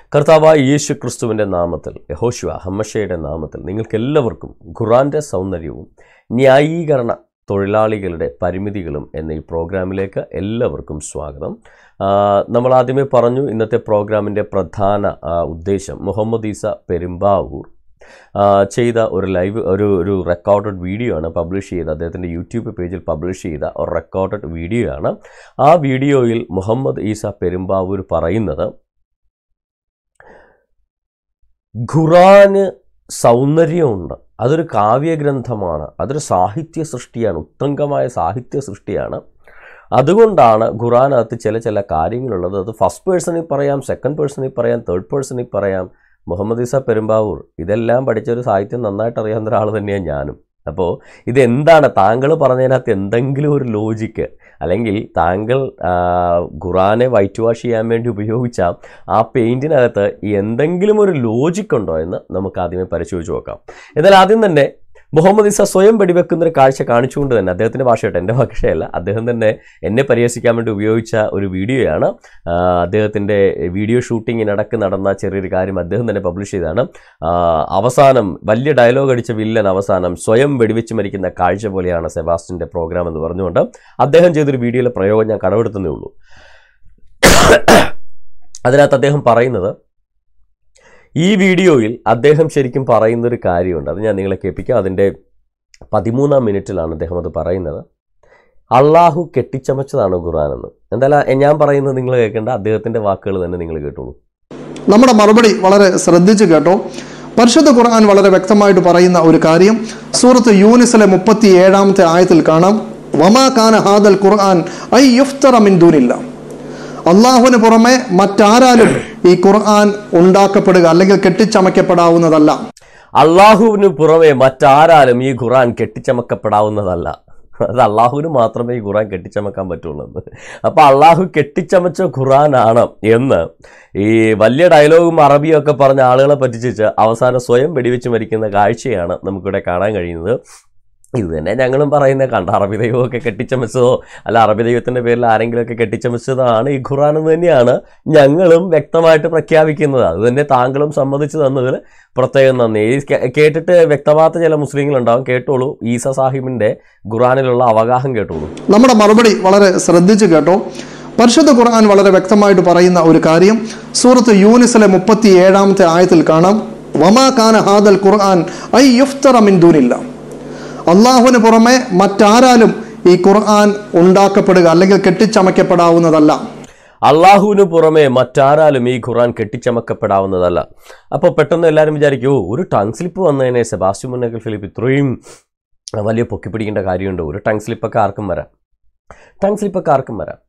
കർത്താവായ യേശു ക്രിസ്തുവിൻ്റെ നാമത്തിൽ യഹോശുവ ഹമ്മഷയുടെ നാമത്തിൽ നിങ്ങൾക്കെല്ലാവർക്കും ഖുറാൻ്റെ സൗന്ദര്യവും ന്യായീകരണ തൊഴിലാളികളുടെ പരിമിതികളും എന്ന ഈ പ്രോഗ്രാമിലേക്ക് എല്ലാവർക്കും സ്വാഗതം ആ, നമ്മൾ ആദ്യമേ പറഞ്ഞു ഇന്നത്തെ പ്രോഗ്രാമിൻ്റെ പ്രധാന ആ, ഉദ്ദേശം മുഹമ്മദ് ഈസ പെരുമ്പാവൂർ ആ, ചെയ്ത ഒരു ലൈവ് ഒരു ഒരു റെക്കോർഡഡ് വീഡിയോ ആണ് പബ്ലിഷ് ചെയ്ത അദ്ദേഹത്തിൻ്റെ യൂട്യൂബ് പേജിൽ പബ്ലിഷ് ചെയ്ത ഒരു റെക്കോർഡഡ് വീഡിയോ ആണ് ആ വീഡിയോയിൽ മുഹമ്മദ് ഈസ പെരുമ്പാവൂർ പറയുന്നത് ഖുറാന് സൗന്ദര്യമുണ്ട് അതൊരു കാവ്യഗ്രന്ഥമാണ് അതൊരു സാഹിത്യ സൃഷ്ടിയാണ് ഉത്തംഗമായ സാഹിത്യ സൃഷ്ടിയാണ് അതുകൊണ്ടാണ് ഖുറാനകത്ത് ചില ചില കാര്യങ്ങളുള്ളത് അത് ഫസ്റ്റ് പേഴ്സണിൽ പറയാം സെക്കൻഡ് പേഴ്സണിൽ പറയാം തേർഡ് പേഴ്സണിൽ പറയാം മുഹമ്മദ് ഇസ പെരുമ്പാവൂർ ഇതെല്ലാം പഠിച്ചൊരു സാഹിത്യം നന്നായിട്ട് അറിയാവുന്ന ഒരാൾ തന്നെയാണ് ഞാനും അപ്പോൾ ഇതെന്താണ് താങ്കൾ പറഞ്ഞതിനകത്ത് എന്തെങ്കിലും ഒരു ലോജിക്ക് അല്ലെങ്കിൽ താങ്കൾ ആ, ഖുറാനെ വൈറ്റ് വാഷ് ചെയ്യാൻ വേണ്ടി ഉപയോഗിച്ച ആ പെയിൻറ്റിനകത്ത് എന്തെങ്കിലും ഒരു ലോജിക് ഉണ്ടോ എന്ന് നമുക്ക് ആദ്യമേ പരിശോധിച്ച് നോക്കാം എന്നാൽ ആദ്യം തന്നെ മുഹമ്മദ് ഇസ സ്വയം വെടിവെക്കുന്ന ഒരു കാഴ്ച കാണിച്ചുകൊണ്ട് തന്നെ അദ്ദേഹത്തിൻ്റെ ഭാഷയായിട്ട് എൻ്റെ ഭാഷയല്ല അദ്ദേഹം തന്നെ എന്നെ പരിഹസിക്കാൻ വേണ്ടി ഉപയോഗിച്ച ഒരു വീഡിയോയാണ് ആ, അദ്ദേഹത്തിൻ്റെ വീഡിയോ ഷൂട്ടിങ്ങിനിടക്ക് നടന്ന ചെറിയൊരു കാര്യം അദ്ദേഹം തന്നെ പബ്ലിഷ് ചെയ്തതാണ് ആ, അവസാനം വലിയ ഡയലോഗ് അടിച്ച വില്ലൻ അവസാനം സ്വയം വെടിവെച്ച് മരിക്കുന്ന കാഴ്ച പോലെയാണ് സെബാസ്റ്റിൻ്റെ പ്രോഗ്രാം എന്ന് പറഞ്ഞുകൊണ്ട് അദ്ദേഹം ചെയ്തൊരു വീഡിയോയിലെ പ്രയോഗം ഞാൻ കടമെടുത്തതേ ഉള്ളൂ അതിനകത്ത് അദ്ദേഹം പറയുന്നത് ഈ വീഡിയോയിൽ അദ്ദേഹം ശരിക്കും പറയുന്നൊരു കാര്യമുണ്ട് അത് ഞാൻ നിങ്ങളെ കേൾപ്പിക്കാം അതിൻ്റെ പതിമൂന്നാം മിനിറ്റിലാണ് അദ്ദേഹം അത് പറയുന്നത് അള്ളാഹു കെട്ടിച്ചമച്ചതാണ് ഖുറാനെന്ന് എന്തായാലും ഞാൻ പറയുന്നത് നിങ്ങൾ കേൾക്കേണ്ട അദ്ദേഹത്തിൻ്റെ വാക്കുകൾ തന്നെ നിങ്ങൾ കേട്ടോളൂ നമ്മുടെ മറുപടി വളരെ ശ്രദ്ധിച്ച് കേട്ടോ പരിശുദ്ധ ഖുർആൻ വളരെ വ്യക്തമായിട്ട് പറയുന്ന ഒരു കാര്യം സൂറത്ത് യൂനിസിലെ മുപ്പത്തി ഏഴാമത്തെ ആയത്തിൽ കാണാം വമാ കാന ഹാദൽ ഖുർആൻ ഐ യുഫ്തറ മിൻ ദൂനില്ല അള്ളാഹുവിന് പുറമെ മറ്റാരാലും ഈ ഖുർആൻ ഉണ്ടാക്കപ്പെടുക അല്ലെങ്കിൽ കെട്ടിച്ചമയ്ക്കപ്പെടാവുന്നതല്ല അള്ളാഹുവിന് പുറമെ മറ്റാരാലും ഈ ഖുറാൻ കെട്ടിച്ചമക്കപ്പെടാവുന്നതല്ല അത് അള്ളാഹുവിന് മാത്രമേ ഈ ഖുറാൻ കെട്ടിച്ചമക്കാൻ പറ്റുള്ളൂ എന്ന് അപ്പോൾ അള്ളാഹു കെട്ടിച്ചമച്ച ഖുറാനാണ് എന്ന് ഈ വലിയ ഡയലോഗും അറബിയും ഒക്കെ പറഞ്ഞ ആളുകളെ പറ്റിച്ച് അവസാനം സ്വയം വെടിവെച്ച് മരിക്കുന്ന കാഴ്ചയാണ് നമുക്കിവിടെ കാണാൻ കഴിയുന്നത് ഇത് തന്നെ ഞങ്ങളും പറയുന്നത് കണ്ട അറബി ദൈവമൊക്കെ കെട്ടിച്ചമച്ചതോ അല്ല അറബി ദൈവത്തിൻ്റെ പേരിൽ ആരെങ്കിലുമൊക്കെ കെട്ടിച്ചമച്ചതാണ് ഈ ഖുറാൻ എന്ന് തന്നെയാണ് ഞങ്ങളും വ്യക്തമായിട്ട് പ്രഖ്യാപിക്കുന്നത് അത് തന്നെ താങ്കളും സമ്മതിച്ചു തന്നതിൽ പ്രത്യേകം നന്ദി ഈ കേ- കേട്ടിട്ട് വ്യക്തമാത്ത ചില മുസ്ലിങ്ങളുണ്ടാവും കേട്ടോളൂ ഈസ സാഹിബിൻ്റെ ഖുറാനിലുള്ള അവഗാഹം കേട്ടോളൂ നമ്മുടെ മറുപടി വളരെ ശ്രദ്ധിച്ച് കേട്ടോ പരിശുദ്ധ ഖുർആൻ വളരെ വ്യക്തമായിട്ട് പറയുന്ന ഒരു കാര്യം സൂറത്ത് യൂനിസിലെ മുപ്പത്തി ഏഴാമത്തെ ആയത്തിൽ കാണാം വമാ കാന ഹാദൽ ഖുർആൻ ഐ യുഫ്തറ മിൻ ദൂനില്ല അള്ളാഹുവിന് പുറമെ മറ്റാരാലും ഈ ഖുർആൻ ഉണ്ടാക്കപ്പെടുക അല്ലെങ്കിൽ കെട്ടിച്ചമയ്ക്കപ്പെടാവുന്നതല്ല അള്ളാഹുവിന് പുറമെ മറ്റാരാലും ഈ ഖുറാൻ കെട്ടിച്ചമക്കപ്പെടാവുന്നതല്ല അപ്പോൾ പെട്ടെന്ന് എല്ലാവരും വിചാരിക്കും "ഓ, ഒരു ടങ് സ്ലിപ്പ് വന്നതിനെ സെബാസ്റ്റ്യൻ മുന്നേക്കൽ ഫിലിപ്പ് ഇത്രയും വലിയ പൊക്കി പിടിക്കേണ്ട കാര്യമുണ്ട് ഒരു ടങ് സ്ലിപ്പൊക്കെ ആർക്കും വരാം ടങ് സ്ലിപ്പൊക്കെ ആർക്കും വരാം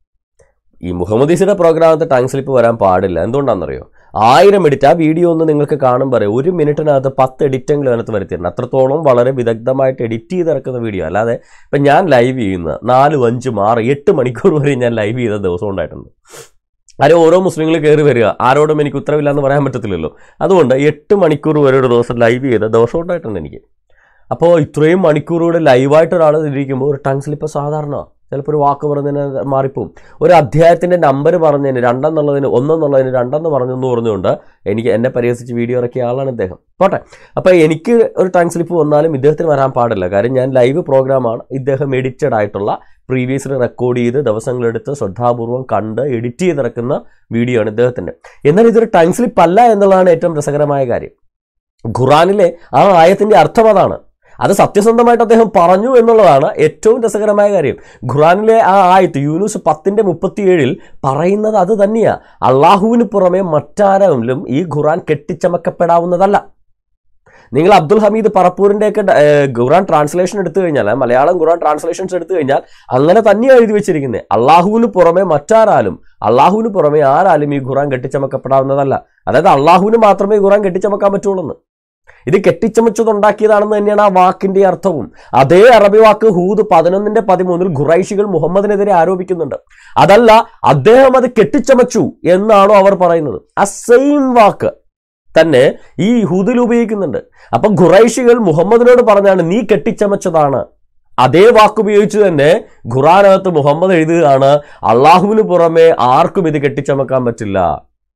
ഈ മുഹമ്മദ് ഈസിയുടെ പ്രോഗ്രാമത്തെ ടങ് സ്ലിപ്പ് വരാൻ പാടില്ല എന്തുകൊണ്ടാണെന്നറിയോ ആയിരം എഡിറ്റ് ആ വീഡിയോ ഒന്ന് നിങ്ങൾക്ക് കാണുമ്പോൾ അറിയാം ഒരു മിനിറ്റിനകത്ത് പത്ത് എഡിറ്റെങ്കിലും അതിനകത്ത് വരുത്തിയിട്ടുണ്ട് അത്രത്തോളം വളരെ വിദഗ്ധമായിട്ട് എഡിറ്റ് ചെയ്തിറക്കുന്ന വീഡിയോ അല്ലാതെ ഇപ്പം ഞാൻ ലൈവ് ചെയ്യുന്ന നാലും അഞ്ചും ആറ് എട്ട് മണിക്കൂർ വരെ ഞാൻ ലൈവ് ചെയ്ത ദിവസം ഉണ്ടായിട്ടുണ്ട് ആരും ഓരോ മുസ്ലിങ്ങൾ കയറി വരിക ആരോടും എനിക്ക് ഉത്തരവില്ല എന്ന് പറയാൻ പറ്റത്തില്ലല്ലോ അതുകൊണ്ട് എട്ട് മണിക്കൂർ വരെ ഒരു ദിവസം ലൈവ് ചെയ്ത ദിവസം ഉണ്ടായിട്ടുണ്ട് എനിക്ക് അപ്പോൾ ഇത്രയും മണിക്കൂറുകൂടെ ലൈവായിട്ട് ഒരാൾ ഇരിക്കുമ്പോൾ ഒരു ടങ് സ്ലിപ്പ് സാധാരണ ചിലപ്പോൾ ഒരു വാക്ക് പറഞ്ഞതിന് മാറിപ്പോവും ഒരു അധ്യായത്തിൻ്റെ നമ്പർ പറഞ്ഞതിന് രണ്ടെന്നുള്ളതിന് ഒന്നെന്നുള്ളതിന് രണ്ടെന്ന് പറഞ്ഞെന്ന് പറഞ്ഞുകൊണ്ട് എനിക്ക് എന്നെ പരിഹസിച്ച് വീഡിയോ ഇറക്കിയ ആളാണ് ഇദ്ദേഹം പോട്ടെ അപ്പോൾ എനിക്ക് ഒരു ടങ് സ്ലിപ്പ് വന്നാലും ഇദ്ദേഹത്തിന് വരാൻ പാടില്ല കാര്യം ഞാൻ ലൈവ് പ്രോഗ്രാമാണ് ഇദ്ദേഹം എഡിറ്റഡ് ആയിട്ടുള്ള പ്രീവിയസ്ലി റെക്കോർഡ് ചെയ്ത് ദിവസങ്ങളെടുത്ത് ശ്രദ്ധാപൂർവം കണ്ട് എഡിറ്റ് ചെയ്തിറക്കുന്ന വീഡിയോ ആണ് ഇദ്ദേഹത്തിൻ്റെ എന്നാൽ ഇതൊരു ടങ് സ്ലിപ്പ് അല്ല എന്നുള്ളതാണ് ഏറ്റവും രസകരമായ കാര്യം ഖുറാനിലെ ആ ആയത്തിൻ്റെ അർത്ഥം അതാണ് അത് സത്യസന്ധമായിട്ട് അദ്ദേഹം പറഞ്ഞു എന്നുള്ളതാണ് ഏറ്റവും രസകരമായ കാര്യം ഖുറാനിലെ ആ ആയത്ത് യൂനുസ് പത്തിൻ്റെ മുപ്പത്തിയേഴിൽ പറയുന്നത് അത് തന്നെയാണ് അള്ളാഹുവിന് പുറമെ മറ്റാരും ഈ ഖുറാൻ കെട്ടിച്ചമക്കപ്പെടാവുന്നതല്ല നിങ്ങൾ അബ്ദുൽ ഹമീദ് പറപ്പൂരിൻ്റെയൊക്കെ ഡ- ഏർ ഖുറാൻ ട്രാൻസ്ലേഷൻ എടുത്തു കഴിഞ്ഞാൽ ആ മലയാളം ഖുറാൻ ട്രാൻസ്ലേഷൻസ് എടുത്തു കഴിഞ്ഞാൽ അങ്ങനെ തന്നെയാണ് എഴുതി വെച്ചിരിക്കുന്നത് അള്ളാഹുവിന് പുറമെ മറ്റാരാലും അള്ളാഹുവിന് പുറമെ ആരാലും ഈ ഖുറാൻ കെട്ടിച്ചമക്കപ്പെടാവുന്നതല്ല അതായത് അള്ളാഹുവിന് മാത്രമേ ഈ ഖുറാൻ കെട്ടിച്ചമക്കാൻ പറ്റുള്ളൂ എന്ന്. ഇത് കെട്ടിച്ചമച്ചതുണ്ടാക്കിയതാണെന്ന് തന്നെയാണ് ആ വാക്കിന്റെ അർത്ഥവും അതേ അറബി വാക്ക് ഹൂദ് പതിനൊന്നിന്റെ പതിമൂന്നിൽ ഖുറൈഷികൾ മുഹമ്മദിനെതിരെ ആരോപിക്കുന്നുണ്ട് അതല്ല അദ്ദേഹം അത് കെട്ടിച്ചമച്ചു എന്നാണോ അവർ പറയുന്നത് ആ സെയിം വാക്ക് തന്നെ ഈ ഹൂദിൽ ഉപയോഗിക്കുന്നുണ്ട് അപ്പൊ ഖുറൈഷികൾ മുഹമ്മദിനോട് പറഞ്ഞാണ് നീ കെട്ടിച്ചമച്ചതാണ് അതേ വാക്കുപയോഗിച്ച് തന്നെ ഖുറാനകത്ത് മുഹമ്മദ് എഴുതുകയാണ് അള്ളാഹുവിന് പുറമെ ആർക്കും ഇത് കെട്ടിച്ചമക്കാൻ പറ്റില്ല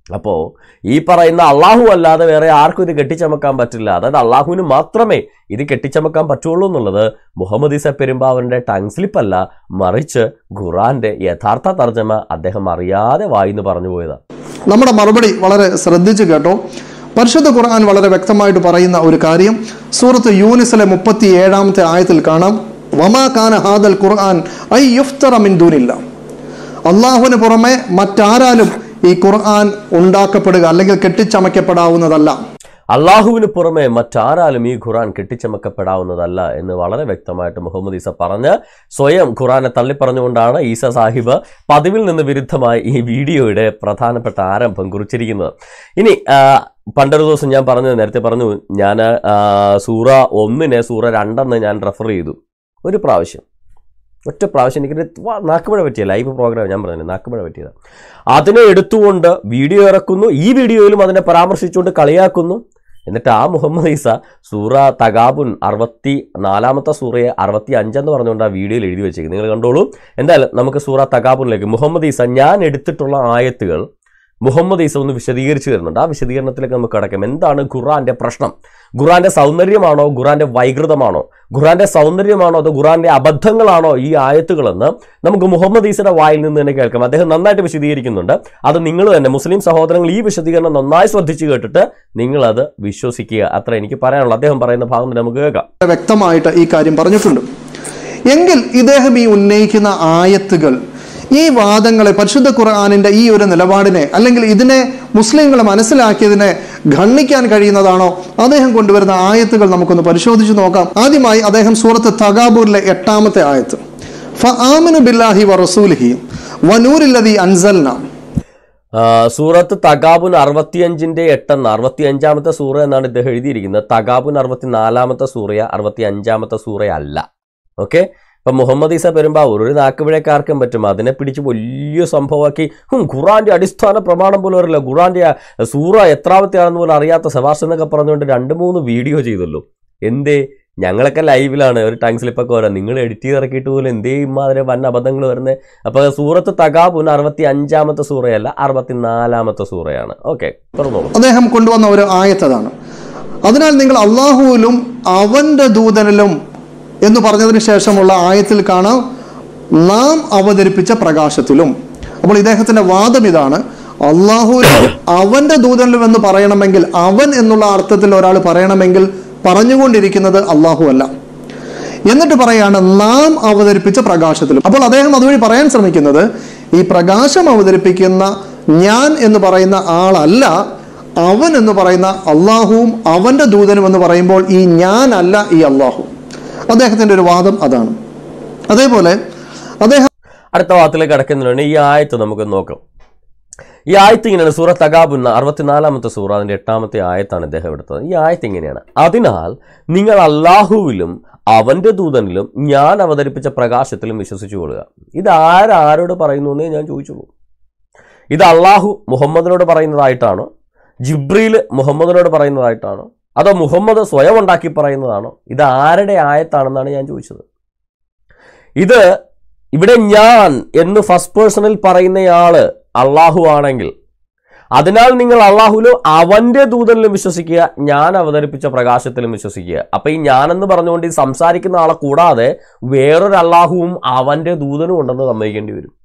അപ്പോൾ ഈ പറയുന്ന അള്ളാഹു അല്ലാതെ വേറെ ആർക്കും ഇത് കെട്ടിച്ചമക്കാൻ പറ്റില്ല അതായത് അള്ളാഹുവിന് മാത്രമേ ഇത് കെട്ടിച്ചമക്കാൻ പറ്റുള്ളൂ എന്നുള്ളത് മുഹമ്മദ് ഈസ പെരുമ്പാവന്റെ ടങ് സ്ലിപ്പ് അല്ല മറിച്ച് ഖുറാന്റെ യഥാർത്ഥ തർജ്ജമ അദ്ദേഹം അറിയാതെ വായിന്ന് പറഞ്ഞു പോയതാണ് നമ്മുടെ മറുപടി വളരെ ശ്രദ്ധിച്ചു കേട്ടോ പരിശുദ്ധ ഖുർആൻ വളരെ വ്യക്തമായിട്ട് പറയുന്ന ഒരു കാര്യം സൂറത്ത് യൂനിസിലെ മുപ്പത്തി ഏഴാമത്തെ ആയത്തിൽ കാണാം വമാ കാന ഹാദൽ ഖുർആൻ ഐ യുഫ്തറ മിൻ ദൂനില്ല അള്ളാഹുവിന് പുറമെ മറ്റാരാലും ഈ ഖുർആൻ ഉണ്ടാക്കപ്പെടുക അല്ലെങ്കിൽ കെട്ടിച്ചമയ്ക്കപ്പെടാവുന്നതല്ല അള്ളാഹുവിന് പുറമെ മറ്റാരാലും ഈ ഖുറാൻ കെട്ടിച്ചമക്കപ്പെടാവുന്നതല്ല എന്ന് വളരെ വ്യക്തമായിട്ട് മുഹമ്മദ് ഈസ പറഞ്ഞ് സ്വയം ഖുറാനെ തള്ളിപ്പറഞ്ഞുകൊണ്ടാണ് ഈസ സാഹിബ് പതിവിൽ നിന്ന് വിരുദ്ധമായി ഈ വീഡിയോയുടെ പ്രധാനപ്പെട്ട ആരംഭം കുറിച്ചിരിക്കുന്നത് ഇനി ആ, പണ്ടൊരു ദിവസം ഞാൻ പറഞ്ഞത് നേരത്തെ പറഞ്ഞു ഞാൻ ആ, സൂറ ഒന്നിനെ സൂറ രണ്ടെന്ന് ഞാൻ റെഫർ ചെയ്തു ഒരു പ്രാവശ്യം ഒറ്റ പ്രാവശ്യം എനിക്കൊരു വ- നാക്കുമഴ പറ്റിയ ലൈവ് പ്രോഗ്രാം ഞാൻ പറഞ്ഞു നാക്കുമഴ പറ്റിയതാണ് അതിനെ എടുത്തുകൊണ്ട് വീഡിയോ ഇറക്കുന്നു ഈ വീഡിയോയിലും അതിനെ പരാമർശിച്ചുകൊണ്ട് കളിയാക്കുന്നു എന്നിട്ട് ആ മുഹമ്മദ് ഈസ സൂറ തഗാബുൻ അറുപത്തി നാലാമത്തെ സൂറയെ അറുപത്തി അഞ്ചെന്ന് പറഞ്ഞുകൊണ്ട് ആ വീഡിയോയിൽ എഴുതി വെച്ചേക്കുന്നത് നിങ്ങൾ കണ്ടോളൂ എന്തായാലും നമുക്ക് സൂറ തഗാബുനിലേക്ക് മുഹമ്മദ് ഈസ ഞാൻ എടുത്തിട്ടുള്ള ആയത്തുകൾ മുഹമ്മദ് ഈസ ഒന്ന് വിശദീകരിച്ചു തരുന്നുണ്ട് ആ വിശദീകരണത്തിലേക്ക് നമുക്ക് കടക്കാം എന്താണ് ഖുറാന്റെ പ്രശ്നം ഖുറാന്റെ സൗന്ദര്യമാണോ ഖുറാന്റെ വൈകൃതമാണോ ഖുറാന്റെ സൗന്ദര്യമാണോ അതോ ഖുറാന്റെ അബദ്ധങ്ങളാണോ ഈ ആയത്തുകളെന്ന് നമുക്ക് മുഹമ്മദ് ഈസയുടെ വായിൽ നിന്ന് തന്നെ കേൾക്കാം അദ്ദേഹം നന്നായിട്ട് വിശദീകരിക്കുന്നുണ്ട് അത് നിങ്ങൾ തന്നെ മുസ്ലിം സഹോദരങ്ങൾ ഈ വിശദീകരണം നന്നായി ശ്രദ്ധിച്ചു കേട്ടിട്ട് നിങ്ങളത് വിശ്വസിക്കുക അത്ര എനിക്ക് പറയാനുള്ളൂ അദ്ദേഹം പറയുന്ന ഭാഗം തന്നെ നമുക്ക് കേൾക്കാം വ്യക്തമായിട്ട് ഈ കാര്യം പറഞ്ഞിട്ടുണ്ട് എങ്കിൽ ഇദ്ദേഹം ഈ ഉന്നയിക്കുന്ന ആയത്തുകൾ ഈ വാദങ്ങളെ പരിശുദ്ധ ഖുർആാനിന്റെ ഈ ഒരു നിലപാടിനെ അല്ലെങ്കിൽ ഇതിനെ മുസ്ലിങ്ങൾ മനസ്സിലാക്കിയതിനെ ഖണ്ഡിക്കാൻ കഴിയുന്നതാണോ അദ്ദേഹം കൊണ്ടുവരുന്ന ആയത്തുകൾ നമുക്കൊന്ന് പരിശോധിച്ച് നോക്കാം ആദ്യമായി അദ്ദേഹം സൂറത്ത് തഗാബൂരിലെ എട്ടാമത്തെ ആയത്ത് ഫആമിനു ബില്ലാഹി വ റസൂലിഹി വനൂരില്ലതി അൻസൽന ആ, സൂറത്ത് തഗാബുൻ അറുപത്തിയഞ്ചിന്റെ എട്ടെന്ന് അറുപത്തി അഞ്ചാമത്തെ സൂറ എന്നാണ് ഇദ്ദേഹം എഴുതിയിരിക്കുന്നത് തഗാബുൻ അറുപത്തി നാലാമത്തെ സൂറയ അറുപത്തി അഞ്ചാമത്തെ സൂറയല്ല ഓക്കെ ഇപ്പൊ മുഹമ്മദ് ഈസ പെരുമ്പാവൂർ ഒരു നാക്കുപിഴക്കാർക്കും പറ്റും അതിനെ പിടിച്ച് വലിയ സംഭവമാക്കി ഹും ഖുറാന്റെ അടിസ്ഥാന പ്രമാണം പോലും അറിയില്ല ഖുറാന്റെ ആ സൂറ എത്രാമത്തെയാണെന്ന് പോലും അറിയാത്ത സഭാഷ് എന്നൊക്കെ പറഞ്ഞുകൊണ്ട് രണ്ട് മൂന്ന് വീഡിയോ ചെയ്തല്ലോ എന്തേ ഞങ്ങളൊക്കെ ലൈവിലാണ് ഒരു ടൈം സ്ലിപ്പൊക്കെ വരാം നിങ്ങൾ എഡിറ്റ് ചെയ്ത് ഇറക്കിയിട്ട് പോലും എന്തേ ഇമ്മാതിരി വൻ അബദ്ധങ്ങൾ വരുന്നത് അപ്പൊ സൂറത്ത് തകാബുൻ അറുപത്തി അഞ്ചാമത്തെ സൂറയല്ല അറുപത്തി നാലാമത്തെ സൂറയാണ് ഓക്കെ തുറന്നോളൂ അദ്ദേഹം കൊണ്ടുവന്ന ഒരു ആയത്തതാണ് അതിനാൽ നിങ്ങൾ അള്ളാഹുവിലും അവന്റെ ദൂതനിലും എന്ന് പറഞ്ഞതിന് ശേഷമുള്ള ആയത്തിൽ കാണാം നാം അവതരിപ്പിച്ച പ്രകാശത്തിലും അപ്പോൾ ഇദ്ദേഹത്തിന്റെ വാദം ഇതാണ് അള്ളാഹുവിലും അവന്റെ ദൂതനിലും എന്ന് പറയണമെങ്കിൽ അവൻ എന്നുള്ള അർത്ഥത്തിൽ ഒരാൾ പറയണമെങ്കിൽ പറഞ്ഞുകൊണ്ടിരിക്കുന്നത് അള്ളാഹു അല്ല എന്നിട്ട് പറയാണ് നാം അവതരിപ്പിച്ച പ്രകാശത്തിലും അപ്പോൾ അദ്ദേഹം അതുവഴി പറയാൻ ശ്രമിക്കുന്നത് ഈ പ്രകാശം അവതരിപ്പിക്കുന്ന ഞാൻ എന്ന് പറയുന്ന ആളല്ല അവൻ എന്ന് പറയുന്ന അള്ളാഹുവും അവന്റെ ദൂതനും എന്ന് പറയുമ്പോൾ ഈ ഞാൻ അല്ല ഈ അള്ളാഹു അദ്ദേഹത്തിന്റെ ഒരു വാദം അതാണ് അതേപോലെ അദ്ദേഹം അടുത്ത വാർത്തയിലേക്ക് കടക്കുന്നതിനാണ് ഈ ആയത്ത് നമുക്ക് നോക്കാം ഈ ആയത്ത് ഇങ്ങനെയാണ് സൂറ തകാബുന്ന അറുപത്തിനാലാമത്തെ സൂറ അതിന്റെ എട്ടാമത്തെ ആയത്താണ് ഇദ്ദേഹം എടുത്തത് ഈ ആയത്ത് ഇങ്ങനെയാണ് അതിനാൽ നിങ്ങൾ അള്ളാഹുവിലും അവന്റെ ദൂതനിലും ഞാൻ അവതരിപ്പിച്ച പ്രകാശത്തിലും വിശ്വസിച്ചു കൊള്ളുക ഇത് ആരാരോട് പറയുന്നു എന്നേ ഞാൻ ചോദിച്ചുള്ളൂ ഇത് അള്ളാഹു മുഹമ്മദിനോട് പറയുന്നതായിട്ടാണോ ജിബ്രീൽ മുഹമ്മദിനോട് പറയുന്നതായിട്ടാണോ അതോ മുഹമ്മദ് സ്വയം ഉണ്ടാക്കി പറയുന്നതാണോ ഇത് ആരുടെ ആയത്താണെന്നാണ് ഞാൻ ചോദിച്ചത് ഇത് ഇവിടെ ഞാൻ എന്ന് ഫസ്റ്റ് പേഴ്സണിൽ പറയുന്നയാള് അള്ളാഹു ആണെങ്കിൽ അതിനാൽ നിങ്ങൾ അള്ളാഹുലും അവന്റെ ദൂതനിലും വിശ്വസിക്കുക ഞാൻ അവതരിപ്പിച്ച പ്രകാശത്തിലും വിശ്വസിക്കുക അപ്പൊ ഈ ഞാനെന്ന് പറഞ്ഞുകൊണ്ട് ഈ സംസാരിക്കുന്ന ആളെ കൂടാതെ വേറൊരു അള്ളാഹുവും അവന്റെ ദൂതനും ഉണ്ടെന്ന് സമ്മതിക്കേണ്ടി വരും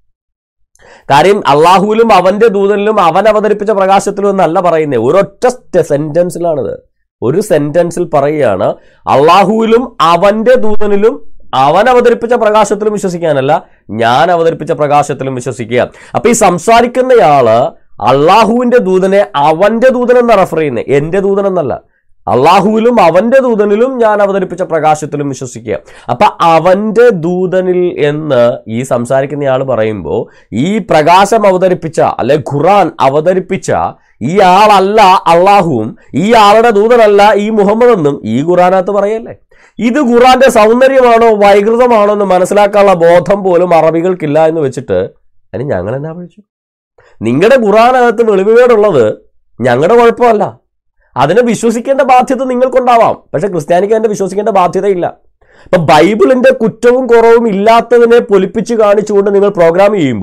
കാര്യം അള്ളാഹുവിലും അവന്റെ ദൂതനിലും അവൻ അവതരിപ്പിച്ച പ്രകാശത്തിലും എന്നല്ല പറയുന്നത് ഒരൊറ്റ സെന്റൻസിലാണിത് ഒരു സെന്റൻസിൽ പറയുകയാണ് അള്ളാഹുവിലും അവന്റെ ദൂതനിലും അവൻ അവതരിപ്പിച്ച പ്രകാശത്തിലും വിശ്വസിക്കാനല്ല ഞാൻ അവതരിപ്പിച്ച പ്രകാശത്തിലും വിശ്വസിക്കുക അപ്പൊ ഈ സംസാരിക്കുന്നയാള് അള്ളാഹുവിന്റെ ദൂതനെ അവന്റെ ദൂതനെന്ന റെഫർ ചെയ്യുന്നത് എന്റെ ദൂതനെന്നല്ല അള്ളാഹുവിലും അവന്റെ ദൂതനിലും ഞാൻ അവതരിപ്പിച്ച പ്രകാശത്തിലും വിശ്വസിക്കുക അപ്പൊ അവന്റെ ദൂതനിൽ എന്ന് ഈ സംസാരിക്കുന്നയാൾ പറയുമ്പോൾ ഈ പ്രകാശം അവതരിപ്പിച്ച അല്ലെ ഖുറാൻ അവതരിപ്പിച്ച ഈ ആളല്ല അള്ളാഹുവും ഈ ആളുടെ ദൂതനല്ല ഈ മുഹമ്മദ് എന്നും ഈ ഖുറാനകത്ത് പറയല്ലേ ഇത് ഖുറാന്റെ സൗന്ദര്യമാണോ വൈകൃതമാണോ എന്ന് മനസ്സിലാക്കാനുള്ള ബോധം പോലും അറബികൾക്കില്ല എന്ന് വെച്ചിട്ട് അതിന് ഞങ്ങൾ എന്നാ വിളിച്ചു നിങ്ങളുടെ ഖുറാനകത്ത് വെളിവുകേടുള്ളത് ഞങ്ങളുടെ കുഴപ്പമല്ല അതിനെ വിശ്വസിക്കേണ്ട ബാധ്യത നിങ്ങൾക്കുണ്ടാവാം പക്ഷെ ക്രിസ്ത്യാനിക്ക് അതിന്റെ വിശ്വസിക്കേണ്ട ബാധ്യതയില്ല ഇപ്പൊ ബൈബിളിന്റെ കുറ്റവും കുറവും ഇല്ലാത്തതിനെ പൊലിപ്പിച്ച് കാണിച്ചുകൊണ്ട് നിങ്ങൾ പ്രോഗ്രാം ചെയ്യുമ്പോൾ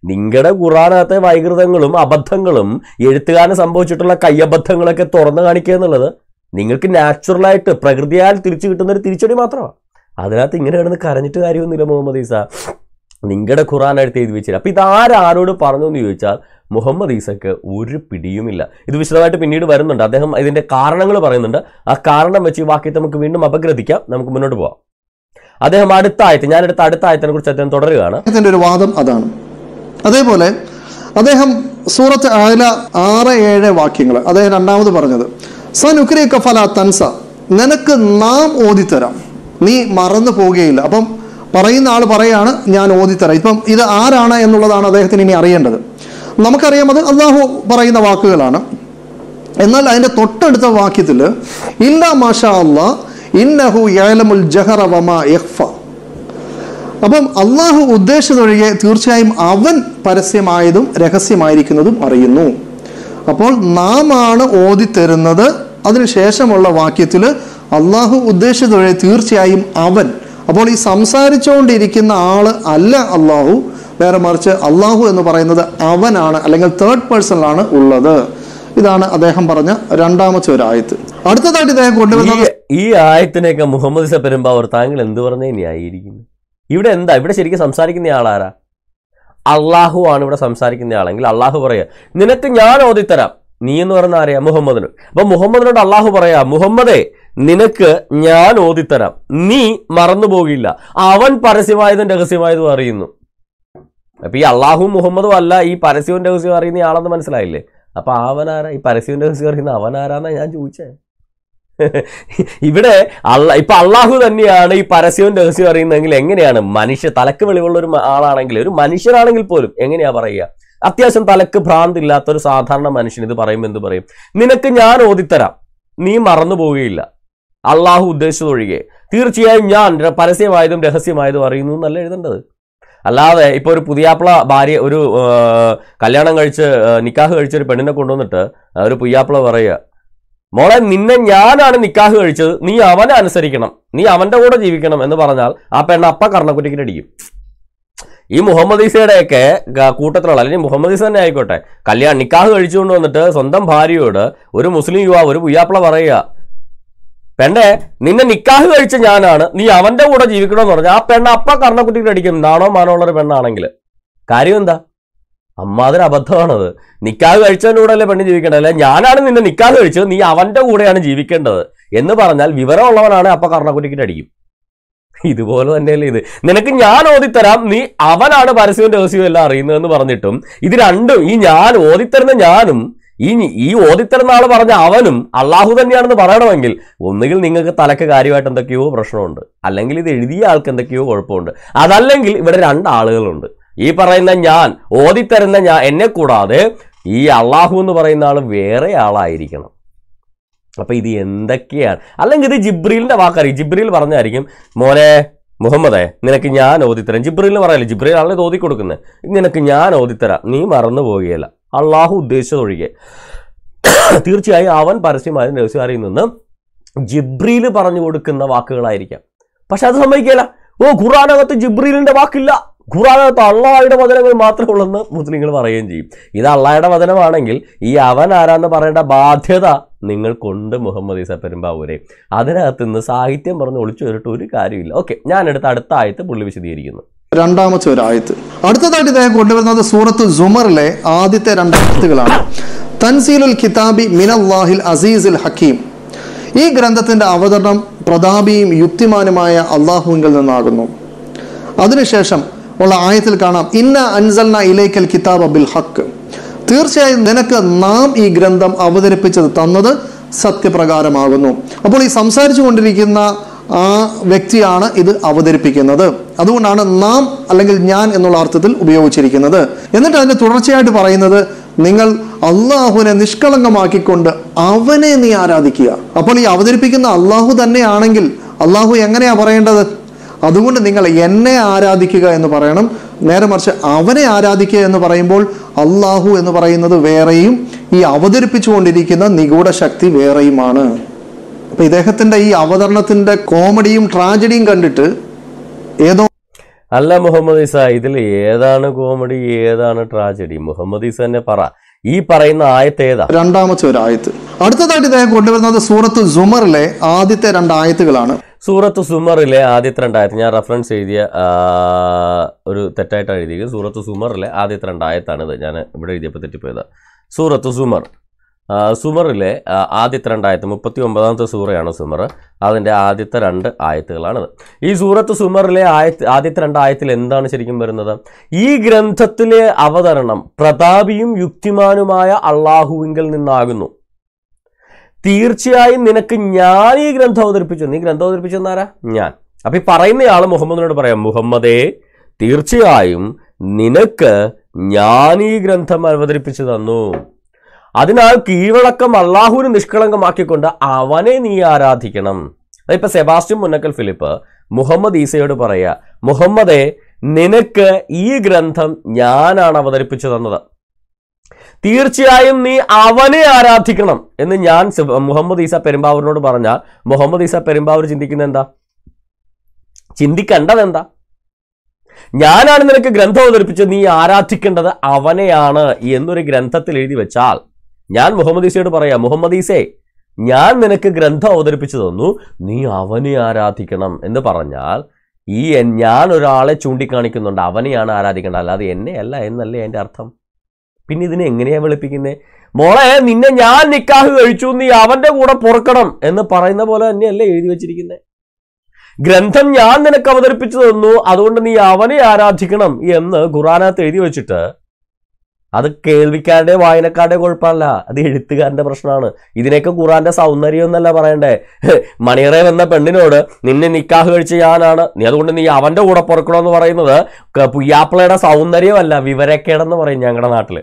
നിങ്ങളുടെ ഖുറാനകത്തെ വൈകൃതങ്ങളും അബദ്ധങ്ങളും എഴുത്തുകാരന് സംഭവിച്ചിട്ടുള്ള കയ്യബദ്ധങ്ങളൊക്കെ തുറന്നു കാണിക്കുക എന്നുള്ളത് നിങ്ങൾക്ക് നാച്ചുറലായിട്ട് പ്രകൃതിയാൽ തിരിച്ചു കിട്ടുന്ന ഒരു തിരിച്ചടി മാത്രമാണ് അതിനകത്ത് ഇങ്ങനെ കിടന്ന് കരഞ്ഞിട്ട് കാര്യമൊന്നുമില്ല മുഹമ്മദ് ഈസ നിങ്ങളുടെ ഖുറാൻ എടുത്ത് എഴുതി വെച്ചില്ല അപ്പം ഇതാരാരോട് പറഞ്ഞു എന്ന് ചോദിച്ചാൽ മുഹമ്മദ് ഈസക്ക് ഒരു പിടിയുമില്ല ഇത് വിശദമായിട്ട് പിന്നീട് വരുന്നുണ്ട് അദ്ദേഹം ഇതിന്റെ കാരണങ്ങൾ പറയുന്നുണ്ട് ആ കാരണം വെച്ച് ഈ വാക്യത്തെ നമുക്ക് വീണ്ടും അപഗ്രഥിക്കാം നമുക്ക് മുന്നോട്ട് പോവാം അദ്ദേഹം അടുത്ത ആയത്ത് ഞാൻ എടുത്ത അടുത്ത ആയത്തിനെ കുറിച്ച് അദ്ദേഹം തുടരുകയാണ് അദ്ദേഹത്തിന്റെ ഒരു വാദം അതാണ് അതേപോലെ അദ്ദേഹം സൂറത്ത് ആല ആറ് ഏഴ് വാക്യങ്ങൾ അദ്ദേഹം രണ്ടാമത് പറഞ്ഞത് സനുക്രി കഫല തൻസ നിനക്ക് നാം ഓതിത്തരാം നീ മറന്നു പോവുകയില്ല അപ്പം പറയുന്ന ആൾ പറയാണ് ഞാൻ ഓതിത്തരാം ഇപ്പം ഇത് ആരാണ് എന്നുള്ളതാണ് അദ്ദേഹത്തിന് ഇനി അറിയേണ്ടത് നമുക്കറിയാം അത് അള്ളാഹു പറയുന്ന വാക്കുകളാണ് എന്നാൽ അതിന്റെ തൊട്ടടുത്ത വാക്യത്തിൽ ഇല്ല മാഷാ അള്ളാ ഇന്നഹു യഅലമുൽ ജഹറ വമാ യഖ്ഫ അപ്പം അള്ളാഹു ഉദ്ദേശിച്ചതൊഴികെ തീർച്ചയായും അവൻ പരസ്യമായതും രഹസ്യമായിരിക്കുന്നതും അറിയുന്നു അപ്പോൾ നാം ആണ് ഓതിത്തരുന്നത് അതിനുശേഷമുള്ള വാക്യത്തിൽ അള്ളാഹു ഉദ്ദേശിച്ചതൊഴികെ തീർച്ചയായും അവൻ അപ്പോൾ ഈ സംസാരിച്ചുകൊണ്ടിരിക്കുന്ന ആള് അല്ല അള്ളാഹു നേരെ മറിച്ച് അള്ളാഹു എന്ന് പറയുന്നത് അവനാണ് അല്ലെങ്കിൽ തേർഡ് പേഴ്സണിലാണ് ഉള്ളത് ഇതാണ് അദ്ദേഹം പറഞ്ഞ രണ്ടാമത്തെ ഒരു ആയത്ത് അടുത്തതായിട്ട് ഇദ്ദേഹം കൊണ്ടുവന്നത് ഈ ഈ ആയത്തിനെയൊക്കെ മുഹമ്മദ് സ പെരുമ്പാവൂർ താങ്കൾ എന്ത് പറഞ്ഞേ ന്യായീകരിക്കുന്നു ഇവിടെ എന്താ ഇവിടെ ശരിക്കും സംസാരിക്കുന്ന ആളാരാ അള്ളാഹു ആണ് ഇവിടെ സംസാരിക്കുന്ന ആളെങ്കിൽ അള്ളാഹു പറയാ നിനക്ക് ഞാൻ ഓതിത്തരാം നീ എന്ന് പറഞ്ഞ ആരെയാ മുഹമ്മദിന് അപ്പൊ മുഹമ്മദിനോട് അള്ളാഹു പറയാ മുഹമ്മദേ നിനക്ക് ഞാൻ ഓതിത്തരാം നീ മറന്നു പോകില്ല അവൻ പരസ്യമായതും രഹസ്യമായതും അറിയുന്നു അപ്പൊ ഈ അള്ളാഹു മുഹമ്മദും അല്ല ഈ പരസ്യവും രഹസ്യവും അറിയുന്ന ആളെന്ന് മനസ്സിലായില്ലേ അപ്പൊ അവനാരാ ഈ പരസ്യവും രഹസ്യം അറിയുന്ന അവനാരാന്നാ ഞാൻ ചോദിച്ചേ ഇവിടെ അള്ള ഇപ്പൊ അള്ളാഹു തന്നെയാണ് ഈ പരസ്യവും രഹസ്യവും അറിയുന്നതെങ്കിൽ എങ്ങനെയാണ് മനുഷ്യ തലക്ക് വെളിവുള്ള ഒരു മ- ആളാണെങ്കിൽ ഒരു മനുഷ്യനാണെങ്കിൽ പോലും എങ്ങനെയാ പറയുക അത്യാവശ്യം തലക്ക് ഭ്രാന്തില്ലാത്ത ഒരു സാധാരണ മനുഷ്യൻ ഇത് പറയുമ്പോൾ എന്ത് പറയും നിനക്ക് ഞാൻ ഓതിത്തരാം നീ മറന്നു പോവുകയില്ല അള്ളാഹു ഉദ്ദേശിച്ചതൊഴികെ തീർച്ചയായും ഞാൻ ര- പരസ്യമായതും രഹസ്യമായതും അറിയുന്നു എന്നല്ല എഴുതേണ്ടത് അല്ലാതെ ഇപ്പൊ ഒരു പുതിയാപ്പിള ഭാര്യ ഒരു ആ, കല്യാണം കഴിച്ച് ആ, നിക്കാഹ് കഴിച്ച ഒരു പെണ്ണിനെ കൊണ്ടുവന്നിട്ട് ആ, ഒരു പുയ്യാപ്പിള പറയുക മോളെ നിന്നെ ഞാനാണ് നിക്കാഹ് കഴിച്ചത് നീ അവനെ അനുസരിക്കണം നീ അവന്റെ കൂടെ ജീവിക്കണം എന്ന് പറഞ്ഞാൽ ആ പെണ്ണ് അപ്പ കർണക്കുറ്റിക്കിട്ട് അടിക്കും ഈ മുഹമ്മദ് ഈസയുടെയൊക്കെ ഗ- കൂട്ടത്തിലുള്ള അല്ലെങ്കിൽ മുഹമ്മദ് ഈസ തന്നെ ആയിക്കോട്ടെ കല്യാണം നിക്കാഹ് കഴിച്ചുകൊണ്ട് വന്നിട്ട് സ്വന്തം ഭാര്യയോട് ഒരു മുസ്ലിം യുവാവ് ഒരു പുയ്യാപ്പിള പറയുക പെണ്ണെ നിന്നെ നിക്കാഹ് കഴിച്ച ഞാനാണ് നീ അവന്റെ കൂടെ ജീവിക്കണമെന്ന് പറഞ്ഞാൽ ആ പെണ്ണ് അപ്പ കർണക്കുറ്റിക്കിട്ട് അടിക്കും നാണോ മാനോ ഉള്ള ഒരു പെണ്ണാണെങ്കിൽ കാര്യം എന്താ അമ്മാതിരി അബദ്ധമാണത് നിക്കാഹ് കഴിച്ചവൻ്റെ കൂടെ അല്ലേ പെണ്ണ് ജീവിക്കേണ്ടത് അല്ലെ ഞാനാണ് നിന്നെ നിക്കാഹ് കഴിച്ചത് നീ അവന്റെ കൂടെയാണ് ജീവിക്കേണ്ടത് എന്ന് പറഞ്ഞാൽ വിവരമുള്ളവനാണ് അപ്പ കർണക്കുറ്റിക്കിട്ട് അടിക്കും ഇതുപോലെ തന്നെയല്ലേ ഇത് നിനക്ക് ഞാൻ ഓതിത്തരാം നീ അവനാണ് പരസ്യവും രഹസ്യവും എല്ലാം അറിയുന്നതെന്ന് പറഞ്ഞിട്ടും ഇത് രണ്ടും ഈ ഞാൻ ഓതിത്തരുന്ന ഞാനും ഈ ഈ ഓതിത്തരുന്ന ആള് പറഞ്ഞ അവനും അള്ളാഹു തന്നെയാണെന്ന് പറയണമെങ്കിൽ ഒന്നുകിൽ നിങ്ങൾക്ക് തലക്ക് കാര്യമായിട്ട് എന്തൊക്കെയോ പ്രശ്നമുണ്ട് അല്ലെങ്കിൽ ഇത് എഴുതിയ ആൾക്ക് എന്തൊക്കെയോ കുഴപ്പമുണ്ട് അതല്ലെങ്കിൽ ഇവിടെ രണ്ടാളുകളുണ്ട് ഈ പറയുന്ന ഞാൻ ഓതിത്തരുന്ന ഞാൻ എന്നെ കൂടാതെ ഈ അള്ളാഹു എന്ന് പറയുന്ന ആൾ വേറെ ആളായിരിക്കണം അപ്പൊ ഇത് എന്തൊക്കെയാണ് അല്ലെങ്കിൽ ഇത് ജിബ്രീലിന്റെ വാക്കറിയും ജിബ്രീൽ പറഞ്ഞായിരിക്കും മോനെ മുഹമ്മദേ നിനക്ക് ഞാൻ ഓതിത്തരാം ജിബ്രീലിന് പറയല്ലേ ജിബ്രീൽ ആളെ ഓതി കൊടുക്കുന്നത് നിനക്ക് ഞാൻ ഓതിത്തരാം നീ മറന്നു പോവുകയല്ല അള്ളാഹു ഉദ്ദേശിച്ചതൊഴികെ തീർച്ചയായും അവൻ പരസ്യമായും രഹസ്യമാരിൽ നിന്ന് ജിബ്രീൽ പറഞ്ഞു കൊടുക്കുന്ന വാക്കുകളായിരിക്കാം പക്ഷെ അത് സമ്മതിക്കില്ല ഓ ഖുറാനകത്ത് ജിബ്രീലിന്റെ വാക്കില്ല ഖുറാനകത്ത് അള്ളാഹയുടെ വചനങ്ങൾ മാത്രമേ ഉള്ളെന്ന് മുസ്ലിങ്ങൾ പറയുകയും ചെയ്യും ഇത് അള്ളാഹയുടെ വചനമാണെങ്കിൽ ഈ അവൻ ആരാന്ന് പറയേണ്ട ബാധ്യത നിങ്ങൾക്കുണ്ട് മുഹമ്മദ് ഈസ പെരുമ്പാവൂരെ അതിനകത്ത് നിന്ന് സാഹിത്യം പറഞ്ഞ് ഒളിച്ചു വരിട്ട് ഒരു കാര്യമില്ല ഓക്കെ ഞാൻ എടുത്ത അടുത്ത ആയത്ത് പുള്ളി വിശദീകരിക്കുന്നു രണ്ടാമത്തെ ഒരു ആയത്ത് അടുത്തതായിട്ട് ഇദ്ദേഹം കൊണ്ടുവരുന്നത് സൂറത്ത് സുമറിലെ ആദ്യത്തെ രണ്ടായത്തുകളാണ് തൻസീലുൽ കിതാബി മിനല്ലാഹിൽ അസീസുൽ ഹക്കീം ഈ ഗ്രന്ഥത്തിന്റെ അവതരണം പ്രതാപിയും യുക്തിമാനുമായ അള്ളാഹുവിൽ നിന്നാകുന്നു അതിനുശേഷം ഉള്ള ആയത്തിൽ കാണാം ഇന്ന അൻസൽന ഇലൈക്കൽ കിതാബ് ബിൽ ഹക്ക് തീർച്ചയായും നിനക്ക് നാം ഈ ഗ്രന്ഥം അവതരിപ്പിച്ചത് തന്നത് സത്യപ്രകാരമാകുന്നു അപ്പോൾ ഈ സംസാരിച്ചു കൊണ്ടിരിക്കുന്ന ആ വ്യക്തിയാണ് ഇത് അവതരിപ്പിക്കുന്നത് അതുകൊണ്ടാണ് നാം അല്ലെങ്കിൽ ഞാൻ എന്നുള്ള അർത്ഥത്തിൽ ഉപയോഗിച്ചിരിക്കുന്നത് എന്നിട്ട് അതിന്റെ തുടർച്ചയായിട്ട് പറയുന്നത് നിങ്ങൾ അള്ളാഹുവിനെ നിഷ്കളങ്കമാക്കിക്കൊണ്ട് അവനെ നീ ആരാധിക്കുക അപ്പോൾ ഈ അവതരിപ്പിക്കുന്ന അള്ളാഹു തന്നെയാണെങ്കിൽ അള്ളാഹു എങ്ങനെയാ പറയേണ്ടത് അതുകൊണ്ട് നിങ്ങൾ എന്നെ ആരാധിക്കുക എന്ന് പറയണം നേരെ മറിച്ച് അവനെ ആരാധിക്കുക എന്ന് പറയുമ്പോൾ അള്ളാഹു എന്ന് പറയുന്നത് വേറെയും ഈ അവതരിപ്പിച്ചുകൊണ്ടിരിക്കുന്ന നിഗൂഢ ശക്തി വേറെയുമാണ് അപ്പൊ ഇദ്ദേഹത്തിന്റെ ഈ അവതരണത്തിന്റെ കോമഡിയും ട്രാജഡിയും കണ്ടിട്ട് ഏതോ അല്ല മുഹമ്മദ് ഈസ ഇതിൽ ഏതാണ് കോമഡി ഏതാണ് ട്രാജഡി മുഹമ്മദ് ഈസ തന്നെ പറ ഈ പറയുന്ന ആയത്ത് ഏതാ രണ്ടാമത്തെ ഒരു ആയത്ത് അടുത്തതായിട്ട് ഇദ്ദേഹം കൊണ്ടുവരുന്നത് സൂറത്ത് സുമറിലെ ആദ്യത്തെ രണ്ട് ആയത്തുകളാണ് സൂറത്ത് സുമറിലെ ആദ്യത്തെ രണ്ടായത്ത് ഞാൻ റെഫറൻസ് എഴുതിയ ആ, ഒരു തെറ്റായിട്ടാണ് എഴുതിയത് സൂറത്ത് സുമറിലെ ആദ്യത്തെ രണ്ടായത്താണിത് ഞാൻ ഇവിടെ എഴുതിയപ്പോൾ തെറ്റിപ്പോയത് സൂറത്ത് സുമർ ആ, സുമറിലെ ആ, ആദ്യത്തെ രണ്ടായത്ത് മുപ്പത്തി ഒമ്പതാമത്തെ സൂറയാണ് സുമർ അതിൻ്റെ ആദ്യത്തെ രണ്ട് ആയത്തുകളാണിത് ഈ സൂറത്ത് സുമറിലെ ആയത്ത് ആദ്യത്തെ രണ്ട് ആയത്തിൽ എന്താണ് ശരിക്കും വരുന്നത് ഈ ഗ്രന്ഥത്തിലെ അവതരണം പ്രതാപിയും യുക്തിമാനുമായ അള്ളാഹുവിങ്കിൽ നിന്നാകുന്നു തീർച്ചയായും നിനക്ക് ഞാൻ ഈ ഗ്രന്ഥം അവതരിപ്പിച്ചു നീ ഗ്രന്ഥം അവതരിപ്പിച്ചു എന്നാരാ ഞാൻ അപ്പൊ ഈ പറയുന്നയാൾ മുഹമ്മദിനോട് പറയാം മുഹമ്മദേ തീർച്ചയായും നിനക്ക് ഞാൻ ഈ ഗ്രന്ഥം അവതരിപ്പിച്ചു തന്നു അതിനാൽ കീഴ്വഴക്കം അള്ളാഹുവിന് നിഷ്കളങ്കമാക്കിക്കൊണ്ട് അവനെ നീ ആരാധിക്കണം ഇപ്പൊ സെബാസ്റ്റ്യൻ മുന്നക്കൽ ഫിലിപ്പ് മുഹമ്മദ് ഈസയോട് പറയാ മുഹമ്മദേ നിനക്ക് ഈ ഗ്രന്ഥം ഞാനാണ് അവതരിപ്പിച്ചു തന്നത് തീർച്ചയായും നീ അവനെ ആരാധിക്കണം എന്ന് ഞാൻ സെബ- മുഹമ്മദ് ഈസ പെരുമ്പാവൂരിനോട് പറഞ്ഞാൽ മുഹമ്മദ് ഈസ പെരുമ്പാവൂർ ചിന്തിക്കുന്നത് എന്താ ചിന്തിക്കേണ്ടത് എന്താ ഞാനാണ് നിനക്ക് ഗ്രന്ഥം അവതരിപ്പിച്ചത് നീ ആരാധിക്കേണ്ടത് അവനെയാണ് എന്നൊരു ഗ്രന്ഥത്തിൽ എഴുതി വെച്ചാൽ ഞാൻ മുഹമ്മദ് ഈസയോട് പറയാം മുഹമ്മദ് ഈസേ ഞാൻ നിനക്ക് ഗ്രന്ഥം അവതരിപ്പിച്ചു തന്നു നീ അവനെ ആരാധിക്കണം എന്ന് പറഞ്ഞാൽ ഈ എൻ- ഞാൻ ഒരാളെ ചൂണ്ടിക്കാണിക്കുന്നുണ്ട് അവനെയാണ് ആരാധിക്കേണ്ടത് അല്ലാതെ എന്നെ അല്ല എന്നല്ലേ എൻ്റെ അർത്ഥം പിന്നെ ഇതിനെ എങ്ങനെയാ വെളുപ്പിക്കുന്നത് മോളെ നിന്നെ ഞാൻ നിക്കാഹ് കഴിച്ചു നീ അവന്റെ കൂടെ പൊറുക്കണം എന്ന് പറയുന്ന പോലെ തന്നെയല്ലേ എഴുതി വെച്ചിരിക്കുന്നത് ഗ്രന്ഥം ഞാൻ നിനക്ക് അവതരിപ്പിച്ചു തന്നു അതുകൊണ്ട് നീ അവനെ ആരാധിക്കണം എന്ന് ഖുറാനകത്ത് എഴുതി വെച്ചിട്ട് അത് കേൾവിക്കാരുടെ വായനക്കാരുടെ കുഴപ്പമല്ല അത് എഴുത്തുകാരന്റെ പ്രശ്നമാണ് ഇതിനൊക്കെ ഖുറാന്റെ സൗന്ദര്യം എന്നല്ല പറയണ്ടേ മണിയറേ വന്ന പെണ്ണിനോട് നിന്നെ നിക്കാഹ് കഴിച്ച ഞാനാണ് നീ അതുകൊണ്ട് നീ അവന്റെ കൂടെ പൊറുക്കണമെന്ന് പറയുന്നത് ക- പുയ്യാപ്പിളയുടെ സൗന്ദര്യമല്ല വിവരക്കേടെന്ന് പറയും ഞങ്ങളുടെ നാട്ടില്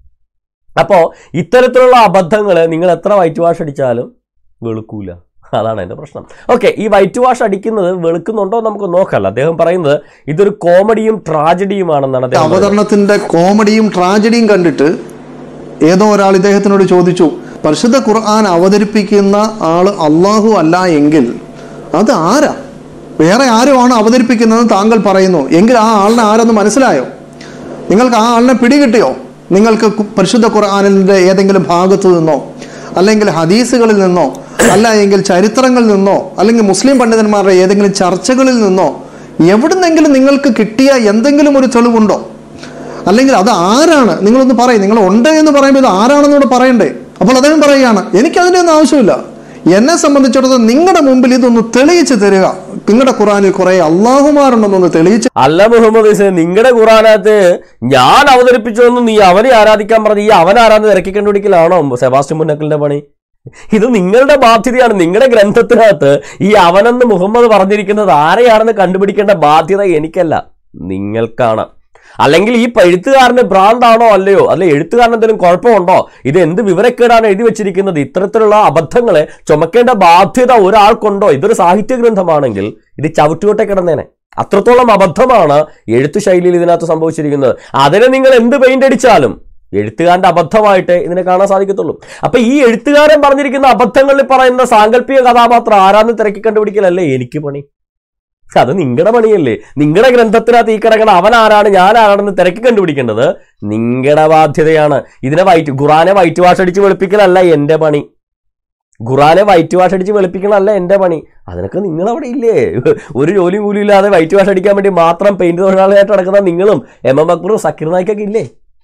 അപ്പോ ഇത്തരത്തിലുള്ള അബദ്ധങ്ങൾ നിങ്ങൾ എത്ര വൈറ്റ് വാഷ് അടിച്ചാലും വെളുക്കൂല അതാണ് എൻ്റെ പ്രശ്നം ഓക്കെ ഈ വൈറ്റ് വാഷ് അടിക്കുന്നത് വെളുക്കുന്നുണ്ടോ എന്ന് നമുക്ക് നോക്കല്ല അദ്ദേഹം പറയുന്നത് ഇതൊരു കോമഡിയും ട്രാജഡിയുമാണെന്നാണ് അദ്ദേഹം പറയുന്നത്. അവതരണത്തിന്റെ കോമഡിയും ട്രാജഡിയും കണ്ടിട്ട് ഏതോ ഒരാൾ ഇദ്ദേഹത്തിനോട് ചോദിച്ചു പരിശുദ്ധ ഖുർആൻ അവതരിപ്പിക്കുന്ന ആള് അള്ളാഹു അല്ല എങ്കിൽ അത് ആരാ വേറെ ആരുമാണ് അവതരിപ്പിക്കുന്നതെന്ന് താങ്കൾ പറയുന്നു എങ്കിൽ ആ ആളിനെ ആരെന്ന് മനസ്സിലായോ നിങ്ങൾക്ക് ആ ആളിനെ പിടികിട്ടിയോ നിങ്ങൾക്ക് കു- പരിശുദ്ധ ഖുർആാനിൻ്റെ ഏതെങ്കിലും ഭാഗത്തു നിന്നോ അല്ലെങ്കിൽ ഹദീസുകളിൽ നിന്നോ അല്ല എങ്കിൽ ചരിത്രങ്ങളിൽ നിന്നോ അല്ലെങ്കിൽ മുസ്ലിം പണ്ഡിതന്മാരുടെ ഏതെങ്കിലും ചർച്ചകളിൽ നിന്നോ എവിടുന്നെങ്കിലും നിങ്ങൾക്ക് കിട്ടിയ എന്തെങ്കിലും ഒരു തെളിവുണ്ടോ അല്ലെങ്കിൽ അത് ആരാണ് നിങ്ങളൊന്ന് പറയും നിങ്ങൾ ഉണ്ട് എന്ന് പറയുമ്പോൾ ഇത് ആരാണെന്നോട് പറയണ്ടേ അപ്പോൾ അദ്ദേഹം പറയുകയാണ് എനിക്ക് അതിൻ്റെ ഒന്നും ആവശ്യമില്ല എന്നെ സംബന്ധിച്ചിടത്തോളം നിങ്ങളുടെ മുമ്പിൽ ഇതൊന്ന് തെളിയിച്ച് തരിക നിങ്ങളുടെ ഖുറാനിൽ കുറെ അള്ളാഹുമാരുണ്ടെന്നൊന്ന് തെളിയിച്ച് അല്ല മുഹമ്മദ് ഹുസൈൻ നിങ്ങളുടെ ഖുറാനകത്ത് ഞാൻ അവതരിപ്പിച്ചൊന്നും നീ അവനെ ആരാധിക്കാൻ പറഞ്ഞ് ഈ അവൻ ആരാധന ഇറക്കി കണ്ടുപിടിക്കലാണോ സെബാസ്റ്റ്യൻ മുന്നക്കലിന്റെ പണി ഇത് നിങ്ങളുടെ ബാധ്യതയാണ് നിങ്ങളുടെ ഗ്രന്ഥത്തിനകത്ത് ഈ അവനെന്ന് മുഹമ്മദ് പറഞ്ഞിരിക്കുന്നത് ആരെയാണെന്ന് കണ്ടുപിടിക്കേണ്ട ബാധ്യത എനിക്കല്ല നിങ്ങൾക്കാണ് അല്ലെങ്കിൽ ഈ എഴുത്തുകാരന് ഭ്രാന്താണോ അല്ലയോ അല്ലെ എഴുത്തുകാരന് എന്തെങ്കിലും കുഴപ്പമുണ്ടോ ഇത് എന്ത് വിവരക്കേടാണ് എഴുതി വെച്ചിരിക്കുന്നത് ഇത്തരത്തിലുള്ള അബദ്ധങ്ങളെ ചുമക്കേണ്ട ബാധ്യത ഒരാൾക്കുണ്ടോ ഇതൊരു സാഹിത്യ ഗ്രന്ഥമാണെങ്കിൽ ഇത് ചവിട്ടുകൊട്ടെ കിടന്നേനെ അത്രത്തോളം അബദ്ധമാണ് എഴുത്തു ശൈലിയിൽ ഇതിനകത്ത് സംഭവിച്ചിരിക്കുന്നത് അതിനെ നിങ്ങൾ എന്ത് പെയിന്റ് അടിച്ചാലും എഴുത്തുകാരന്റെ അബദ്ധമായിട്ട് ഇതിനെ കാണാൻ സാധിക്കത്തുള്ളൂ അപ്പൊ ഈ എഴുത്തുകാരൻ പറഞ്ഞിരിക്കുന്ന അബദ്ധങ്ങളിൽ പറയുന്ന സാങ്കല്പിക കഥാപാത്രം ആരാന്ന് തിരക്കി കണ്ടുപിടിക്കലല്ലേ എനിക്ക് പണി അത് നിങ്ങളുടെ പണിയല്ലേ നിങ്ങളുടെ ഗ്രന്ഥത്തിനകത്ത് ഈ കിടക്കണ അവൻ ആരാണ് ഞാൻ ആരാണെന്ന് തിരക്കി കണ്ടുപിടിക്കേണ്ടത് നിങ്ങളുടെ ബാധ്യതയാണ് ഇതിനെ വൈറ്റ് ഖുറാനെ വൈറ്റ് വാഷ് അടിച്ച് വെളുപ്പിക്കലല്ല എന്റെ പണി ഖുറാനെ വൈറ്റ് വാഷ് അടിച്ച് വെളുപ്പിക്കണമല്ല എന്റെ പണി അതിനൊക്കെ നിങ്ങൾ അവിടെ ഇല്ലേ ഒരു ജോലി കൂലി ഇല്ലാതെ വൈറ്റ് വാഷ് അടിക്കാൻ വേണ്ടി മാത്രം പെയിന്റ് തൊഴിലാളിയായിട്ട് നടക്കുന്ന നിങ്ങളും എം എം അക്ബറും സക്കീർ നായിക്കൊക്കെ ഇല്ലേ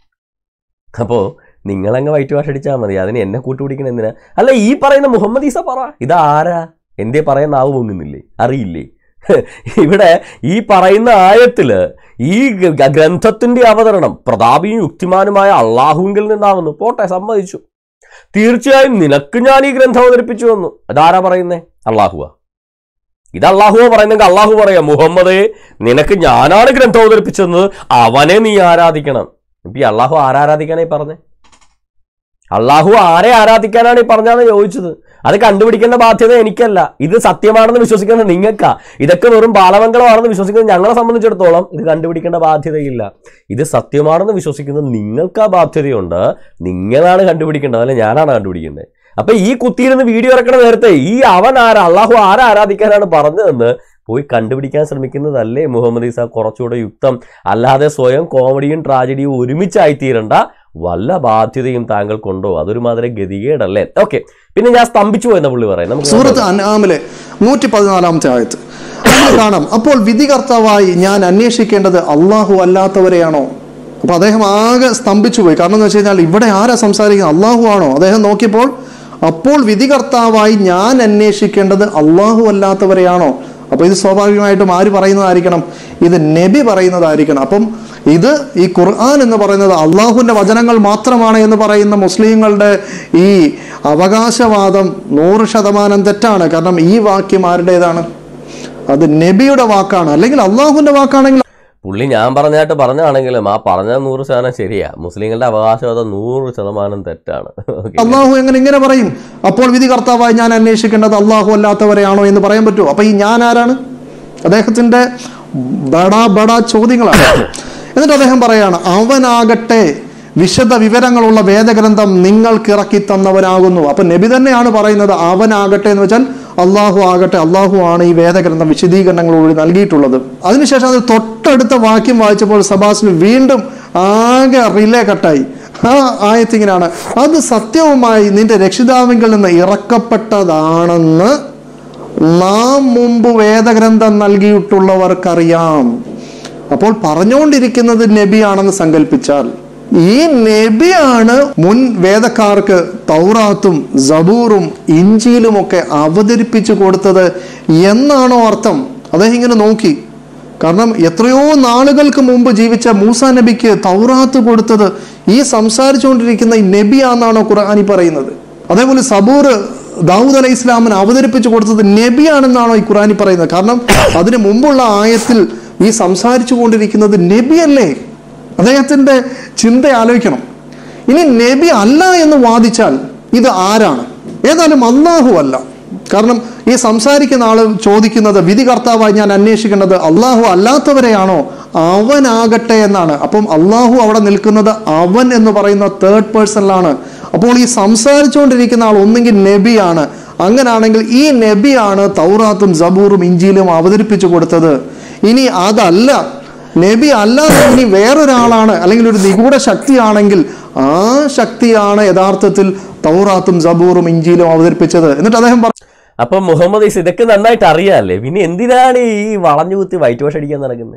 അപ്പോൾ നിങ്ങളങ്ങ് വൈറ്റ് വാഷ് അടിച്ചാൽ മതി അതിന് എന്നെ കൂട്ടുപിടിക്കണം എന്തിനാ അല്ല ഈ പറയുന്ന മുഹമ്മദ് ഈസ പറ ഇതാരാ എന്തേ പറയാൻ നാവ് പൊങ്ങുന്നില്ലേ അറിയില്ലേ ഇവിടെ ഈ പറയുന്ന ആയത്തില് ഈ ഗ- ഗ്രന്ഥത്തിന്റെ അവതരണം പ്രതാപിയും യുക്തിമാനുമായ അള്ളാഹുവിൽ നിന്നാകുന്നു പോട്ടെ സമ്മതിച്ചു തീർച്ചയായും നിനക്ക് ഞാൻ ഈ ഗ്രന്ഥം അവതരിപ്പിച്ചു വന്നു അതാരാ പറയുന്നേ അള്ളാഹുവ ഇത് അള്ളാഹുവ പറയുന്നെങ്കിൽ അള്ളാഹു പറയാം മുഹമ്മദേ നിനക്ക് ഞാനാണ് ഗ്രന്ഥം അവതരിപ്പിച്ചത് അവനെ നീ ആരാധിക്കണം ഇപ്പൊ ഈ അള്ളാഹു ആരാരാധിക്കാനായി പറഞ്ഞേ അള്ളാഹു ആരെ ആരാധിക്കാനാണ് ഈ പറഞ്ഞാന്ന് ചോദിച്ചത് അത് കണ്ടുപിടിക്കേണ്ട ബാധ്യത എനിക്കല്ല ഇത് സത്യമാണെന്ന് വിശ്വസിക്കുന്ന നിങ്ങൾക്കാ ഇതൊക്കെ വെറും ബാലമംഗളമാണെന്ന് വിശ്വസിക്കുന്ന ഞങ്ങളെ സംബന്ധിച്ചിടത്തോളം ഇത് കണ്ടുപിടിക്കേണ്ട ബാധ്യതയില്ല ഇത് സത്യമാണെന്ന് വിശ്വസിക്കുന്ന നിങ്ങൾക്ക് ആ ബാധ്യതയുണ്ട് നിങ്ങളാണ് കണ്ടുപിടിക്കേണ്ടത് അല്ലെ ഞാനാണ് കണ്ടുപിടിക്കേണ്ടത് അപ്പൊ ഈ കുത്തിയിരുന്ന് വീഡിയോ ഇറക്കണ നേരത്തെ ഈ അവൻ ആരാ അള്ളാഹു ആരാ ആരാധിക്കാനാണ് പറഞ്ഞതെന്ന് പോയി കണ്ടുപിടിക്കാൻ ശ്രമിക്കുന്നതല്ലേ മുഹമ്മദ് ഈസ കുറച്ചുകൂടെ യുക്തം അല്ലാതെ സ്വയം കോമഡിയും ട്രാജഡിയും ഒരുമിച്ചായിത്തീരണ്ട വല്ല ബാധ്യതയും താങ്കൾക്കുണ്ടോ അതൊരു മാതിരി ഗതികേടല്ലേ ഓക്കെ പിന്നെ ഞാൻ സ്തംഭിച്ചു പോയെന്ന പുള്ളി പറയാം നമുക്ക് സൂറത്ത് അനാമിലെ നൂറ്റി പതിനാലാമത്തെ ആയത്ത് നമ്മൾ കാണാം അപ്പോൾ വിധികർത്താവായി ഞാൻ അന്വേഷിക്കേണ്ടത് അള്ളാഹു അല്ലാത്തവരെയാണോ അപ്പൊ അദ്ദേഹം ആകെ സ്തംഭിച്ചു പോയി കാരണം എന്ന് വെച്ച് കഴിഞ്ഞാൽ ഇവിടെ ആരാ സംസാരിക്കുന്നത് അള്ളാഹു ആണോ അദ്ദേഹം നോക്കിയപ്പോൾ അപ്പോൾ വിധികർത്താവായി ഞാൻ അന്വേഷിക്കേണ്ടത് അള്ളാഹു അല്ലാത്തവരെയാണോ അപ്പൊ ഇത് സ്വാഭാവികമായിട്ടും ആര് പറയുന്നതായിരിക്കണം ഇത് നബി പറയുന്നതായിരിക്കണം അപ്പം ഇത് ഈ ഖുർആൻ എന്ന് പറയുന്നത് അള്ളാഹുവിന്റെ വചനങ്ങൾ മാത്രമാണ് എന്ന് പറയുന്ന മുസ്ലിങ്ങളുടെ ഈ അവകാശവാദം നൂറ് ശതമാനം തെറ്റാണ് കാരണം ഈ വാക്യം ആരുടേതാണ് അത് നബിയുടെ വാക്കാണ് അല്ലെങ്കിൽ അള്ളാഹുവിന്റെ വാക്കാണെങ്കിൽ പുള്ളി ഞാൻ പറഞ്ഞായിട്ട് പറഞ്ഞാണെങ്കിലും ആ പറഞ്ഞ നൂറ് ശതമാനം ശരിയാ മുസ്ലിങ്ങളുടെ അവകാശവാദം നൂറ് ശതമാനം തെറ്റാണ് ഓക്കെ അള്ളാഹു എങ്ങനെ ഇങ്ങനെ പറയും അപ്പോൾ വിധി കർത്താവായി ഞാൻ അന്വേഷിക്കേണ്ടത് അള്ളാഹു അല്ലാത്തവരെയാണോ എന്ന് പറയാൻ പറ്റുമോ അപ്പൊ ഈ ഞാൻ ആരാണ് അദ്ദേഹത്തിന്റെ ബടാ ബടാ ചോദ്യങ്ങളാണ് എന്നിട്ട് അദ്ദേഹം പറയാണ് അവനാകട്ടെ വിശദ വിവരങ്ങളുള്ള വേദഗ്രന്ഥം നിങ്ങൾക്ക് ഇറക്കി തന്നവനാകുന്നു അപ്പൊ നബി തന്നെയാണ് പറയുന്നത് അവനാകട്ടെ എന്ന് വെച്ചാൽ അള്ളാഹു ആകട്ടെ അള്ളാഹു ആണ് ഈ വേദഗ്രന്ഥം വിശദീകരണങ്ങളോട് നൽകിയിട്ടുള്ളത് അതിനുശേഷം അത് തൊട്ടടുത്ത വാക്യം വായിച്ചപ്പോൾ സബാസിന് വീണ്ടും ആകെ റിലേ കട്ടായി ആ ആയത്തിങ്ങനാണ് അത് സത്യവുമായി നിന്റെ രക്ഷിതാവിങ്കിൽ നിന്ന് ഇറക്കപ്പെട്ടതാണെന്ന് നാം മുമ്പ് വേദഗ്രന്ഥം നൽകിയിട്ടുള്ളവർക്കറിയാം അപ്പോൾ പറഞ്ഞുകൊണ്ടിരിക്കുന്നത് നബിയാണെന്ന് സങ്കല്പിച്ചാൽ ഈ നബിയാണ് മുൻ വേദക്കാർക്ക് തൗറാത്തും സബൂറും ഇഞ്ചിയിലും ഒക്കെ അവതരിപ്പിച്ചു കൊടുത്തത് എന്നാണോ അർത്ഥം അദ്ദേഹം ഇങ്ങനെ നോക്കി കാരണം എത്രയോ നാളുകൾക്ക് മുമ്പ് ജീവിച്ച മൂസ നബിക്ക് തൗറാത്ത് കൊടുത്തത് ഈ സംസാരിച്ചുകൊണ്ടിരിക്കുന്ന ഈ നബിയാണെന്നാണോ ഖുർആാനി പറയുന്നത് അതേപോലെ സബൂർ ദാവൂദ് അലൈഹി ഇസ്ലാമിന് അവതരിപ്പിച്ചു കൊടുത്തത് നബിയാണെന്നാണോ ഈ ഖുർആാനി പറയുന്നത് കാരണം അതിന് മുമ്പുള്ള ആയത്തിൽ ഈ സംസാരിച്ചു കൊണ്ടിരിക്കുന്നത് നബിയല്ലേ അദ്ദേഹത്തിന്റെ ചിന്ത ആലോചിക്കണം ഇനി നബി അല്ല എന്ന് വാദിച്ചാൽ ഇത് ആരാണ് ഏതായാലും അള്ളാഹു അല്ല കാരണം ഈ സംസാരിക്കുന്ന ആള് ചോദിക്കുന്നത് വിധി കർത്താവായി ഞാൻ അന്വേഷിക്കേണ്ടത് അള്ളാഹു അല്ലാത്തവരെയാണോ അവനാകട്ടെ എന്നാണ് അപ്പം അള്ളാഹു അവിടെ നിൽക്കുന്നത് അവൻ എന്ന് പറയുന്ന തേർഡ് പേഴ്സണിലാണ് അപ്പോൾ ഈ സംസാരിച്ചുകൊണ്ടിരിക്കുന്ന ആൾ ഒന്നെങ്കിൽ നബിയാണ് അങ്ങനാണെങ്കിൽ ഈ നബിയാണ് തൗറാത്തും സബൂറും ഇഞ്ചിയിലും അവതരിപ്പിച്ചു കൊടുത്തത് ഇനി അതല്ല നബി അല്ലാതെ ഇനി വേറൊരാളാണ് അല്ലെങ്കിൽ ഒരു നിഗൂഢ ശക്തിയാണെങ്കിൽ ആ ശക്തിയാണ് യഥാർത്ഥത്തിൽ തൗറാത്തും സബൂറും ഇഞ്ചിയിലും അവതരിപ്പിച്ചത് എന്നിട്ട് അദ്ദേഹം പറഞ്ഞു അപ്പൊ മുഹമ്മദ് ഈസ് ഇതൊക്കെ നന്നായിട്ട് അറിയാല്ലേ പിന്നെ എന്തിനാണ് ഈ വളഞ്ഞു കുത്തി വൈറ്റ് വാഷ് അടിക്കാൻ നടക്കുന്നത്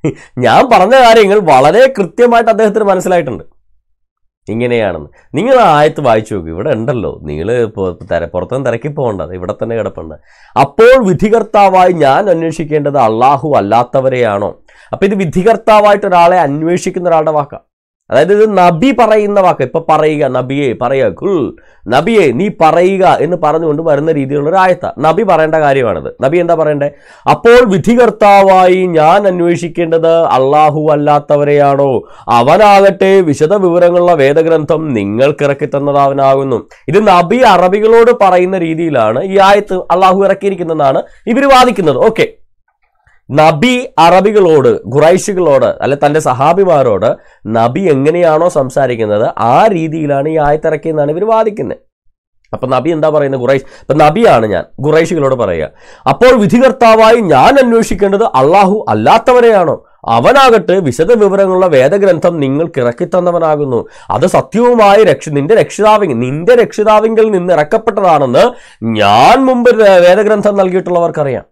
ഞാൻ പറഞ്ഞ കാര്യങ്ങൾ വളരെ കൃത്യമായിട്ട് അദ്ദേഹത്തിന് മനസ്സിലായിട്ടുണ്ട് ഇങ്ങനെയാണെന്ന് നിങ്ങൾ ആ ആയത്ത് വായിച്ചു നോക്കൂ ഇവിടെ ഉണ്ടല്ലോ നിങ്ങൾ തിര പുറത്തുനിന്ന് തിരക്കി പോകേണ്ടത് ഇവിടെ തന്നെ കിടപ്പുണ്ട് അപ്പോൾ വിധികർത്താവായി ഞാൻ അന്വേഷിക്കേണ്ടത് അള്ളാഹു അല്ലാത്തവരെയാണോ അപ്പൊ ഇത് വിധികർത്താവായിട്ട് ഒരാളെ അന്വേഷിക്കുന്ന ഒരാളുടെ വാക്കാണ് അതായത് ഇത് നബി പറയുന്ന വാക്ക് ഇപ്പൊ പറയുക നബിയെ പറയുക കുൽ നബിയെ നീ പറയുക എന്ന് പറഞ്ഞുകൊണ്ട് വരുന്ന രീതിയിലുള്ള ഒരു ആയത്ത നബി പറയേണ്ട കാര്യമാണിത് നബി എന്താ പറയണ്ടേ അപ്പോൾ വിധികർത്താവായി ഞാൻ അന്വേഷിക്കേണ്ടത് അള്ളാഹു അല്ലാത്തവരെയാണോ അവനാകട്ടെ വിശദ വിവരങ്ങളുള്ള വേദഗ്രന്ഥം നിങ്ങൾക്ക് ഇറക്കി തന്നതാവനാകുന്നു ഇത് നബി അറബികളോട് പറയുന്ന രീതിയിലാണ് ഈ ആയത്ത് അള്ളാഹു ഇറക്കിയിരിക്കുന്നതെന്നാണ് ഇവർ വാദിക്കുന്നത് ഓക്കെ നബി അറബികളോട് ഖുറൈശികളോട് അല്ലെ തന്റെ സഹാബിമാരോട് നബി എങ്ങനെയാണോ സംസാരിക്കുന്നത് ആ രീതിയിലാണ് ഈ ആയത്തിറക്കിയെന്നാണ് ഇവർ വാദിക്കുന്നത് അപ്പൊ നബി എന്താ പറയുന്നത് ഖുറൈശ് ഇപ്പൊ നബിയാണ് ഞാൻ ഖുറൈശികളോട് പറയുക അപ്പോൾ വിധികർത്താവായി ഞാൻ അന്വേഷിക്കേണ്ടത് അള്ളാഹു അല്ലാത്തവരെയാണോ അവനാകട്ടെ വിശദ വിവരങ്ങളുള്ള വേദഗ്രന്ഥം നിങ്ങൾക്ക് ഇറക്കിത്തന്നവനാകുന്നു അത് സത്യവുമായി രക്ഷ നിന്റെ രക്ഷിതാവിൽ നിന്റെ രക്ഷിതാവിങ്കിൽ നിന്ന് ഇറക്കപ്പെട്ടതാണെന്ന് ഞാൻ മുമ്പ് വേദഗ്രന്ഥം നൽകിയിട്ടുള്ളവർക്കറിയാം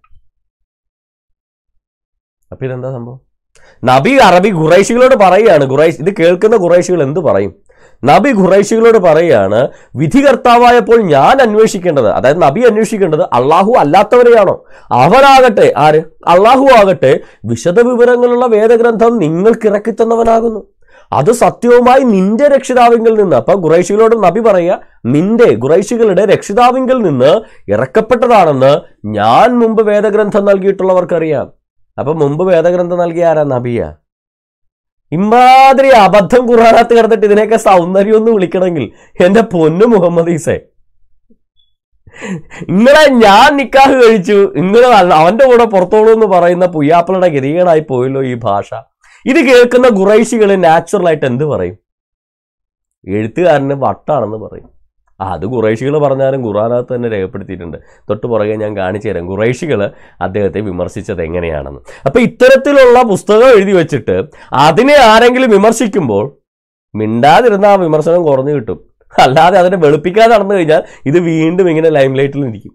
അപ്പൊ ഇതെന്താ സംഭവം നബി അറബി ഖുറൈശികളോട് പറയുകയാണ് ഖുറൈശ് ഇത് കേൾക്കുന്ന ഖുറൈശികൾ എന്ത് പറയും നബി ഖുറൈശികളോട് പറയുകയാണ് വിധികർത്താവായപ്പോൾ ഞാൻ അന്വേഷിക്കേണ്ടത് അതായത് നബി അന്വേഷിക്കേണ്ടത് അള്ളാഹു അല്ലാത്തവരെയാണോ അവനാകട്ടെ ആര് അള്ളാഹു ആകട്ടെ വിശദ വിവരങ്ങളുള്ള വേദഗ്രന്ഥം നിങ്ങൾക്ക് ഇറക്കിത്തന്നവനാകുന്നു അത് സത്യവുമായി നിന്റെ രക്ഷിതാവിങ്കിൽ നിന്ന് അപ്പൊ ഖുറൈശികളോട് നബി പറയുക നിന്റെ ഖുറൈശികളുടെ രക്ഷിതാവിങ്കിൽ നിന്ന് ഇറക്കപ്പെട്ടതാണെന്ന് ഞാൻ മുമ്പ് വേദഗ്രന്ഥം നൽകിയിട്ടുള്ളവർക്കറിയാം അപ്പൊ മുമ്പ് വേദഗ്രന്ഥം നൽകിയ ആരാ നബിയ ഇമാതിരി അബദ്ധം ഖുറാനത്ത് കിടന്നിട്ട് ഇതിനെയൊക്കെ സൗന്ദര്യം ഒന്ന് വിളിക്കണമെങ്കിൽ എന്റെ പൊന്നു മുഹമ്മദ് ഈസെ ഇങ്ങളെ ഞാൻ നിക്കാഹ് കഴിച്ചു ഇങ്ങളെ അവന്റെ കൂടെ പുറത്തോളൂ എന്ന് പറയുന്ന പുയ്യാപ്പിളുടെ ഗതികേടായി പോയല്ലോ ഈ ഭാഷ ഇത് കേൾക്കുന്ന ഖുറൈശികൾ നാച്ചുറൽ ആയിട്ട് എന്ത് പറയും എഴുത്തുകാരന് വട്ടാണെന്ന് പറയും ആ, അത് ഖുറൈഷികൾ പറഞ്ഞാലും ഖുറാനകത്ത് തന്നെ രേഖപ്പെടുത്തിയിട്ടുണ്ട് തൊട്ട് പുറകെ ഞാൻ കാണിച്ചു തരാം ഖുറൈഷികൾ അദ്ദേഹത്തെ വിമർശിച്ചത് എങ്ങനെയാണെന്ന് അപ്പോൾ ഇത്തരത്തിലുള്ള പുസ്തകം എഴുതി വെച്ചിട്ട് അതിനെ ആരെങ്കിലും വിമർശിക്കുമ്പോൾ മിണ്ടാതിരുന്ന ആ വിമർശനം കുറഞ്ഞു കിട്ടും അല്ലാതെ അതിനെ വെളുപ്പിക്കാതെ നടന്നു കഴിഞ്ഞാൽ ഇത് വീണ്ടും ഇങ്ങനെ ലൈം ലൈറ്റിൽ ഇരിക്കും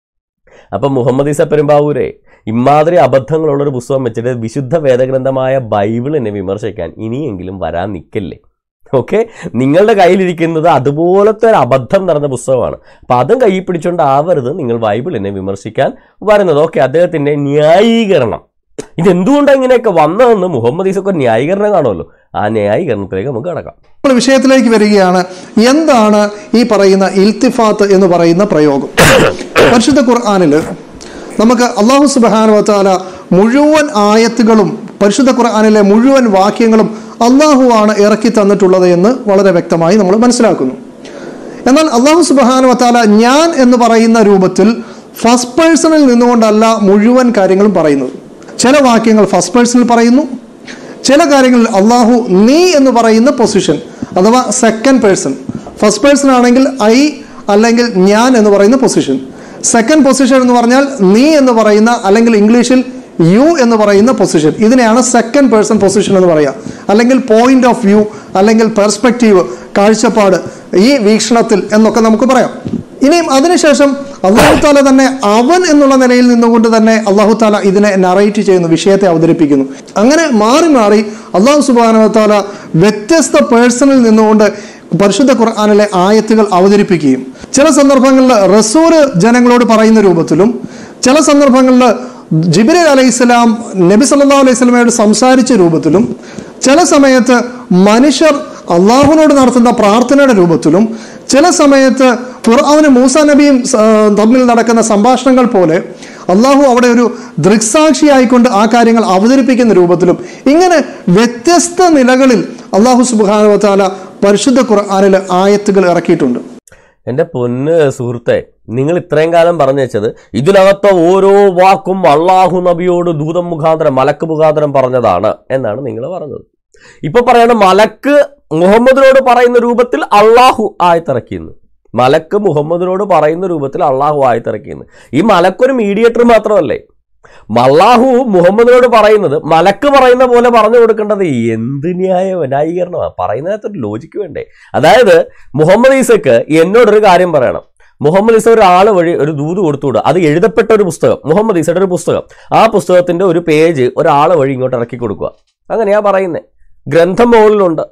അപ്പം മുഹമ്മദ് ഈസ പെരുമ്പാവൂരെ ഇമാതിരി അബദ്ധങ്ങളുള്ളൊരു പുസ്തകം വെച്ചിട്ട് വിശുദ്ധ വേദഗ്രന്ഥമായ ബൈബിളിനെ വിമർശിക്കാൻ ഇനിയെങ്കിലും വരാൻ നിൽക്കല്ലേ ഓക്കെ നിങ്ങളുടെ കയ്യിലിരിക്കുന്നത് അതുപോലത്തെ ഒരു അബദ്ധം നിറഞ്ഞ പുസ്തകമാണ് അപ്പം അതും കയ്യിൽ പിടിച്ചുകൊണ്ട് ആവരുത് നിങ്ങൾ ബൈബിളിനെ വിമർശിക്കാൻ വരുന്നത് ഓക്കെ അദ്ദേഹത്തിൻ്റെ ന്യായീകരണം ഇതെന്തുകൊണ്ടാണ് ഇങ്ങനെയൊക്കെ വന്നതെന്ന് മുഹമ്മദ് ഈസൊക്കെ ന്യായീകരണം കാണുമല്ലോ ആ ന്യായീകരണത്തിലേക്ക് നമുക്ക് കടക്കാം നമ്മൾ വിഷയത്തിലേക്ക് വരികയാണ് എന്താണ് ഈ പറയുന്ന ഇൽത്തിഫാത്ത് എന്ന് പറയുന്ന പ്രയോഗം പരിശുദ്ധ ഖുർആാനിൽ നമുക്ക് അള്ളാഹു സുബാനുവത്താല മുഴുവൻ ആയത്തുകളും പരിശുദ്ധ ഖുർആാനിലെ മുഴുവൻ വാക്യങ്ങളും അള്ളാഹുവാണ് ഇറക്കി തന്നിട്ടുള്ളത് എന്ന് വളരെ വ്യക്തമായി നമ്മൾ മനസ്സിലാക്കുന്നു എന്നാൽ അള്ളാഹു സുബാനുവത്താല ഞാൻ എന്ന് പറയുന്ന രൂപത്തിൽ ഫസ്റ്റ് പേഴ്സണിൽ നിന്നുകൊണ്ടല്ല മുഴുവൻ കാര്യങ്ങളും പറയുന്നത് ചില വാക്യങ്ങൾ ഫസ്റ്റ് പേഴ്സണിൽ പറയുന്നു ചില കാര്യങ്ങളിൽ അള്ളാഹു നീ എന്ന് പറയുന്ന പൊസിഷൻ അഥവാ സെക്കൻഡ് പേഴ്സൺ ഫസ്റ്റ് പേഴ്സൺ ആണെങ്കിൽ ഐ അല്ലെങ്കിൽ ഞാൻ എന്ന് പറയുന്ന പൊസിഷൻ സെക്കൻഡ് പൊസിഷൻ എന്ന് പറഞ്ഞാൽ നീ എന്ന് പറയുന്ന അല്ലെങ്കിൽ ഇംഗ്ലീഷിൽ യു എന്ന് പറയുന്ന പൊസിഷൻ ഇതിനെയാണ് സെക്കൻഡ് പേഴ്സൺ പൊസിഷൻ എന്ന് പറയുക അല്ലെങ്കിൽ പോയിന്റ് ഓഫ് വ്യൂ അല്ലെങ്കിൽ പെർസ്പെക്റ്റീവ് കാഴ്ചപ്പാട് ഈ വീക്ഷണത്തിൽ എന്നൊക്കെ നമുക്ക് പറയാം ഇനിയും അതിനുശേഷം അള്ളാഹു താല തന്നെ അവൻ എന്നുള്ള നിലയിൽ നിന്നുകൊണ്ട് തന്നെ അള്ളാഹു താല ഇതിനെ നറേറ്റ് ചെയ്യുന്നു വിഷയത്തെ അവതരിപ്പിക്കുന്നു അങ്ങനെ മാറി മാറി അള്ളാഹു സുബാന താല വ്യത്യസ്ത പേഴ്സണിൽ നിന്നുകൊണ്ട് പരിശുദ്ധ ഖുർആാനിലെ ആയത്തുകൾ അവതരിപ്പിക്കുകയും ചില സന്ദർഭങ്ങളിൽ റസൂല് ജനങ്ങളോട് പറയുന്ന രൂപത്തിലും ചില സന്ദർഭങ്ങളിൽ ജിബിരി അലൈഹിസ്സലാം നബി സല്ലാ അലൈഹി സ്വലമയോട് സംസാരിച്ച രൂപത്തിലും ചില സമയത്ത് മനുഷ്യർ അള്ളാഹുവിനോട് നടത്തുന്ന പ്രാർത്ഥനയുടെ രൂപത്തിലും ചില സമയത്ത് ഫിർഔന് മൂസ നബിയും ആ, തമ്മിൽ നടക്കുന്ന സംഭാഷണങ്ങൾ പോലെ അള്ളാഹു അവിടെ ഒരു ദൃക്സാക്ഷിയായിക്കൊണ്ട് ആ കാര്യങ്ങൾ അവതരിപ്പിക്കുന്ന രൂപത്തിലും ഇങ്ങനെ വ്യത്യസ്ത നിലകളിൽ അള്ളാഹു സുബാനുവത്താല പരിശുദ്ധ ഖുർആാനിൽ ആയത്തുകൾ ഇറക്കിയിട്ടുണ്ട് എൻ്റെ പൊന്ന് സുഹൃത്തെ നിങ്ങൾ ഇത്രയും കാലം പറഞ്ഞു വെച്ചത് ഇതിനകത്തെ ഓരോ വാക്കും അള്ളാഹു നബിയോട് ദൂതം മുഖാന്തരം മലക്ക് മുഖാന്തരം പറഞ്ഞതാണ് എന്നാണ് നിങ്ങൾ പറഞ്ഞത് ഇപ്പൊ പറയാണ് മലക്ക് മുഹമ്മദിനോട് പറയുന്ന രൂപത്തിൽ അള്ളാഹു ആയത്തിറക്കിയെന്ന് മലക്ക് മുഹമ്മദിനോട് പറയുന്ന രൂപത്തിൽ അള്ളാഹു ആയത്തിറക്കിയെന്ന് ഈ മലക്കൊരു മീഡിയേറ്റർ മാത്രമല്ലേ അള്ളാഹു മുഹമ്മദിനോട് പറയുന്നത് മലക്ക് പറയുന്ന പോലെ പറഞ്ഞു കൊടുക്കേണ്ടത് എന്ത് ന്യായ ന്യായീകരണമാണ് പറയുന്നതിനകത്തൊരു ലോജിക്ക് വേണ്ടേ അതായത് മുഹമ്മദ് ഈസക്ക് എന്നോടൊരു കാര്യം പറയണം മുഹമ്മദ് ഈസ ഒരാൾ വഴി ഒരു ദൂത് കൊടുത്തുവിടുക അത് എഴുതപ്പെട്ട ഒരു പുസ്തകം മുഹമ്മദ് ഈസയുടെ ഒരു പുസ്തകം ആ പുസ്തകത്തിന്റെ ഒരു പേജ് ഒരാൾ വഴി ഇങ്ങോട്ട് ഇറക്കി കൊടുക്കുക അങ്ങനെയാ പറയുന്നത് ഗ്രന്ഥം മുകളിലുണ്ട്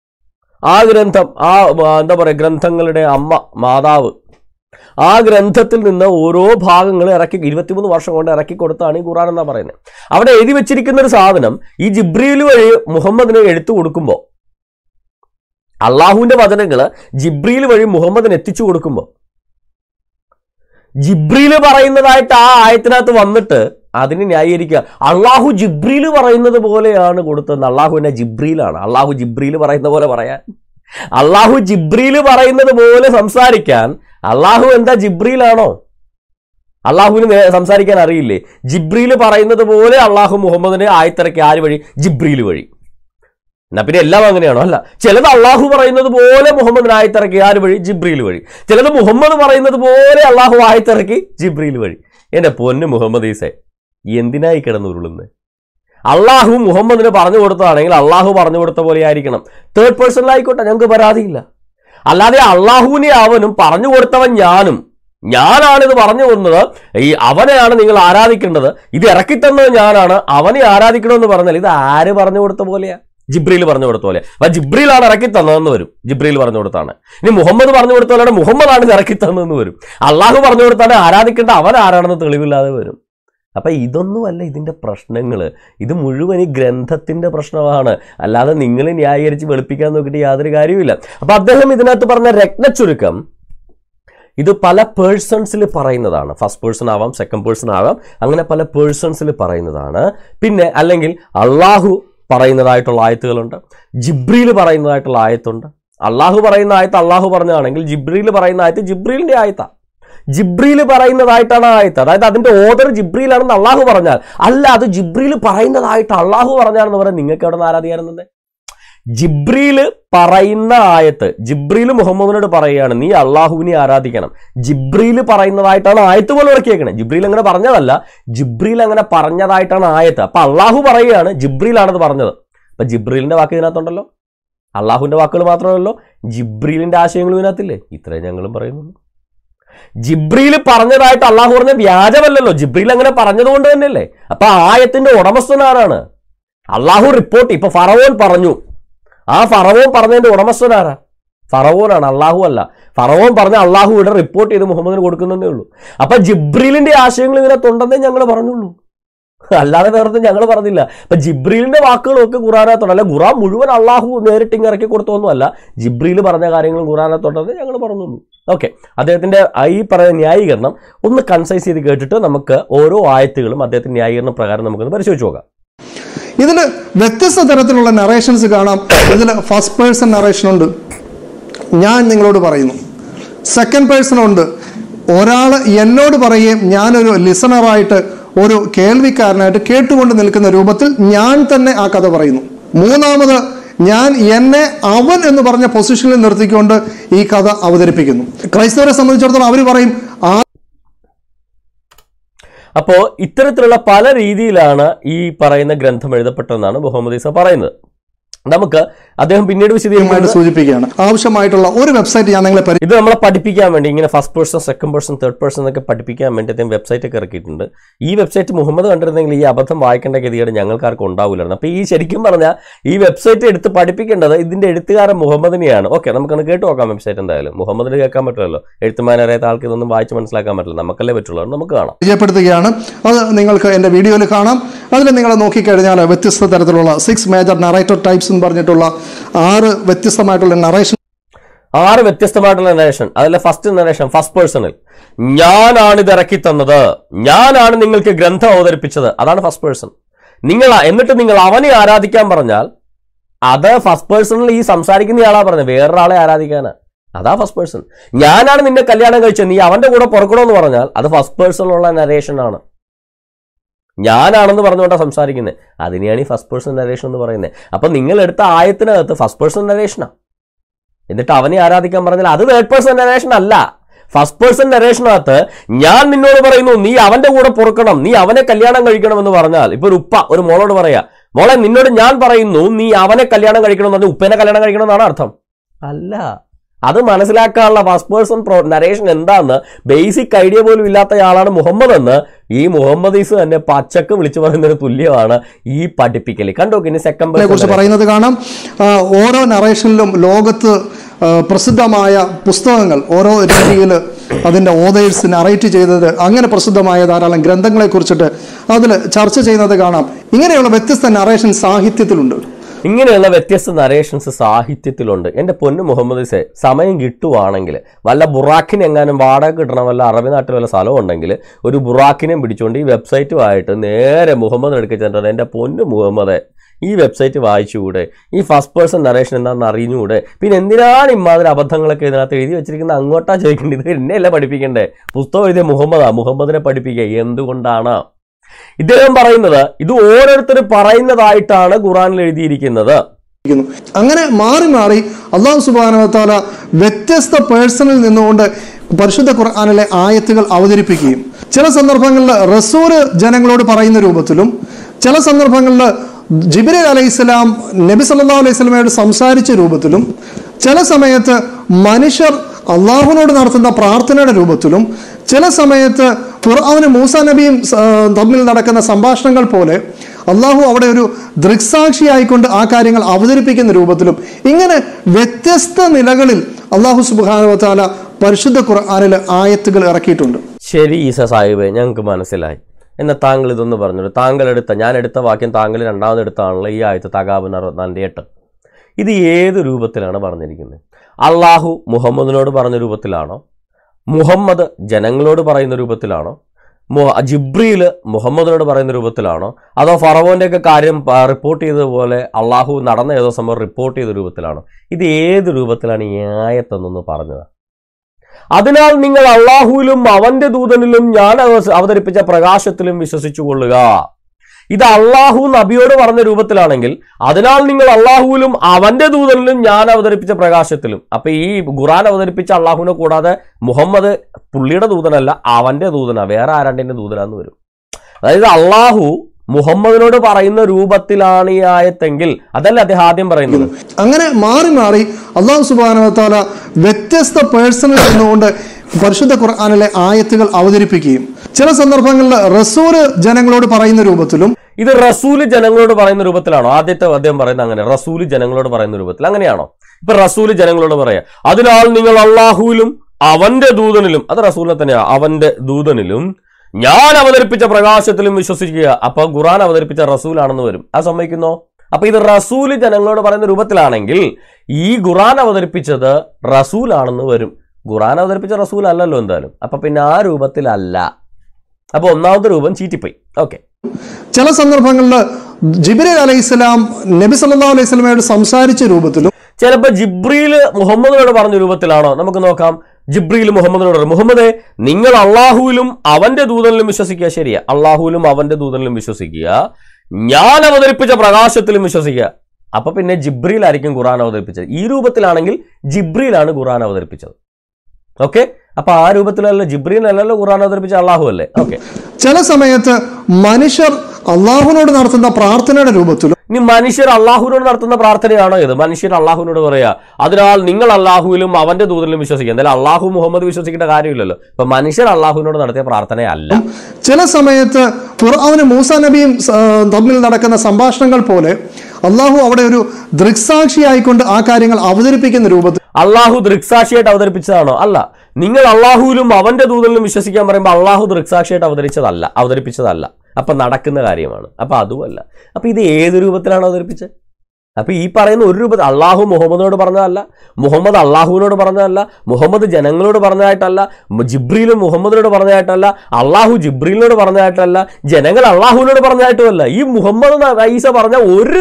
ആ ഗ്രന്ഥം ആ ആ, എന്താ പറയുക ഗ്രന്ഥങ്ങളുടെ അമ്മ മാതാവ് ആ ഗ്രന്ഥത്തിൽ നിന്ന് ഓരോ ഭാഗങ്ങൾ ഇറക്കി ഇരുപത്തിമൂന്ന് വർഷം കൊണ്ട് ഇറക്കി കൊടുത്താണ് ഈ ഖുറാൻ എന്നാ പറയുന്നത് അവിടെ എഴുതി വെച്ചിരിക്കുന്ന ഒരു സാധനം ഈ ജിബ്രീൽ വഴി മുഹമ്മദിന് എടുത്തു കൊടുക്കുമ്പോൾ അള്ളാഹുവിന്റെ വചനങ്ങൾ ജിബ്രീൽ വഴി മുഹമ്മദിന് എത്തിച്ചു കൊടുക്കുമ്പോൾ ജിബ്രീൽ പറയുന്നതായിട്ട് ആ ആയത്തിനകത്ത് വന്നിട്ട് അതിന് ന്യായീകരിക്കുക അള്ളാഹു ജിബ്രീൽ പറയുന്നത് പോലെയാണ് കൊടുത്തത് അള്ളാഹു എന്നെ ജിബ്രീലാണ് അള്ളാഹു ജിബ്രീൽ പറയുന്ന പോലെ പറയാൻ അള്ളാഹു ജിബ്രീൽ പറയുന്നത് പോലെ സംസാരിക്കാൻ അള്ളാഹു എന്താ ജിബ്രീലാണോ അള്ളാഹുവിന് നേ- സംസാരിക്കാൻ അറിയില്ലേ ജിബ്രീൽ പറയുന്നത് പോലെ അള്ളാഹു മുഹമ്മദിനെ ആയത്തിറക്കി ആര് വഴി ജിബ്രീൽ വഴി എന്നാ പിന്നെ എല്ലാം അങ്ങനെയാണോ അല്ല ചിലത് അള്ളാഹു പറയുന്നത് പോലെ മുഹമ്മദിന് ആയത്തിറക്കി ആര് വഴി ജിബ്രീൽ വഴി ചിലത് മുഹമ്മദ് പറയുന്നത് പോലെ അള്ളാഹു ആയത്തിറക്കി ജിബ്രീൽ വഴി എന്റെ പൊന്ന് മുഹമ്മദ് ഈസെ എന്തിനായി കിടന്ന് ഉരുളുന്നത് അള്ളാഹു മുഹമ്മദിന് പറഞ്ഞു കൊടുത്തതാണെങ്കിൽ അള്ളാഹു പറഞ്ഞു കൊടുത്ത പോലെ ആയിരിക്കണം തേർഡ് പേഴ്സണിലായിക്കോട്ടെ ഞങ്ങൾക്ക് പരാതിയില്ല അല്ലാതെ അള്ളാഹുവിനെ അവനും പറഞ്ഞു കൊടുത്തവൻ ഞാനും ഞാനാണിത് പറഞ്ഞു വന്നത് ഈ അവനെയാണ് നിങ്ങൾ ആരാധിക്കേണ്ടത് ഇത് ഇറക്കി തന്നത് ഞാനാണ് അവനെ ആരാധിക്കണമെന്ന് പറഞ്ഞാൽ ഇത് ആര് പറഞ്ഞു കൊടുത്ത പോലെയാ ജിബ്രീൽ പറഞ്ഞു കൊടുത്ത പോലെ അപ്പൊ ജിബ്രീലാണ് ഇറക്കി തന്നതെന്ന് വരും ജിബ്രീൽ പറഞ്ഞു കൊടുത്താണ് ഇനി മുഹമ്മദ് പറഞ്ഞു കൊടുത്ത പോലെയാണ് മുഹമ്മദാണ് ഇത് ഇറക്കി തന്നതെന്ന് വരും അള്ളാഹു പറഞ്ഞു കൊടുത്താണ് ആരാധിക്കേണ്ട അവൻ ആരാണെന്ന് തെളിവില്ലാതെ വരും അപ്പൊ ഇതൊന്നുമല്ല ഇതിന്റെ പ്രശ്നങ്ങൾ ഇത് മുഴുവൻ ഈ ഗ്രന്ഥത്തിന്റെ പ്രശ്നമാണ് അല്ലാതെ നിങ്ങൾ ന്യായീകരിച്ച് വെളുപ്പിക്കാൻ നോക്കിയിട്ട് യാതൊരു കാര്യവുമില്ല അപ്പൊ അദ്ദേഹം ഇതിനകത്ത് പറഞ്ഞ രത്നച്ചുരുക്കം ഇത് പല പേഴ്സൺസിൽ പറയുന്നതാണ് ഫസ്റ്റ് പേഴ്സൺ ആവാം സെക്കൻഡ് പേഴ്സൺ ആവാം അങ്ങനെ പല പേഴ്സൺസിൽ പറയുന്നതാണ് പിന്നെ അല്ലെങ്കിൽ അള്ളാഹു പറയുന്നതായിട്ടുള്ള ആയത്തുകളുണ്ട് ജിബ്രീൽ പറയുന്നതായിട്ടുള്ള ആയത്തുണ്ട് അള്ളാഹു പറയുന്ന ആയത്ത് അള്ളാഹു പറഞ്ഞതാണെങ്കിൽ ജിബ്രീൽ പറയുന്ന ആയത്ത് ജിബ്രീലിന്റെ ആയത്താ ജിബ്രീൽ പറയുന്നതായിട്ടാണ് ആയത്ത് അതായത് അതിന്റെ ഓദർ ജിബ്രീലാണെന്ന് അള്ളാഹു പറഞ്ഞാൽ അല്ല അത് ജിബ്രീൽ പറയുന്നതായിട്ട് അള്ളാഹു പറഞ്ഞാണെന്ന് പറയാൻ നിങ്ങൾക്ക് എവിടെ നിന്ന് ആരാധിക്കാനെന്നെ ജിബ്രീല് പറയുന്ന ആയത്ത് ജിബ്രീല് മുഹമ്മദിനോട് പറയുകയാണ് നീ അള്ളാഹുവിനെ ആരാധിക്കണം ജിബ്രീല് പറയുന്നതായിട്ടാണ് ആയത്ത് പോലെ ഇറക്കിയേക്കണേ ജിബ്രീൽ അങ്ങനെ പറഞ്ഞതല്ല ജിബ്രീൽ അങ്ങനെ പറഞ്ഞതായിട്ടാണ് ആയത്ത് അപ്പൊ അള്ളാഹു പറയുകയാണ് ജിബ്രീലാണത് പറഞ്ഞത് അപ്പൊ ജിബ്രീലിന്റെ വാക്ക് ഇതിനകത്തുണ്ടല്ലോ അള്ളാഹുവിന്റെ വാക്കുകൾ മാത്രമല്ലല്ലോ ജിബ്രീലിന്റെ ആശയങ്ങളും ഇതിനകത്തില്ലേ ഇത്രയും ഞങ്ങളും പറയുന്നുള്ളൂ ജിബ്രീൽ പറഞ്ഞതായിട്ട് അള്ളാഹു പറഞ്ഞ വ്യാജമല്ലല്ലോ ജിബ്രീൽ അങ്ങനെ പറഞ്ഞതുകൊണ്ട് തന്നെയല്ലേ അപ്പൊ ആ ആയത്തിന്റെ ഉടമസ്ഥൻ ആരാണ് അള്ളാഹു റിപ്പോർട്ട് ഇപ്പൊ ഫറവോൻ പറഞ്ഞു ആ ഫറവോൻ പറഞ്ഞതിന്റെ ഉടമസ്ഥൻ ആരാ ഫറവോനാണ് അള്ളാഹു അല്ല ഫറവോൻ പറഞ്ഞ അള്ളാഹു ഇവിടെ റിപ്പോർട്ട് ചെയ്ത് മുഹമ്മദിന് കൊടുക്കുന്നതേ ഉള്ളൂ അപ്പൊ ജിബ്രീലിന്റെ ആശയങ്ങൾ ഇതിനകത്തുണ്ടെന്നേ ഞങ്ങൾ പറഞ്ഞുള്ളൂ അല്ലാതെ വേറെ ഞങ്ങൾ പറഞ്ഞില്ല ഇപ്പൊ ജിബ്രീലിന്റെ വാക്കുകളൊക്കെ ഖുറാനകത്തുണ്ട് അല്ല ഖുറാൻ മുഴുവൻ അള്ളാഹു നേരിട്ട് ഇങ്ങ് ഇറക്കി കൊടുത്തൊന്നുമല്ല ജിബ്രീൽ പറഞ്ഞ കാര്യങ്ങളും ഖുറാനകത്തുണ്ടെന്ന് ഞങ്ങൾ പറഞ്ഞുള്ളൂ ഓക്കെ അദ്ദേഹത്തിന്റെ ആ ഈ പറയുന്ന ന്യായീകരണം ഒന്ന് കൺസൈസ് ചെയ്ത് കേട്ടിട്ട് നമുക്ക് ഓരോ ആയത്തുകളും അദ്ദേഹത്തിന്റെ ന്യായീകരണ പ്രകാരം നമുക്കൊന്ന് പരിശോധിച്ച് നോക്കാം ഇതിൽ വ്യത്യസ്ത തരത്തിലുള്ള നറേഷൻസ് കാണാം ഇതിൽ ഫസ്റ്റ് പേഴ്സൺ നറേഷൻ ഉണ്ട് ഞാൻ നിങ്ങളോട് പറയുന്നു സെക്കൻഡ് പേഴ്സൺ ഉണ്ട് ഒരാൾ എന്നോട് പറയുകയും ഞാനൊരു ലിസണറായിട്ട് ഒരു കേൾവിക്കാരനായിട്ട് കേട്ടുകൊണ്ട് നിൽക്കുന്ന രൂപത്തിൽ ഞാൻ തന്നെ ആ കഥ പറയുന്നു മൂന്നാമത് ഞാൻ എന്നെ അവൻ എന്ന് പറഞ്ഞ പൊസിഷനിൽ നിർത്തിക്കൊണ്ട് ഈ കഥ അവതരിപ്പിക്കുന്നു ക്രൈസ്തവരെ സംബന്ധിച്ചിടത്തോളം അവർ പറയും ആ അപ്പോൾ ഇത്തരത്തിലുള്ള പല രീതിയിലാണ് ഈ പറയുന്ന ഗ്രന്ഥം എഴുതപ്പെട്ടതെന്നാണ് മുഹമ്മദ് ഈസ പറയുന്നത് നമുക്ക് അദ്ദേഹം പിന്നീട് വിശദീകരിക്കുന്നത് ആയിട്ട് സൂചിപ്പിക്കുകയാണ് ആവശ്യമായിട്ടുള്ള ഒരു വെബ്സൈറ്റ് ഞാൻ നിങ്ങളെ പരി ഇത് നമ്മളെ പഠിപ്പിക്കാൻ വേണ്ടി ഇങ്ങനെ first person second person third person എന്നൊക്കെ പഠിപ്പിക്കാൻ വേണ്ടി അദ്ദേഹം വെബ്സൈറ്റ് ഒക്കെ ഇറക്കിയിട്ടുണ്ട് ഈ വെബ്സൈറ്റ് മുഹമ്മദ് കണ്ടിരുന്നെങ്കിൽ ഈ അബദ്ധം വായിക്കേണ്ട ഗതികേട് ഞങ്ങൾക്കാർക്കും ഉണ്ടാവില്ലായിരുന്നു അപ്പോൾ ഈ ശരിക്കും പറഞ്ഞാൽ ഈ വെബ്സൈറ്റ് എടുത്ത് പഠിപ്പിക്കേണ്ടത് ഇതിന്റെ എഴുത്തുകാരൻ മുഹമ്മദിനെയാണ് ഓക്കെ നമുക്കൊന്ന് കേട്ട് നോക്കാം വെബ്സൈറ്റ് എന്തായാലും മുഹമ്മദിന് കേൾക്കാൻ പറ്റില്ലല്ലോ എഴുത്തുമാനറിയാത്ത ആൾക്ക് ഇതൊന്നും വായിച്ച് മനസ്സിലാക്കാൻ പറ്റില്ല നമുക്കല്ലേ പറ്റുള്ളൂ അതുകൊണ്ട് നമുക്ക് കാണാം പരിചയപ്പെടുത്തുകയാണ് അത് നിങ്ങൾക്ക് എൻ്റെ വീഡിയോയിൽ കാണാം അതിൽ നിങ്ങൾ നോക്കിക്കഴിഞ്ഞാൽ വ്യത്യസ്ത തരത്തിലുള്ള സിക്സ് മേജർ നറേറ്റർ ടൈപ്സ് എന്ന് പറഞ്ഞിട്ടുള്ള ആറ് വ്യത്യസ്തമായിട്ടുള്ള നറേഷൻ ആറ് വ്യത്യസ്തമായിട്ടുള്ള നരേഷൻ അതിലെ ഫസ്റ്റ് നരേഷൻ ഫസ്റ്റ് പേഴ്സണിൽ ഞാനാണ് ഇത് ഇറക്കി തന്നത് ഞാനാണ് നിങ്ങൾക്ക് ഗ്രന്ഥം അവതരിപ്പിച്ചത് അതാണ് ഫസ്റ്റ് പേഴ്സൺ നിങ്ങൾ എന്നിട്ട് നിങ്ങൾ അവനെ ആരാധിക്കാൻ പറഞ്ഞാൽ അത് ഫസ്റ്റ് പേഴ്സണിൽ ഈ സംസാരിക്കുന്ന ആളാ പറഞ്ഞത് വേറൊരാളെ ആരാധിക്കാനാ അതാ ഫസ്റ്റ് പേഴ്സൺ ഞാനാണ് നിന്നെ കല്യാണം കഴിച്ചത് നീ അവന്റെ കൂടെ പുറക്കണമെന്ന് പറഞ്ഞാൽ അത് ഫസ്റ്റ് പേഴ്സണിലുള്ള നരേഷൻ ആണ് ഞാനാണെന്ന് പറഞ്ഞുകൊണ്ടാണ് സംസാരിക്കുന്നത് അതിനെയാണ് ഈ ഫസ്റ്റ് പേഴ്സൺ നരേഷൻ എന്ന് പറയുന്നത് അപ്പൊ നിങ്ങൾ എടുത്ത ആയത്തിനകത്ത് ഫസ്റ്റ് പേഴ്സൺ നരേഷനാ എന്നിട്ട് അവനെ ആരാധിക്കാൻ പറഞ്ഞാൽ അത് തേർഡ് പേഴ്സൺ നരേഷൻ അല്ല ഫസ്റ്റ് പേഴ്സൺ നരേഷനകത്ത് ഞാൻ നിന്നോട് പറയുന്നു നീ അവന്റെ കൂടെ പൊറുക്കണം നീ അവനെ കല്യാണം കഴിക്കണം എന്ന് പറഞ്ഞാൽ ഇപ്പൊ ഒരു ഉപ്പ ഒരു മോളോട് പറയാ മോളെ നിന്നോട് ഞാൻ പറയുന്നു നീ അവനെ കല്യാണം കഴിക്കണം എന്ന് പറഞ്ഞാൽ ഉപ്പനെ കല്യാണം കഴിക്കണം എന്നാണ് അർത്ഥം അല്ല അത് മനസ്സിലാക്കാനുള്ള ഫസ്റ്റ് പേഴ്സൺ പ്രോ നരേഷൻ എന്താന്ന് ബേസിക് ഐഡിയ പോലും ഇല്ലാത്തയാളാണ് മുഹമ്മദ് എന്ന് ഈ മുഹമ്മദ് ഈസ് തന്നെ പച്ചക്ക് വിളിച്ചു പറയുന്നതിന് തുല്യമാണ് ഈ പഠിപ്പിക്കൽ കണ്ടോ ഇനി സെക്കൻഡ് കുറിച്ച് പേഴ്സൺ പറയുന്നത് കാണാം ആ, ഓരോ നറേഷനിലും ലോകത്ത് ആ, പ്രസിദ്ധമായ പുസ്തകങ്ങൾ ഓരോ രീതിയിൽ അതിൻ്റെ ഓതേഴ്സ് നറേറ്റ് ചെയ്തത് അങ്ങനെ പ്രസിദ്ധമായ ധാരാളം ഗ്രന്ഥങ്ങളെ കുറിച്ചിട്ട് അതിൽ ചർച്ച ചെയ്യുന്നത് കാണാം ഇങ്ങനെയുള്ള വ്യത്യസ്ത നറേഷൻ സാഹിത്യത്തിലുണ്ട് ഇങ്ങനെയുള്ള വ്യത്യസ്ത നരേഷൻസ് സാഹിത്യത്തിലുണ്ട് എൻ്റെ പൊന്നു മുഹമ്മദ് സെ സമയം കിട്ടുവാണെങ്കിൽ വല്ല ബുറാക്കിന് എങ്ങാനും വാടക കിട്ടണ വല്ല അറബി നാട്ടിൽ വല്ല സ്ഥലം ഉണ്ടെങ്കിൽ ഒരു ബുറാക്കിനെയും പിടിച്ചുകൊണ്ട് ഈ വെബ്സൈറ്റുമായിട്ട് നേരെ മുഹമ്മദ് എടുക്കി ചെന്നിട്ട് എൻ്റെ പൊന്നു മുഹമ്മദെ ഈ വെബ്സൈറ്റ് വായിച്ചുകൂടെ ഈ ഫസ്റ്റ് പേഴ്സൺ നറേഷൻ എന്താണെന്ന് അറിഞ്ഞുകൂടെ പിന്നെ എന്തിനാണ് ഇമാതിരി അബദ്ധങ്ങളൊക്കെ ഇതിനകത്ത് എഴുതി വെച്ചിരിക്കുന്നത് അങ്ങോട്ടാ ചോദിക്കേണ്ടത് ഇത് എന്നെയല്ല പഠിപ്പിക്കണ്ടേ പുസ്തകം എഴുതിയ മുഹമ്മദാ മുഹമ്മദിനെ പഠിപ്പിക്കുക എന്തുകൊണ്ടാണ് ഇദ്ദേഹം പറയുന്നത് ഇത് ഓരോരുത്തർ പറയുന്നതായിട്ടാണ് ഖുറാനിൽ എഴുതിയിരിക്കുന്നത് ഇരിക്കുന്നു. അങ്ങനെ മാറി മാറി അള്ളാഹു സുബാനവത്താല വ്യത്യസ്ത പേഴ്സണിൽ നിന്നുകൊണ്ട് പരിശുദ്ധ ഖുർആാനിലെ ആയത്തുകൾ അവതരിപ്പിക്കുകയും ചില സന്ദർഭങ്ങളിൽ റസൂല് ജനങ്ങളോട് പറയുന്ന രൂപത്തിലും ചില സന്ദർഭങ്ങളിൽ ജിബിരി അലൈഹി സ്വലാം നബി സല്ലാ അലൈഹി സ്വലമയോട് സംസാരിച്ച രൂപത്തിലും ചില സമയത്ത് മനുഷ്യർ അള്ളാഹുവിനോട് നടത്തുന്ന പ്രാർത്ഥനയുടെ രൂപത്തിലും ചില സമയത്ത് ഫിർഔനും മൂസ നബിയും ആ, തമ്മിൽ നടക്കുന്ന സംഭാഷണങ്ങൾ പോലെ അള്ളാഹു അവിടെ ഒരു ദൃക്സാക്ഷിയായിക്കൊണ്ട് ആ കാര്യങ്ങൾ അവതരിപ്പിക്കുന്ന രൂപത്തിലും ഇങ്ങനെ വ്യത്യസ്ത നിലകളിൽ അള്ളാഹു സുബാനുവത്താല പരിശുദ്ധ ഖുർആാനിൽ ആയത്തുകൾ ഇറക്കിയിട്ടുണ്ട് ശരി ഈസ സാഹിബേ ഞങ്ങൾക്ക് മനസ്സിലായി എന്നാൽ താങ്കൾ ഇതൊന്ന് പറഞ്ഞോളൂ താങ്കൾ എടുത്ത ഞാൻ എടുത്ത വാക്യം താങ്കൾ രണ്ടാമത് എടുത്താണല്ലോ ഈ ആയത്ത് തകാബൻ അറുപത്തിനാലിൻ്റെ എട്ട് ഇത് ഏത് രൂപത്തിലാണ് പറഞ്ഞിരിക്കുന്നത് അള്ളാഹു മുഹമ്മദിനോട് പറഞ്ഞ രൂപത്തിലാണോ മുഹമ്മദ് ജനങ്ങളോട് പറയുന്ന രൂപത്തിലാണോ മു- ജിബ്രീൽ മുഹമ്മദിനോട് പറയുന്ന രൂപത്തിലാണോ അതോ ഫറവോന്റെ ഒക്കെ കാര്യം പ- റിപ്പോർട്ട് ചെയ്തതുപോലെ അള്ളാഹു നടന്ന ഏതോ സംഭവം റിപ്പോർട്ട് ചെയ്ത രൂപത്തിലാണോ ഇത് ഏത് രൂപത്തിലാണ് ഈ ആയത്തെന്നൊന്ന് പറഞ്ഞത് അതിനാൽ നിങ്ങൾ അള്ളാഹുവിലും അവന്റെ ദൂതനിലും ഞാൻ അവ- അവതരിപ്പിച്ച പ്രകാശത്തിലും വിശ്വസിച്ചു കൊള്ളുക ഇത് അള്ളാഹു നബിയോട് പറഞ്ഞ രൂപത്തിലാണെങ്കിൽ അതിനാൽ നിങ്ങൾ അള്ളാഹുവിലും അവന്റെ ദൂതനിലും ഞാൻ അവതരിപ്പിച്ച പ്രകാശത്തിലും അപ്പൊ ഈ ഖുറാൻ അവതരിപ്പിച്ച അള്ളാഹുവിനെ കൂടാതെ മുഹമ്മദ് പുള്ളിയുടെ ദൂതനല്ല അവന്റെ ദൂതനാ വേറെ ആരാണ്ടിന്റെ ദൂതനാന്ന് വരും അതായത് അള്ളാഹു മുഹമ്മദിനോട് പറയുന്ന രൂപത്തിലാണ് ഈ ആയത്തെങ്കിൽ അതല്ല അദ്ദേഹം ആദ്യം പറയുന്നത് അങ്ങനെ മാറി മാറി അള്ളാഹു സുബാനവത്താല വ്യത്യസ്ത പേഴ്സണിൽ നിന്നുകൊണ്ട് പരിശുദ്ധ ഖുർആാനിലെ ആയത്തുകൾ അവതരിപ്പിക്കുകയും ചില സന്ദർഭങ്ങളിൽ റസൂല് ജനങ്ങളോട് പറയുന്ന രൂപത്തിലും ഇത് റസൂല് ജനങ്ങളോട് പറയുന്ന രൂപത്തിലാണോ ആദ്യത്തെ അദ്ദേഹം പറയുന്നത് അങ്ങനെ റസൂല് ജനങ്ങളോട് പറയുന്ന രൂപത്തിൽ അങ്ങനെയാണോ ഇപ്പൊ റസൂല് ജനങ്ങളോട് പറയാ അതിനാൽ നിങ്ങൾ അള്ളാഹുവിലും അവന്റെ ദൂതനിലും അത് റസൂലിനെ തന്നെയാ അവന്റെ ദൂതനിലും ഞാൻ അവതരിപ്പിച്ച പ്രകാശത്തിലും വിശ്വസിക്കുക അപ്പൊ ഖുറാൻ അവതരിപ്പിച്ച റസൂലാണെന്ന് വരും അത് സമ്മതിക്കുന്നോ അപ്പൊ ഇത് റസൂല് ജനങ്ങളോട് പറയുന്ന രൂപത്തിലാണെങ്കിൽ ഈ ഖുറാൻ അവതരിപ്പിച്ചത് റസൂലാണെന്ന് വരും ഖുറാൻ അവതരിപ്പിച്ച റസൂൽ അല്ലല്ലോ എന്തായാലും അപ്പൊ പിന്നെ ആ രൂപത്തിലല്ല അപ്പൊ ഒന്നാമത്തെ രൂപം ചീറ്റിപ്പോയി ഓക്കെ ചില സന്ദർഭങ്ങളിൽ ജിബിരൽ അലൈഹിസ്സലാം നബി സല്ലല്ലാഹു അലൈഹി സ്വലമയോട് സംസാരിച്ച രൂപത്തിലും ചിലപ്പോ ജിബ്രീല് മുഹമ്മദിനോട് പറഞ്ഞ രൂപത്തിലാണോ നമുക്ക് നോക്കാം ജിബ്രീൽ മുഹമ്മദിനോട് പറയും, മുഹമ്മദേ നിങ്ങൾ അള്ളാഹുവിലും അവന്റെ ദൂതനിലും വിശ്വസിക്കുക ശരിയാ അള്ളാഹുവിലും അവന്റെ ദൂതനിലും വിശ്വസിക്കുക ഞാൻ അവതരിപ്പിച്ച പ്രകാശത്തിലും വിശ്വസിക്കുക അപ്പൊ പിന്നെ ജിബ്രീൽ ആയിരിക്കും ഖുറാൻ അവതരിപ്പിച്ചത് ഈ രൂപത്തിലാണെങ്കിൽ ജിബ്രീലാണ് ഖുറാൻ അവതരിപ്പിച്ചത് ഓക്കെ അപ്പൊ ആ രൂപത്തിലല്ല ജിബ്രീൽ അല്ലല്ലോ ഖുറാൻ അവതരിപ്പിച്ച അള്ളാഹു അല്ലേ ഓക്കെ ചില സമയത്ത് മനുഷ്യർ അള്ളാഹുവിനോട് നടത്തുന്ന പ്രാർത്ഥനയുടെ രൂപത്തിലും ഇനി മനുഷ്യർ അള്ളാഹുവിനോട് നടത്തുന്ന പ്രാർത്ഥനയാണോ ഇത് മനുഷ്യർ അള്ളാഹുവിനോട് പറയാ അതിനാൽ നിങ്ങൾ അള്ളാഹുവിലും അവന്റെ ദൂതനിലും വിശ്വസിക്കുക എന്തായാലും അള്ളാഹു മുഹമ്മദ് വിശ്വസിക്കേണ്ട കാര്യമില്ലല്ലോ ഇപ്പൊ മനുഷ്യർ അള്ളാഹുവിനോട് നടത്തിയ പ്രാർത്ഥനയല്ല ചില സമയത്ത് ഫിർഔനും മൂസ നബിയും ആ, തമ്മിൽ നടക്കുന്ന സംഭാഷണങ്ങൾ പോലെ അള്ളാഹു അവിടെ ഒരു ദൃക്സാക്ഷിയായിക്കൊണ്ട് ആ കാര്യങ്ങൾ അവതരിപ്പിക്കുന്ന രൂപത്തിൽ അള്ളാഹു ദൃക്സാക്ഷിയായിട്ട് അവതരിപ്പിച്ചതാണോ അല്ല നിങ്ങൾ അള്ളാഹുവിലും അവന്റെ ദൂതനിലും വിശ്വസിക്കാൻ പറയുമ്പോൾ അള്ളാഹു ദൃക്സാക്ഷിയായിട്ട് അവതരിച്ചതല്ല അവതരിപ്പിച്ചതല്ല അപ്പൊ നടക്കുന്ന കാര്യമാണ് അപ്പൊ അതുമല്ല അപ്പൊ ഇത് ഏത് രൂപത്തിലാണ് അവതരിപ്പിച്ചത് അപ്പൊ ഈ പറയുന്ന ഒരു രൂപത്തിൽ അള്ളാഹു മുഹമ്മദിനോട് പറഞ്ഞതല്ല മുഹമ്മദ് അള്ളാഹുവിനോട് പറഞ്ഞതല്ല മുഹമ്മദ് ജനങ്ങളോട് പറഞ്ഞതായിട്ടല്ല മു- ജിബ്രീൽ മുഹമ്മദിനോട് പറഞ്ഞതായിട്ടല്ല അള്ളാഹു ജിബ്രീലിനോട് പറഞ്ഞതായിട്ടല്ല ജനങ്ങൾ അള്ളാഹുവിനോട് പറഞ്ഞതായിട്ടുമല്ല ഈ മുഹമ്മദ് ന- ഈസ പറഞ്ഞ ഒരു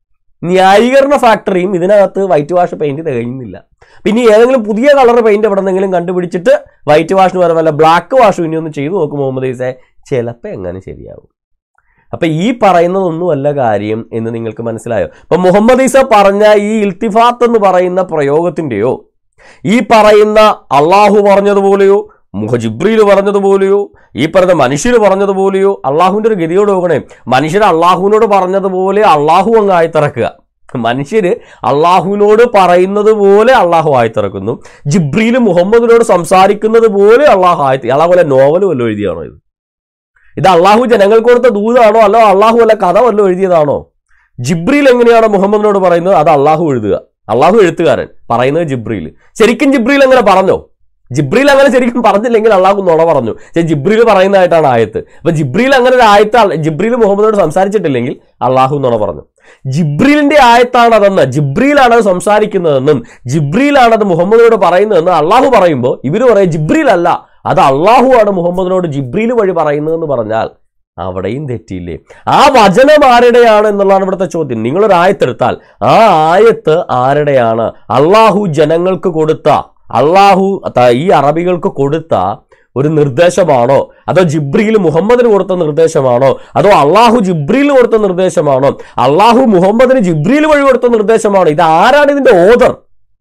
ന്യായീകരണ ഫാക്ടറിയും ഇതിനകത്ത് വൈറ്റ് വാഷ് പെയിന്റ് തികയുന്നില്ല പിന്നെ ഏതെങ്കിലും പുതിയ കളർ പെയിന്റ് എവിടെ നിന്നെങ്കിലും കണ്ടുപിടിച്ചിട്ട് വൈറ്റ് വാഷിന് പകരം വല്ല ബ്ലാക്ക് വാഷ് ഇനി ഒന്ന് ചെയ്തു നോക്കും മുഹമ്മദ് ഈസെ ചിലപ്പോൾ എങ്ങനെ ശരിയാവും അപ്പൊ ഈ പറയുന്നതൊന്നുമല്ല കാര്യം എന്ന് നിങ്ങൾക്ക് മനസ്സിലായോ അപ്പൊ മുഹമ്മദ് ഈസ പറഞ്ഞ ഈ ഇൽത്തിഫാത്ത് എന്ന് പറയുന്ന പ്രയോഗത്തിന്റെയോ ഈ പറയുന്ന അള്ളാഹു പറഞ്ഞതുപോലെയോ മുഹ ജിബ്രീൽ പറഞ്ഞതുപോലെയോ ഈ പറയുന്ന മനുഷ്യർ പറഞ്ഞതുപോലെയോ അള്ളാഹുവിന്റെ ഒരു ഗതിയോട് നോക്കണേ മനുഷ്യർ അള്ളാഹുവിനോട് പറഞ്ഞതുപോലെ അള്ളാഹു അങ്ങ് ആയിത്തിറക്കുക മനുഷ്യര് അള്ളാഹുവിനോട് പറയുന്നത് പോലെ അള്ളാഹു ആയിത്തിറക്കുന്നു ജിബ്രീൽ മുഹമ്മദിനോട് സംസാരിക്കുന്നത് പോലെ അള്ളാഹു ആയി അള്ളാഹു പോലെ നോവൽ വല്ലതും എഴുതിയാണോ ഇത് ഇത് അള്ളാഹു ജനങ്ങൾക്ക് കൊടുത്ത ദൂതാണോ അല്ലോ അള്ളാഹു വല്ല കഥ വല്ലതും എഴുതിയതാണോ ജിബ്രീൽ എങ്ങനെയാണോ മുഹമ്മദിനോട് പറയുന്നത് അത് അള്ളാഹു എഴുതുക അള്ളാഹു എഴുത്തുകാരൻ പറയുന്നത് ജിബ്രീൽ ശരിക്കും ജിബ്രീൽ അങ്ങനെ പറഞ്ഞോ ജിബ്രീൽ അങ്ങനെ ശരിക്കും പറഞ്ഞില്ലെങ്കിൽ അള്ളാഹു നുണ പറഞ്ഞു പക്ഷേ ജിബ്രീൽ പറയുന്നതായിട്ടാണ് ആയത്ത് അപ്പൊ ജിബ്രീൽ അങ്ങനെ ഒരു ആയത്ത് അല്ല- ജിബ്രീൽ മുഹമ്മദിനോട് സംസാരിച്ചിട്ടില്ലെങ്കിൽ അള്ളാഹു നുണ പറഞ്ഞു ജിബ്രീലിന്റെ ആയത്താണ് അതെന്ന് ജിബ്രീലാണ് അത് സംസാരിക്കുന്നതെന്നും ജിബ്രീലാണ് അത് മുഹമ്മദിനോട് പറയുന്നതെന്ന് അള്ളാഹു പറയുമ്പോൾ ഇവര് പറയും ജിബ്രീൽ അല്ല അത് അള്ളാഹു ആണ് മുഹമ്മദിനോട് ജിബ്രീൽ വഴി പറയുന്നതെന്ന് പറഞ്ഞാൽ അവിടെയും തെറ്റിയില്ലേ ആ വചനം ആരുടെയാണ് എന്നുള്ളതാണ് ഇവിടുത്തെ ചോദ്യം നിങ്ങളൊരു ആയത്തെടുത്താൽ ആ ആയത്ത് ആരുടെയാണ് അള്ളാഹു ജനങ്ങൾക്ക് കൊടുത്ത അള്ളാഹു ത- ഈ അറബികൾക്ക് കൊടുത്ത ഒരു നിർദ്ദേശമാണോ അതോ ജിബ്രീൽ മുഹമ്മദിന് കൊടുത്ത നിർദ്ദേശമാണോ അതോ അള്ളാഹു ജിബ്രീൽ കൊടുത്ത നിർദ്ദേശമാണോ അള്ളാഹു മുഹമ്മദിന് ജിബ്രീൽ വഴി കൊടുത്ത നിർദ്ദേശമാണോ ഇത് ആരാണ് ഇതിന്റെ ഓദർ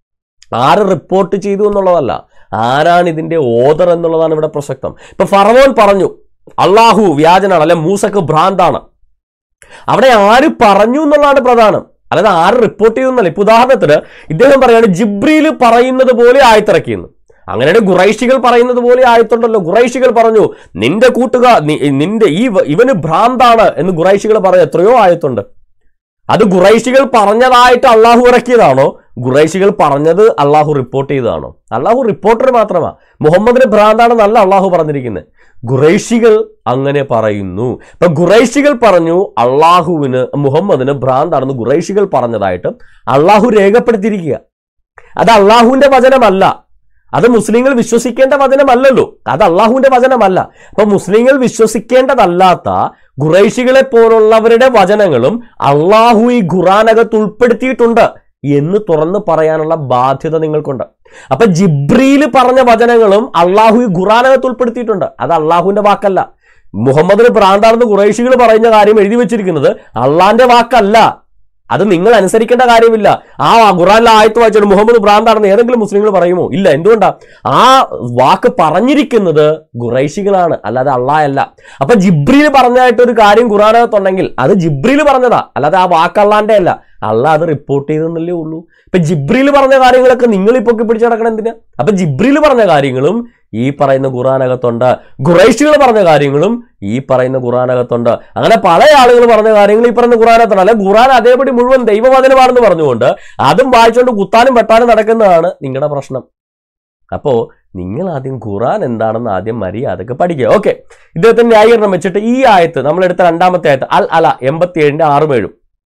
ആര് റിപ്പോർട്ട് ചെയ്തു എന്നുള്ളതല്ല ആരാണ് ഇതിന്റെ ഓദർ എന്നുള്ളതാണ് ഇവിടെ പ്രസക്തം ഇപ്പൊ ഫറവോൻ പറഞ്ഞു അള്ളാഹു വ്യാജനാണ് അല്ലെ മൂസക്ക് ഭ്രാന്താണ് അവിടെ ആര് പറഞ്ഞു എന്നുള്ളതാണ് പ്രധാനം അല്ലാതെ ആര് റിപ്പോർട്ട് ചെയ്യുന്നല്ല ഇപ്പൊ ഉദാഹരണത്തിന് ഇദ്ദേഹം പറയാണ് ജിബ്രീൽ പറയുന്നത് പോലെ ആയത്തിറക്കിയെന്ന് അങ്ങനെയാണ് ഖുറൈഷികൾ പറയുന്നത് പോലെ ആയത്തുണ്ടല്ലോ ഖുറൈഷികൾ പറഞ്ഞു നിന്റെ കൂട്ടുകാർ നി- നിന്റെ ഈ വ- ഇവന് ഭ്രാന്താണ് എന്ന് ഖുറൈഷികൾ പറഞ്ഞ എത്രയോ ആയത്തുണ്ട് അത് ഖുറൈഷികൾ പറഞ്ഞതായിട്ട് അള്ളാഹു ഇറക്കിയതാണോ ഖുറൈഷികൾ പറഞ്ഞത് അള്ളാഹു റിപ്പോർട്ട് ചെയ്തതാണോ അള്ളാഹു റിപ്പോർട്ടർ മാത്രമാ മുഹമ്മദിന് ഭ്രാന്താണെന്നല്ല അള്ളാഹു പറഞ്ഞിരിക്കുന്നത് ഖുറൈഷികൾ അങ്ങനെ പറയുന്നു ഇപ്പൊ ഖുറൈഷികൾ പറഞ്ഞു അള്ളാഹുവിന് മുഹമ്മദിന് ഭ്രാന്താണെന്ന് ഖുറൈഷികൾ പറഞ്ഞതായിട്ട് അള്ളാഹു രേഖപ്പെടുത്തിയിരിക്കുക അത് അള്ളാഹുവിന്റെ വചനമല്ല അത് മുസ്ലിങ്ങൾ വിശ്വസിക്കേണ്ട വചനമല്ലല്ലോ അത് അള്ളാഹുവിന്റെ വചനമല്ല അപ്പൊ മുസ്ലിങ്ങൾ വിശ്വസിക്കേണ്ടതല്ലാത്ത ഖുറൈഷികളെ പോലുള്ളവരുടെ വചനങ്ങളും അള്ളാഹു ഈ ഖുറാനകത്ത് ഉൾപ്പെടുത്തിയിട്ടുണ്ട് എന്ന് തുറന്ന് പറയാനുള്ള ബാധ്യത നിങ്ങൾക്കുണ്ട് അപ്പൊ ജിബ്രീൽ പറഞ്ഞ വചനങ്ങളും അള്ളാഹു ഈ ഖുറാനകത്ത് ഉൾപ്പെടുത്തിയിട്ടുണ്ട് അത് അള്ളാഹുവിന്റെ വാക്കല്ല മുഹമ്മദിന് പ്രാന്താണെന്ന് കുറേശികൾ പറയുന്ന കാര്യം എഴുതി വെച്ചിരിക്കുന്നത് അള്ളാന്റെ വാക്കല്ല അത് നിങ്ങൾ അനുസരിക്കേണ്ട കാര്യമില്ല ആ ഖുറാനിലെ ആയത്ത് വായിച്ചിട്ട് മുഹമ്മദ് ഭ്രാന്താണെന്ന് ഏതെങ്കിലും മുസ്ലിങ്ങൾ പറയുമോ ഇല്ല എന്തുകൊണ്ടാ ആ വാക്ക് പറഞ്ഞിരിക്കുന്നത് ഖുറൈശികളാണ് അല്ലാതെ അള്ളാഹല്ല അപ്പൊ ജിബ്രീൽ പറഞ്ഞതായിട്ട് ഒരു കാര്യം ഖുറാനകത്തുണ്ടെങ്കിൽ അത് ജിബ്രീൽ പറഞ്ഞതാ അല്ലാതെ ആ വാക്ക് അള്ളാന്റെ അല്ല അള്ളാഹ് അത് റിപ്പോർട്ട് ചെയ്തെന്നല്ലേ ഉള്ളൂ ഇപ്പൊ ജിബ്രീൽ പറഞ്ഞ കാര്യങ്ങളൊക്കെ നിങ്ങൾ ഇപ്പൊ പിടിച്ചു നടക്കണം എന്തിനാ അപ്പൊ ജിബ്രീൽ പറഞ്ഞ കാര്യങ്ങളും ഈ പറയുന്ന ഖുറാനകത്തുണ്ട് ഖുറൈശികൾ പറഞ്ഞ കാര്യങ്ങളും ഈ പറയുന്ന ഖുറാനകത്തുണ്ട് അങ്ങനെ പല ആളുകൾ പറഞ്ഞ കാര്യങ്ങൾ ഈ പറയുന്ന ഖുറാനകത്തുണ്ട് അല്ലെ ഖുറാൻ അതേപടി മുഴുവൻ ദൈവവചനമാണെന്ന് പറഞ്ഞുകൊണ്ട് അതും വായിച്ചുകൊണ്ട് കുത്താനും വെട്ടാനും നടക്കുന്നതാണ് നിങ്ങളുടെ പ്രശ്നം അപ്പോ നിങ്ങൾ ആദ്യം ഖുറാൻ എന്താണെന്ന് ആദ്യം മര്യാദക്ക് പഠിക്കുക ഓക്കെ ഇദ്ദേഹത്തിന്റെ ന്യായീകരണം വെച്ചിട്ട് ഈ ആയത്ത് നമ്മളെടുത്ത രണ്ടാമത്തെ ആയത്ത് അൽ അല എൺപത്തി ഏഴിന്റെ ആറും ഏഴും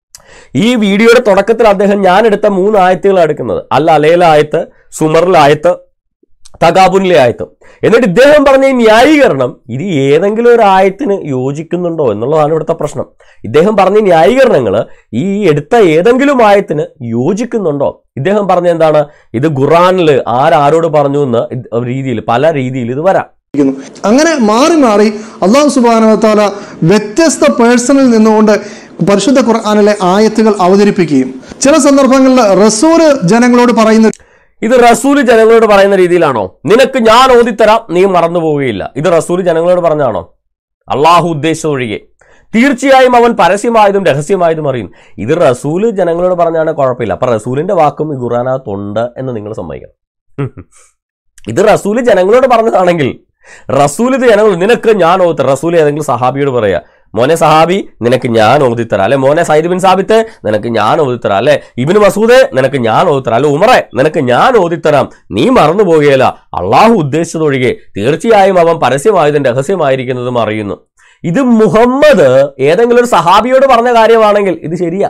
ഈ വീഡിയോയുടെ തുടക്കത്തിൽ അദ്ദേഹം ഞാൻ എടുത്ത മൂന്ന് ആയത്തുകളാണ് എടുക്കുന്നത് അൽ അലയിലെ ആയത്ത് സുമറിലെ ആയത്ത് തകാബുനിലെ ആയത്ത് എന്നിട്ട് ഇദ്ദേഹം പറഞ്ഞ ഈ ന്യായീകരണം ഇത് ഏതെങ്കിലും ഒരു ആയത്തിന് യോജിക്കുന്നുണ്ടോ എന്നുള്ളതാണ് ഇവിടുത്തെ പ്രശ്നം ഇദ്ദേഹം പറഞ്ഞ ന്യായീകരണങ്ങൾ ഈ എടുത്ത ഏതെങ്കിലും ആയത്തിന് യോജിക്കുന്നുണ്ടോ ഇദ്ദേഹം പറഞ്ഞ എന്താണ് ഇത് ഖുറാനിൽ ആരാരോട് പറഞ്ഞു എന്ന് ഇത് രീതിയിൽ പല രീതിയിൽ ഇത് വരാം ഇരിക്കുന്നു. അങ്ങനെ മാറി മാറി അള്ളാഹു സുബാനവത്താല വ്യത്യസ്ത പേഴ്സണിൽ നിന്നുകൊണ്ട് പരിശുദ്ധ ഖുർആാനിലെ ആയത്തുകൾ അവതരിപ്പിക്കുകയും ചില സന്ദർഭങ്ങളിൽ റസൂല് ജനങ്ങളോട് പറയുന്ന ഇത് റസൂല് ജനങ്ങളോട് പറയുന്ന രീതിയിലാണോ നിനക്ക് ഞാൻ ഓതിത്തരാം നീ മറന്നു പോവുകയില്ല ഇത് റസൂല് ജനങ്ങളോട് പറഞ്ഞാണോ അള്ളാഹു ഉദ്ദേശിച്ച ഒഴികെ തീർച്ചയായും അവൻ പരസ്യമായതും രഹസ്യമായതും അറിയും ഇത് റസൂല് ജനങ്ങളോട് പറഞ്ഞാണ് കുഴപ്പമില്ല അപ്പൊ റസൂലിന്റെ വാക്കും ഈ ഖുറാനകത്തുണ്ട് എന്ന് നിങ്ങൾ സമ്മതിക്കണം ഇത് റസൂല് ജനങ്ങളോട് പറഞ്ഞതാണെങ്കിൽ റസൂൽ ഇത് ജനങ്ങൾ നിനക്ക് ഞാൻ ഓതിത്തരാം റസൂൽ ഏതെങ്കിലും സഹാബിയോട് പറയാ മോനെ സഹാബി നിനക്ക് ഞാൻ ഓതിത്തരാം അല്ലെ മോനെ സൈദ് ബിൻ സാബിത്തെ നിനക്ക് ഞാൻ ഓതിത്തരാം അല്ലെ ഇബിന് മസൂദെ നിനക്ക് ഞാൻ ഓതിത്തരാം അല്ലെ ഉമറെ നിനക്ക് ഞാൻ ഓതിത്തരാം നീ മറന്നു പോകുകയില്ല അള്ളാഹു ഉദ്ദേശിച്ചതൊഴികെ തീർച്ചയായും അവൻ പരസ്യമായതും രഹസ്യമായിരിക്കുന്നതും അറിയുന്നു ഇത് മുഹമ്മദ് ഏതെങ്കിലും ഒരു സഹാബിയോട് പറഞ്ഞ കാര്യമാണെങ്കിൽ ഇത് ശരിയാ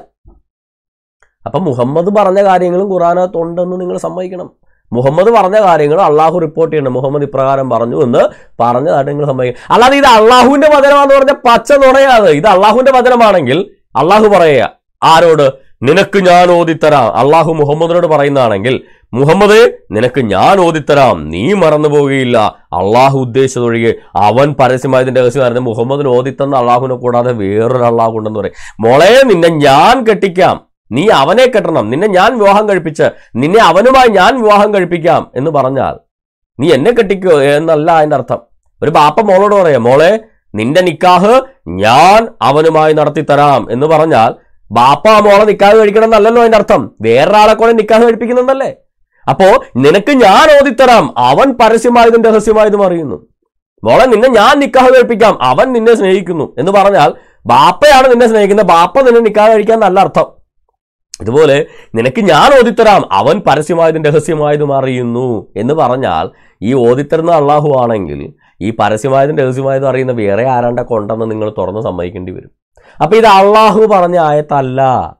അപ്പൊ മുഹമ്മദ് പറഞ്ഞ കാര്യങ്ങളും ഖുറാനകത്തുണ്ടെന്ന് നിങ്ങൾ സമ്മതിക്കണം മുഹമ്മദ് പറഞ്ഞ കാര്യങ്ങൾ അള്ളാഹു റിപ്പോർട്ട് ചെയ്യണം മുഹമ്മദ് ഇപ്രകാരം പറഞ്ഞു എന്ന് പറഞ്ഞതായിട്ട് നിങ്ങൾ സമ്മതിക്കണം അല്ലാതെ ഇത് അള്ളാഹുവിന്റെ വചനമാണെന്ന് പറഞ്ഞ പച്ച നുണയാണ് ഇത് അള്ളാഹുവിന്റെ വചനമാണെങ്കിൽ അള്ളാഹു പറയുക ആരോട് നിനക്ക് ഞാൻ ഓതിത്തരാം അള്ളാഹു മുഹമ്മദിനോട് പറയുന്നതാണെങ്കിൽ മുഹമ്മദ് നിനക്ക് ഞാൻ ഓതിത്തരാം നീ മറന്നു പോവുകയില്ല അള്ളാഹു ഉദ്ദേശിച്ചതൊഴികെ അവൻ പരസ്യമായതിന്റെ രഹസ്യമായിരുന്നു മുഹമ്മദിന് ഓതിത്തന്ന അള്ളാഹുവിനെ കൂടാതെ വേറൊരു അള്ളാഹു ഉണ്ടെന്ന് പറയും മോളെ നിന്നെ ഞാൻ കെട്ടിക്കാം നീ അവനെ കെട്ടണം നിന്നെ ഞാൻ വിവാഹം കഴിപ്പിച്ച് നിന്നെ അവനുമായി ഞാൻ വിവാഹം കഴിപ്പിക്കാം എന്ന് പറഞ്ഞാൽ നീ എന്നെ കെട്ടിക്കോ എന്നല്ല അതിന്റെ അർത്ഥം ഒരു ബാപ്പ മോളോട് പറയാം മോളെ നിന്റെ നിക്കാഹ് ഞാൻ അവനുമായി നടത്തി തരാം എന്ന് പറഞ്ഞാൽ ബാപ്പ ആ മോളെ നിക്കാഹ് കഴിക്കണം എന്നല്ലല്ലോ അതിന്റെ അർത്ഥം വേറൊരാളെ കൂടെ നിക്കാഹ് കഴിപ്പിക്കുന്നെന്നല്ലേ അപ്പോ നിനക്ക് ഞാൻ ഓതിത്തരാം അവൻ പരസ്യമായതും രഹസ്യമായതും അറിയുന്നു മോളെ നിന്നെ ഞാൻ നിക്കാഹ് കഴിപ്പിക്കാം അവൻ നിന്നെ സ്നേഹിക്കുന്നു എന്ന് പറഞ്ഞാൽ ബാപ്പയാണ് നിന്നെ സ്നേഹിക്കുന്നത് ബാപ്പ നിന്നെ നിക്കാഹ് കഴിക്കാൻ നല്ല അർത്ഥം ഇതുപോലെ നിനക്ക് ഞാൻ ഓതിത്തരാം അവൻ പരസ്യമായതും രഹസ്യമായതും അറിയുന്നു എന്ന് പറഞ്ഞാൽ ഈ ഓതിത്തരുന്ന അള്ളാഹു ആണെങ്കിൽ ഈ പരസ്യമായതും രഹസ്യമായതും അറിയുന്ന വേറെ ആരാണ്ടൊക്കെ ഉണ്ടെന്ന് നിങ്ങൾ തുറന്ന് സമ്മതിക്കേണ്ടി വരും അപ്പൊ ഇത് അള്ളാഹു പറഞ്ഞ ആയത്തല്ല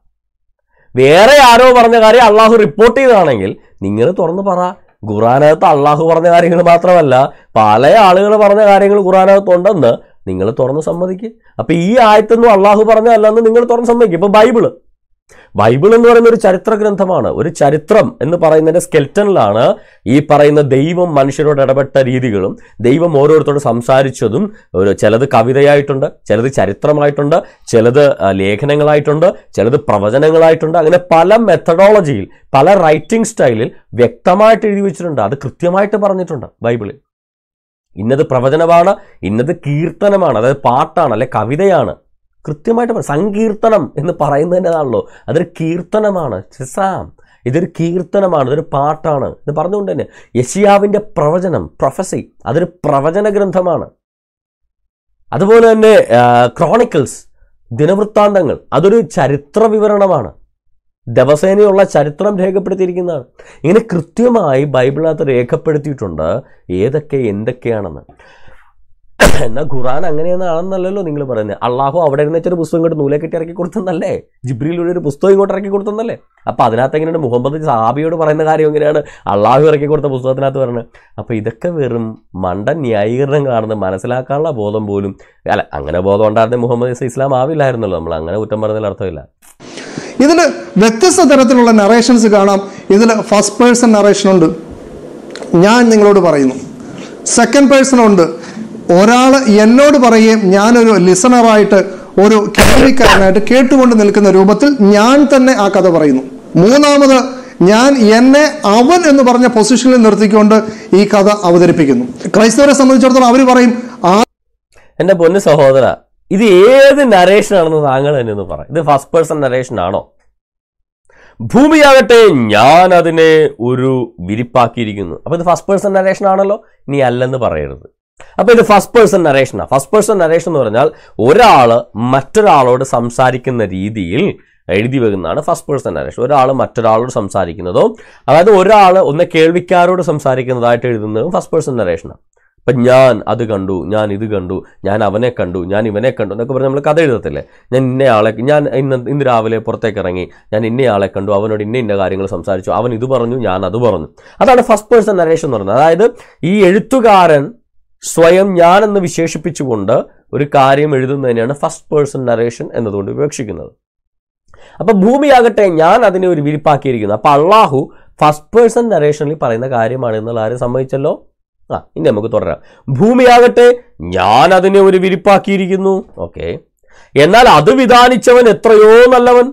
വേറെ ആരോ പറഞ്ഞ കാര്യം അള്ളാഹു റിപ്പോർട്ട് ചെയ്തതാണെങ്കിൽ നിങ്ങൾ തുറന്ന് പറ ഖുറാനകത്ത് അള്ളാഹു പറഞ്ഞ കാര്യങ്ങൾ മാത്രമല്ല പല ആളുകൾ പറഞ്ഞ കാര്യങ്ങൾ ഖുറാനകത്തുണ്ടെന്ന് നിങ്ങൾ തുറന്ന് സമ്മതിക്കുക അപ്പൊ ഈ ആയത്തൊന്നും അള്ളാഹു പറഞ്ഞതല്ലെന്ന് നിങ്ങൾ തുറന്ന് സമ്മതിക്കും ഇപ്പൊ ബൈബിള് ബൈബിൾ എന്ന് പറയുന്ന ഒരു ചരിത്ര ഗ്രന്ഥമാണ് ഒരു ചരിത്രം എന്ന് പറയുന്നതിന്റെ സ്കെൽറ്റനിലാണ് ഈ പറയുന്ന ദൈവം മനുഷ്യരോട് ഇടപെട്ട രീതികളും ദൈവം ഓരോരുത്തരോട് സംസാരിച്ചതും ഒരു ചിലത് കവിതയായിട്ടുണ്ട് ചിലത് ചരിത്രമായിട്ടുണ്ട് ചിലത് ആ, ലേഖനങ്ങളായിട്ടുണ്ട് ചിലത് പ്രവചനങ്ങളായിട്ടുണ്ട് അങ്ങനെ പല മെത്തഡോളജിയിൽ പല റൈറ്റിംഗ് സ്റ്റൈലിൽ വ്യക്തമായിട്ട് എഴുതി വെച്ചിട്ടുണ്ട് അത് കൃത്യമായിട്ട് പറഞ്ഞിട്ടുണ്ട് ബൈബിളിൽ ഇന്നത് പ്രവചനമാണ് ഇന്നത് കീർത്തനമാണ് അതായത് പാട്ടാണ് അല്ലെ കവിതയാണ് കൃത്യമായിട്ട് പറ- സങ്കീർത്തനം എന്ന് പറയുന്നതിൻ്റെതാണല്ലോ അതൊരു കീർത്തനമാണ് സിസാം ഇതൊരു കീർത്തനമാണ് ഇതൊരു പാട്ടാണ് ഇത് പറഞ്ഞുകൊണ്ട് തന്നെ യശിയാവിൻ്റെ പ്രവചനം പ്രൊഫസി അതൊരു പ്രവചന ഗ്രന്ഥമാണ് അതുപോലെ തന്നെ ക്രോണിക്കിൾസ് ദിനവൃത്താന്തങ്ങൾ അതൊരു ചരിത്ര വിവരണമാണ് ദിവസേനയുള്ള ചരിത്രം രേഖപ്പെടുത്തിയിരിക്കുന്നതാണ് ഇങ്ങനെ കൃത്യമായി ബൈബിളിനകത്ത് രേഖപ്പെടുത്തിയിട്ടുണ്ട് ഏതൊക്കെ എന്തൊക്കെയാണെന്ന് എന്നാൽ ഖുറാൻ അങ്ങനെയൊന്നാണെന്നല്ലല്ലോ നിങ്ങൾ പറയുന്നത് അള്ളാഹു അവിടെ ഇരുന്ന് വെച്ചൊരു പുസ്തകം ഇങ്ങോട്ട് നൂലെ കെട്ടി ഇറക്കി കൊടുത്തെന്നല്ലേ ജിബ്രിയിലൂടെ ഒരു പുസ്തകം ഇങ്ങോട്ട് ഇറക്കി കൊടുത്തെന്നല്ലേ അപ്പൊ അതിനകത്ത് എങ്ങനെയാണ് മുഹമ്മദ് സാബിയോട് പറയുന്ന കാര്യം എങ്ങനെയാണ് അള്ളാഹു ഇറക്കി കൊടുത്ത പുസ്തകത്തിനകത്ത് പറയുന്നത് അപ്പൊ ഇതൊക്കെ വെറും മണ്ടൻ ന്യായീകരണങ്ങളാണെന്ന് മനസ്സിലാക്കാനുള്ള ബോധം പോലും അല്ല അങ്ങനെ ബോധം ഉണ്ടായിരുന്ന മുഹമ്മദ് ഇസ ഇസ്ലാം ആവില്ലായിരുന്നല്ലോ നമ്മൾ അങ്ങനെ കുറ്റം പറഞ്ഞതിൽ അർത്ഥമില്ല ഇതിൽ വ്യത്യസ്ത തരത്തിലുള്ള നറേഷൻസ് കാണാം ഇതിൽ ഫസ്റ്റ് പേഴ്സൺ നറേഷൻ ഉണ്ട് ഞാൻ നിങ്ങളോട് പറയുന്നു സെക്കൻഡ് പേഴ്സൺ ഉണ്ട് ഒരാൾ എന്നോട് പറയുകയും ഞാനൊരു ലിസണറായിട്ട് ഒരു കേൾവിക്കാരനായിട്ട് കേട്ടുകൊണ്ട് നിൽക്കുന്ന രൂപത്തിൽ ഞാൻ തന്നെ ആ കഥ പറയുന്നു മൂന്നാമത് ഞാൻ എന്നെ അവൻ എന്ന് പറഞ്ഞ പൊസിഷനിൽ നിർത്തിക്കൊണ്ട് ഈ കഥ അവതരിപ്പിക്കുന്നു ക്രൈസ്തവരെ സംബന്ധിച്ചിടത്തോളം അവർ പറയും ആ എന്റെ പൊന്നു സഹോദര ഇത് ഏത് നരേഷൻ ആണെന്ന് താങ്കൾ തന്നെ ഒന്ന് പറ ഇത് ഫസ്റ്റ് പേഴ്സൺ നരേഷൻ ആണോ ഭൂമിയാകട്ടെ ഞാൻ അതിനെ ഒരു വിരിപ്പാക്കിയിരിക്കുന്നു അപ്പൊ ഇത് ഫസ്റ്റ് പേഴ്സൺ നരേഷൻ ആണല്ലോ നീ അല്ലെന്ന് പറയരുത് അപ്പൊ ഇത് ഫസ്റ്റ് പേഴ്സൺ നരേഷനാണ് ഫസ്റ്റ് പേഴ്സൺ നരേഷൻ എന്ന് പറഞ്ഞാൽ ഒരാള് മറ്റൊരാളോട് സംസാരിക്കുന്ന രീതിയിൽ എഴുതി വെക്കുന്നതാണ് ഫസ്റ്റ് പേഴ്സൺ നരേഷൻ ഒരാൾ മറ്റൊരാളോട് സംസാരിക്കുന്നതോ അതായത് ഒരാൾ ഒന്ന് കേൾവിക്കാരോട് സംസാരിക്കുന്നതായിട്ട് എഴുതുന്നതും ഫസ്റ്റ് പേഴ്സൺ നരേഷനാണ് അപ്പം ഞാൻ അത് കണ്ടു ഞാൻ ഇത് കണ്ടു ഞാൻ അവനെ കണ്ടു ഞാൻ ഇവനെ കണ്ടു എന്നൊക്കെ പറഞ്ഞ് നമ്മൾ കഥ എഴുതത്തില്ലേ ഞാൻ ഇന്നയാളെ ഞാൻ ഇന്ന് ഇന്ന് രാവിലെ പുറത്തേക്ക് ഇറങ്ങി ഞാൻ ഇന്നയാളെ കണ്ടു അവനോട് ഇന്ന ഇന്ന കാര്യങ്ങൾ സംസാരിച്ചു അവൻ ഇത് പറഞ്ഞു ഞാൻ അത് പറഞ്ഞു അതാണ് ഫസ്റ്റ് പേഴ്സൺ നരേഷൻ എന്ന് പറയുന്നത് അതായത് ഈ എഴുത്തുകാരൻ സ്വയം ഞാനെന്ന് വിശേഷിപ്പിച്ചുകൊണ്ട് ഒരു കാര്യം എഴുതുന്നതിനെയാണ് ഫസ്റ്റ് പേഴ്സൺ നരേഷൻ എന്നതുകൊണ്ട് വിവക്ഷിക്കുന്നത് അപ്പൊ ഭൂമിയാകട്ടെ ഞാൻ അതിനെ ഒരു വിരിപ്പാക്കിയിരിക്കുന്നു അപ്പൊ അള്ളാഹു ഫസ്റ്റ് പേഴ്സൺ നരേഷനിൽ പറയുന്ന കാര്യമാണ് എന്നുള്ള ആരും സമ്മതിച്ചല്ലോ ആ ഇനി നമുക്ക് തുടരാം ഭൂമിയാകട്ടെ ഞാൻ അതിനെ ഒരു വിരിപ്പാക്കിയിരിക്കുന്നു ഓക്കെ എന്നാൽ അത് വിധാനിച്ചവൻ എത്രയോ നല്ലവൻ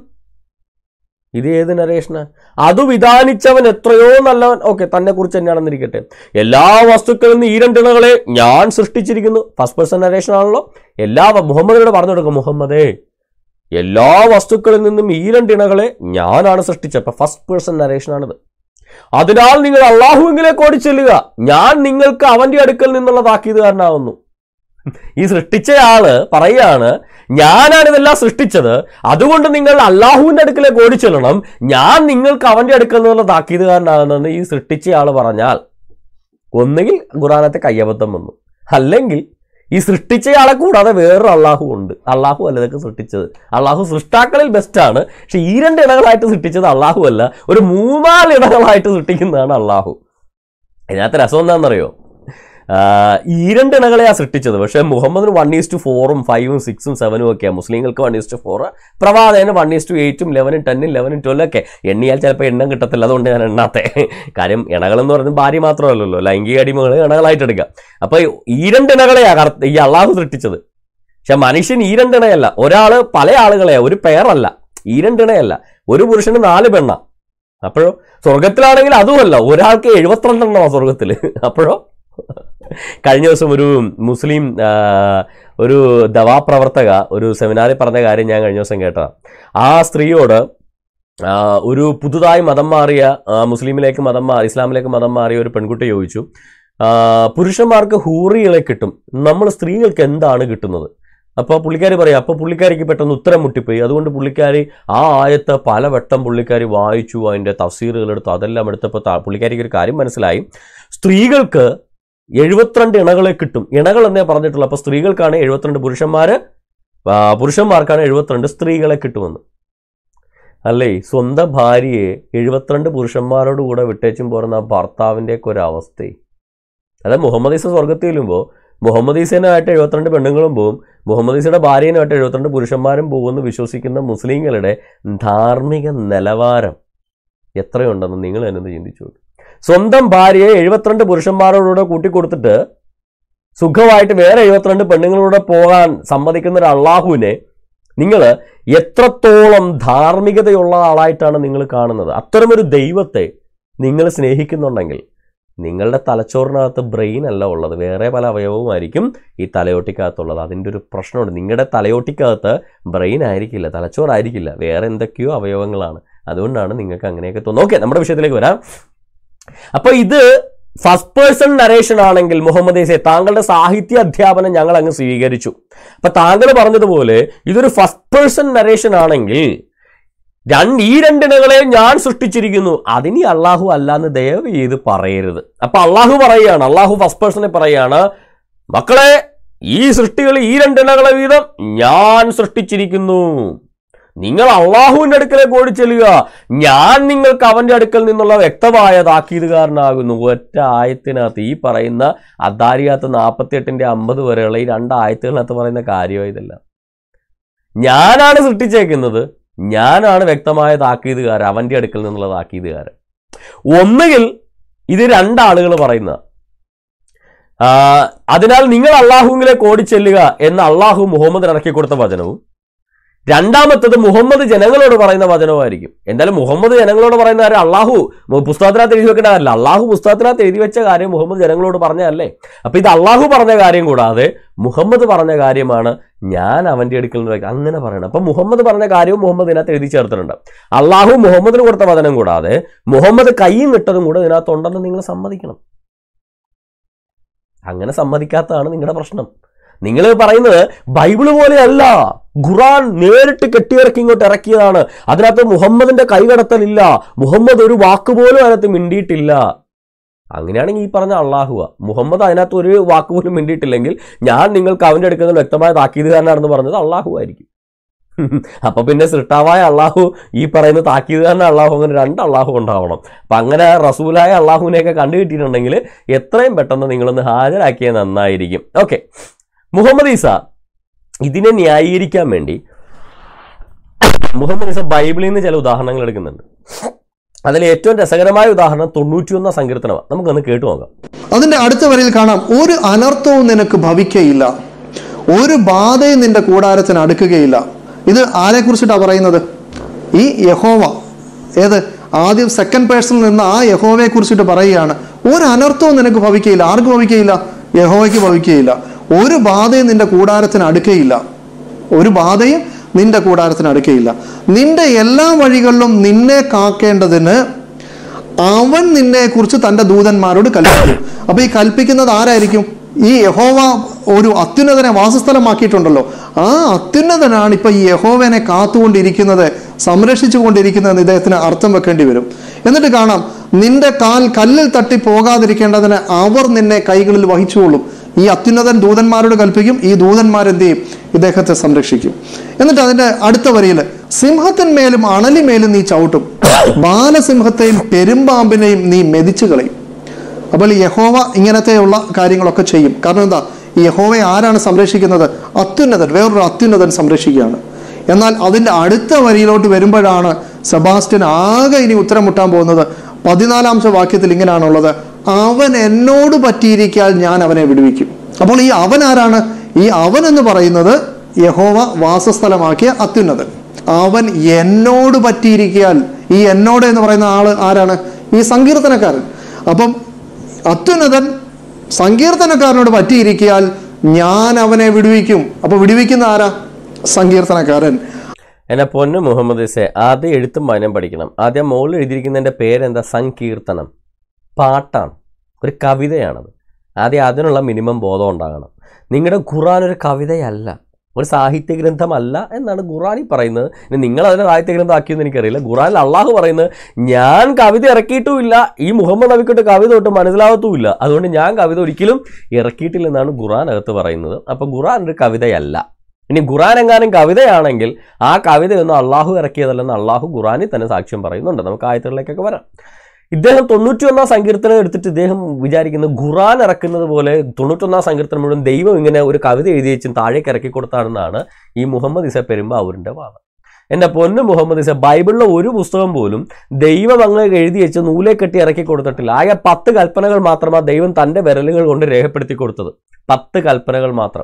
ഇത് ഏത് നരേഷന് അത് വിധാനിച്ചവൻ എത്രയോ നല്ലവൻ ഓക്കെ തന്നെ കുറിച്ച് തന്നെയാണെന്നിരിക്കട്ടെ എല്ലാ വസ്തുക്കളിൽ നിന്ന് ഈ രണ്ടിണകളെ ഞാൻ സൃഷ്ടിച്ചിരിക്കുന്നു ഫസ്റ്റ് പേഴ്സൺ നരേഷൻ ആണല്ലോ എല്ലാ മുഹമ്മദിനോട് പറഞ്ഞു കൊടുക്കും മുഹമ്മദേ എല്ലാ വസ്തുക്കളിൽ നിന്നും ഈ രണ്ടിണകളെ ഞാനാണ് സൃഷ്ടിച്ചത് അപ്പൊ ഫസ്റ്റ് പേഴ്സൺ നരേഷനാണിത് അതിനാൽ നിങ്ങൾ അള്ളാഹുവിലേക്ക് ഓടിച്ചെല്ലുക ഞാൻ നിങ്ങൾക്ക് അവന്റെ അടുക്കൽ നിന്നുള്ള താക്കീതുകാരനാവുന്നു ഈ സൃഷ്ടിച്ചയാള് പറയാണ് ഞാനാണ് ഇതെല്ലാം സൃഷ്ടിച്ചത് അതുകൊണ്ട് നിങ്ങൾ അള്ളാഹുവിന്റെ അടുക്കലേക്ക് ഓടിച്ചെല്ലണം ഞാൻ നിങ്ങൾക്ക് അവന്റെ അടുക്കൽ നിന്നുള്ള താക്കീതുകാരനാകുന്നെന്ന് ഈ സൃഷ്ടിച്ചയാള് പറഞ്ഞാൽ ഒന്നുകിൽ ഖുറാനത്തെ കയ്യബദ്ധം വന്നു അല്ലെങ്കിൽ ഈ സൃഷ്ടിച്ചയാളെ കൂടാതെ വേറൊരു അള്ളാഹു ഉണ്ട് അള്ളാഹു അല്ല ഇതൊക്കെ സൃഷ്ടിച്ചത് അള്ളാഹു സൃഷ്ടാക്കളിൽ ബെസ്റ്റാണ് പക്ഷെ ഈ രണ്ട് ഇണകളായിട്ട് സൃഷ്ടിച്ചത് അള്ളാഹു അല്ല ഒരു മൂന്നാല് ഇണകളായിട്ട് സൃഷ്ടിക്കുന്നതാണ് അള്ളാഹു ഇതിനകത്ത് രസം എന്താണെന്നറിയോ ആഹ് ഈ രണ്ട് ഇണകളെയാണ് സൃഷ്ടിച്ചത് പക്ഷേ മുഹമ്മദിന് വൺ ഈസ് ടു ഫോറും ഫൈവും സിക്സും സെവനും ഒക്കെയാണ് മുസ്ലിങ്ങൾക്ക് വൺ ഈസ് ടു ഫോർ പ്രവാചകന് വൺ ഈസ് ടു എയ്റ്റും ലെവനും ടെന്നും ലെവനും ട്വൽവും ഒക്കെ എണ്ണിയാൽ ചിലപ്പോൾ എണ്ണം കിട്ടത്തില്ല അതുകൊണ്ട് ഞാൻ എണ്ണാത്തെ കാര്യം ഇണകളെന്ന് പറയുന്നത് ഭാര്യ മാത്രമല്ലല്ലോ ലൈംഗിക അടിമകൾ ഇണകളായിട്ട് എടുക്കാം അപ്പൊ ഈ രണ്ട് ഇണകളെയാ കറ- ഈ അള്ളാഹു സൃഷ്ടിച്ചത് പക്ഷെ മനുഷ്യൻ ഈ രണ്ടിണയല്ല ഒരാള് പല ആളുകളെയാ ഒരു പെയറല്ല ഈ രണ്ടിണയല്ല ഒരു പുരുഷന് നാല് പെണ്ണ അപ്പോഴോ സ്വർഗത്തിലാണെങ്കിൽ അതുമല്ല ഒരാൾക്ക് എഴുപത്തിരണ്ടെണ്ണമാണ് സ്വർഗത്തിൽ അപ്പോഴോ കഴിഞ്ഞ ദിവസം ഒരു മുസ്ലിം ആ, ഒരു ദവാപ്രവർത്തക ഒരു സെമിനാറിൽ പറഞ്ഞ കാര്യം ഞാൻ കഴിഞ്ഞ ദിവസം കേട്ടതാണ് ആ സ്ത്രീയോട് ആ, ഒരു പുതുതായി മതം മാറിയ ആ, മുസ്ലിമിലേക്ക് മതം മാറി ഇസ്ലാമിലേക്ക് മതം മാറിയ ഒരു പെൺകുട്ടി ചോദിച്ചു ആ, പുരുഷന്മാർക്ക് ഹൂറികളെ കിട്ടും നമ്മൾ സ്ത്രീകൾക്ക് എന്താണ് കിട്ടുന്നത് അപ്പോൾ പുള്ളിക്കാരി പറയാം അപ്പോൾ പുള്ളിക്കാരിക്ക് പെട്ടെന്ന് ഉത്തരം മുട്ടിപ്പോയി അതുകൊണ്ട് പുള്ളിക്കാരി ആ ആയത്ത് പലവട്ടം പുള്ളിക്കാരി വായിച്ചു അതിൻ്റെ തഫ്സീറുകൾ എടുത്തു അതെല്ലാം എടുത്തപ്പോൾ താ- പുള്ളിക്കാരിക്ക് ഒരു കാര്യം മനസ്സിലായി സ്ത്രീകൾക്ക് എഴുപത്തിരണ്ട് ഇണകളെ കിട്ടും ഇണകൾ എന്നേ പറഞ്ഞിട്ടുള്ളൂ അപ്പോൾ സ്ത്രീകൾക്കാണ് എഴുപത്തിരണ്ട് പുരുഷന്മാർ പുരുഷന്മാർക്കാണ് എഴുപത്തിരണ്ട് സ്ത്രീകളെ കിട്ടുമെന്ന് അല്ലേ സ്വന്തം ഭാര്യയെ എഴുപത്തിരണ്ട് പുരുഷന്മാരോട് കൂടെ വിട്ടേച്ചും പോരുന്ന ആ ഭർത്താവിൻ്റെയൊക്കെ ഒരു അവസ്ഥയെ അതായത് മുഹമ്മദ് ഈസ സ്വർഗത്തിൽ ചെല്ലുമ്പോൾ മുഹമ്മദ് ഈസേനായിട്ട് എഴുപത്തിരണ്ട് പെണ്ണുങ്ങളും പോവും മുഹമ്മദ് ഈസയുടെ ഭാര്യനായിട്ട് എഴുപത്തിരണ്ട് പുരുഷന്മാരും പോകുമെന്ന് വിശ്വസിക്കുന്ന മുസ്ലിങ്ങളുടെ ധാർമ്മിക നിലവാരം എത്രയുണ്ടെന്ന് നിങ്ങൾ തന്നെ ഒന്ന് ചിന്തിച്ചു നോക്ക്. സ്വന്തം ഭാര്യയെ എഴുപത്തിരണ്ട് പുരുഷന്മാരോടുകൂടെ കൂട്ടിക്കൊടുത്തിട്ട് സുഖമായിട്ട് വേറെ എഴുപത്തിരണ്ട് പെണ്ണുങ്ങളൂടെ പോകാൻ സമ്മതിക്കുന്ന ഒരു അള്ളാഹുവിനെ നിങ്ങൾ എത്രത്തോളം ധാർമ്മികതയുള്ള ആളായിട്ടാണ് നിങ്ങൾ കാണുന്നത് അത്തരമൊരു ദൈവത്തെ നിങ്ങൾ സ്നേഹിക്കുന്നുണ്ടെങ്കിൽ നിങ്ങളുടെ തലച്ചോറിനകത്ത് ബ്രെയിൻ അല്ല ഉള്ളത് വേറെ പല അവയവവുമായിരിക്കും ഈ തലയോട്ടിക്കകത്തുള്ളത് അതിൻ്റെ ഒരു പ്രശ്നമുണ്ട് നിങ്ങളുടെ തലയോട്ടിക്കകത്ത് ബ്രെയിൻ ആയിരിക്കില്ല തലച്ചോറായിരിക്കില്ല വേറെ എന്തൊക്കെയോ അവയവങ്ങളാണ് അതുകൊണ്ടാണ് നിങ്ങൾക്ക് അങ്ങനെയൊക്കെ തോന്നുന്നത് ഓക്കെ നമ്മുടെ വിഷയത്തിലേക്ക് വരാം അപ്പോൾ ഇത് ഫസ്റ്റ് പേഴ്സൺ നരേഷൻ ആണെങ്കിൽ മുഹമ്മദ് ഈസെ താങ്കളുടെ സാഹിത്യ അധ്യാപനം ഞങ്ങൾ അങ്ങ് സ്വീകരിച്ചു അപ്പൊ താങ്കൾ പറഞ്ഞതുപോലെ ഇതൊരു ഫസ്റ്റ് പേഴ്സൺ നരേഷൻ ആണെങ്കിൽ രണ്ട് ഈ രണ്ടിനകളെ ഞാൻ സൃഷ്ടിച്ചിരിക്കുന്നു അതിനി അള്ളാഹു അല്ലാന്ന് ദയവ് ചെയ്ത് പറയരുത് അപ്പൊ അള്ളാഹു പറയുകയാണ് അള്ളാഹു ഫസ്റ്റ് പേഴ്സണെ പറയാണ് മക്കളെ ഈ സൃഷ്ടികൾ ഈ രണ്ടിനകളെ വീതം ഞാൻ സൃഷ്ടിച്ചിരിക്കുന്നു നിങ്ങൾ അള്ളാഹുവിന്റെ അടുക്കലേക്ക് ഓടിച്ചെല്ലുക ഞാൻ നിങ്ങൾക്ക് അവന്റെ അടുക്കൽ നിന്നുള്ള വ്യക്തമായ താക്കീതുകാരനാകുന്നു ഒറ്റ ആയത്തിനകത്ത് ഈ പറയുന്ന അദ്ദാരിയാത്ത് നാൽപ്പത്തി എട്ടിന്റെ അമ്പത് വരെയുള്ള ഈ രണ്ട് ആയത്തുകളിനകത്ത് പറയുന്ന കാര്യമോ ഇതല്ല ഞാനാണ് സൃഷ്ടിച്ചേക്കുന്നത് ഞാനാണ് വ്യക്തമായ താക്കീതുകാരൻ അവന്റെ അടുക്കൽ നിന്നുള്ള താക്കീതുകാരൻ ഒന്നുകിൽ ഇത് രണ്ടാളുകൾ പറയുന്ന ആ, അതിനാൽ നിങ്ങൾ അള്ളാഹുവിലേക്ക് ഓടിച്ചെല്ലുക എന്ന് അള്ളാഹു മുഹമ്മദിന് ഇറക്കി കൊടുത്ത വചനവും രണ്ടാമത്തത് മുഹമ്മദ് ജനങ്ങളോട് പറയുന്ന വചനവുമായിരിക്കും എന്തായാലും മുഹമ്മദ് ജനങ്ങളോട് പറയുന്ന കാര്യം അള്ളാഹു മു- പുസ്തകത്തിനകത്ത് എഴുതി വെക്കേണ്ട കാര്യമില്ല അള്ളാഹു പുസ്തകത്തിനകത്ത് എഴുതി വെച്ച കാര്യം മുഹമ്മദ് ജനങ്ങളോട് പറഞ്ഞതല്ലേ അപ്പൊ ഇത് അള്ളാഹു പറഞ്ഞ കാര്യം കൂടാതെ മുഹമ്മദ് പറഞ്ഞ കാര്യമാണ് ഞാൻ അവന്റെ അടുക്കൽ നിന്ന് വെക്ക- അങ്ങനെ പറയണം അപ്പൊ മുഹമ്മദ് പറഞ്ഞ കാര്യവും മുഹമ്മദ് ഇതിനകത്ത് എഴുതി ചേർത്തിട്ടുണ്ട് അള്ളാഹു മുഹമ്മദിന് കൊടുത്ത വചനം കൂടാതെ മുഹമ്മദ് കൈയും ഇട്ടതും കൂടെ ഇതിനകത്ത് ഉണ്ടെന്ന് നിങ്ങൾ സമ്മതിക്കണം അങ്ങനെ സമ്മതിക്കാത്തതാണ് നിങ്ങളുടെ പ്രശ്നം നിങ്ങൾ പറയുന്നത് ബൈബിള് പോലെയല്ല ഖുറാൻ നേരിട്ട് കെട്ടിയിറക്കി ഇങ്ങോട്ട് ഇറക്കിയതാണ് അതിനകത്ത് മുഹമ്മദിന്റെ കൈകടത്തലില്ല മുഹമ്മദ് ഒരു വാക്ക് പോലും അതിനകത്ത് മിണ്ടിയിട്ടില്ല അങ്ങനെയാണെങ്കിൽ ഈ പറഞ്ഞ അള്ളാഹുവ മുഹമ്മദ് അതിനകത്ത് ഒരു വാക്ക് പോലും മിണ്ടിയിട്ടില്ലെങ്കിൽ ഞാൻ നിങ്ങൾക്ക് അവന്റെ അടുക്കുന്ന വ്യക്തമായ താക്കീതുകാരനാണെന്ന് പറഞ്ഞത് അള്ളാഹു ആയിരിക്കും അപ്പൊ പിന്നെ സൃഷ്ടാവായ അള്ളാഹു ഈ പറയുന്ന താക്കീതുകാരൻ അള്ളാഹു അങ്ങനെ രണ്ട് അള്ളാഹു ഉണ്ടാവണം അപ്പൊ അങ്ങനെ റസൂലായ അള്ളാഹുവിനെയൊക്കെ കണ്ടു കിട്ടിയിട്ടുണ്ടെങ്കിൽ എത്രയും പെട്ടെന്ന് നിങ്ങളൊന്ന് ഹാജരാക്കിയത് നന്നായിരിക്കും ഓക്കെ മുഹമ്മദ് ഈസ ഇതിനെ ന്യായീകരിക്കാൻ വേണ്ടി മുഹമ്മദ് ഈസ ബൈബിളിൽ നിന്ന് ചില ഉദാഹരണങ്ങൾ എടുക്കുന്നുണ്ട് അതിൽ ഏറ്റവും രസകരമായ ഉദാഹരണം തൊണ്ണൂറ്റിയൊന്നാം സങ്കീർത്തനമാണ് നമുക്കൊന്ന് കേട്ടു നോക്കാം അതിന്റെ അടുത്ത വരിയിൽ കാണാം ഒരു അനർത്ഥവും നിനക്ക് ഭവിക്കയില്ല ഒരു ബാധയും നിന്റെ കൂടാരത്തിന് അടുക്കുകയില്ല ഇത് ആരെ കുറിച്ചിട്ടാണ് പറയുന്നത് ഈ യഹോവ ഏത് ആദ്യം സെക്കൻഡ് പേഴ്സണിൽ നിന്ന് ആ യഹോവയെ കുറിച്ചിട്ട് പറയുകയാണ് ഒരു അനർത്ഥവും നിനക്ക് ഭവിക്കയില്ല ആർക്ക് ഭവിക്കയില്ല യഹോവയ്ക്ക് ഭവിക്കയില്ല ഒരു ബാധയും നിന്റെ കൂടാരത്തിന് അടുക്കയില്ല ഒരു ബാധയും നിന്റെ കൂടാരത്തിന് അടുക്കയില്ല നിന്റെ എല്ലാ വഴികളിലും നിന്നെ കാക്കേണ്ടതിന് അവൻ നിന്നെ കുറിച്ച് തന്റെ ദൂതന്മാരോട് കൽപ്പിക്കും അപ്പൊ ഈ കൽപ്പിക്കുന്നത് ആരായിരിക്കും ഈ യഹോവ ഒരു അത്യുന്നതനെ വാസസ്ഥലമാക്കിയിട്ടുണ്ടല്ലോ ആ അത്യുന്നതനാണ് ഇപ്പൊ ഈ യഹോവനെ കാത്തുകൊണ്ടിരിക്കുന്നത് സംരക്ഷിച്ചു കൊണ്ടിരിക്കുന്നത് ഇദ്ദേഹത്തിന് അർത്ഥം വെക്കേണ്ടി വരും എന്നിട്ട് കാണാം നിന്റെ കാൽ കല്ലിൽ തട്ടി പോകാതിരിക്കേണ്ടതിന് അവർ നിന്നെ കൈകളിൽ വഹിച്ചുകൊള്ളും ഈ അത്യുന്നതൻ ദൂതന്മാരോട് കൽപ്പിക്കും ഈ ദൂതന്മാരെന്ത് ചെയ്യും ഇദ്ദേഹത്തെ സംരക്ഷിക്കും എന്നിട്ട് അതിന്റെ അടുത്ത വരിയിൽ സിംഹത്തിന്മേലും അണലിമേലും നീ ചവിട്ടും ബാലസിംഹത്തെയും പെരുമ്പാമ്പിനെയും നീ മെതിച്ചു കളയും അപ്പോൾ ഈ യഹോവ ഇങ്ങനത്തെയുള്ള കാര്യങ്ങളൊക്കെ ചെയ്യും കാരണം എന്താ ഈ യഹോവയെ ആരാണ് സംരക്ഷിക്കുന്നത് അത്യുന്നതൻ വേറൊരു അത്യുന്നതൻ സംരക്ഷിക്കുകയാണ് എന്നാൽ അതിന്റെ അടുത്ത വരിയിലോട്ട് വരുമ്പോഴാണ് സെബാസ്റ്റ്യൻ ആകെ ഇനി ഉത്തരം മുട്ടാൻ പോകുന്നത് പതിനാലാമത്തെ വാക്യത്തിൽ ഇങ്ങനെയാണുള്ളത് അവൻ എന്നോട് പറ്റിയിരിക്കാൻ ഞാൻ അവനെ വിടുവിക്കും അപ്പോൾ ഈ അവൻ ആരാണ് ഈ അവൻ എന്ന് പറയുന്നത് യഹോവ വാസസ്ഥലമാക്കിയ അത്യുന്നതൻ അവൻ എന്നോട് പറ്റിയിരിക്കാൻ ഈ എന്നോട് എന്ന് പറയുന്ന ആള് ആരാണ് ഈ സങ്കീർത്തനക്കാരൻ അപ്പം അത്യുന്നതൻ സങ്കീർത്തനക്കാരനോട് പറ്റിയിരിക്കാൻ ഞാൻ അവനെ വിടുവിക്കും അപ്പൊ വിടുവിക്കുന്ന ആരാ സങ്കീർത്തനക്കാരൻ എന്നെ പൊന്ന് മുഹമ്മദ് ഇസെ ആദ്യം എഴുത്തും വായനയും പഠിക്കണം ആദ്യം മുകളിൽ എഴുതിയിരിക്കുന്നതിൻ്റെ പേരെന്താ സങ്കീർത്തനം പാട്ടാണ് ഒരു കവിതയാണത് ആദ്യം അതിനുള്ള മിനിമം ബോധം ഉണ്ടാകണം നിങ്ങളുടെ ഖുറാൻ ഒരു കവിതയല്ല ഒരു സാഹിത്യ ഗ്രന്ഥമല്ല എന്നാണ് ഖുറാനിൽ പറയുന്നത് ഇനി നിങ്ങൾ അതിനെ സാഹിത്യ ഗ്രന്ഥം ആക്കിയെന്ന് എനിക്കറിയില്ല ഖുറാനിൽ അള്ളാഹു പറയുന്നത് ഞാൻ കവിത ഇറക്കിയിട്ടുമില്ല ഈ മുഹമ്മദ് നബിക്കൊട്ട് കവിത തൊട്ട് മനസ്സിലാവത്തുമില്ല അതുകൊണ്ട് ഞാൻ കവിത ഒരിക്കലും ഇറക്കിയിട്ടില്ലെന്നാണ് ഖുറാൻ അകത്ത് പറയുന്നത് അപ്പോൾ ഖുറാൻ ഒരു കവിതയല്ല ഇനി ഖുറാൻ എങ്ങാനും കവിതയാണെങ്കിൽ ആ കവിതയൊന്നും അള്ളാഹു ഇറക്കിയതല്ലെന്ന് അള്ളാഹു ഖുറാനിൽ തന്നെ സാക്ഷ്യം പറയുന്നുണ്ട് നമുക്ക് ആയത്തുകളിലേക്കൊക്കെ വരാം ഇദ്ദേഹം തൊണ്ണൂറ്റിയൊന്നാം സങ്കീർത്തനം എടുത്തിട്ട് ഇദ്ദേഹം വിചാരിക്കുന്നത് ഖുറാൻ ഇറക്കുന്നത് പോലെ തൊണ്ണൂറ്റൊന്നാം സങ്കീർത്തനം മുഴുവൻ ദൈവം ഇങ്ങനെ ഒരു കവിത എഴുതി വെച്ചും താഴേക്ക് ഇറക്കി കൊടുത്താണെന്നാണ് ഈ മുഹമ്മദ് ഇസ പെരുമ്പാവൂരിന്റെ വാദം എൻ്റെ പൊന്ന് മുഹമ്മദ് ഇസ ബൈബിളിലെ ഒരു പുസ്തകം പോലും ദൈവം അങ്ങ് എഴുതി വെച്ച് നൂലെ കെട്ടി ഇറക്കി കൊടുത്തിട്ടില്ല ആകെ പത്ത് കൽപ്പനകൾ മാത്രമാണ് ദൈവം തൻ്റെ വിരലുകൾ കൊണ്ട് രേഖപ്പെടുത്തി കൊടുത്തത് പത്ത് കൽപ്പനകൾ മാത്രം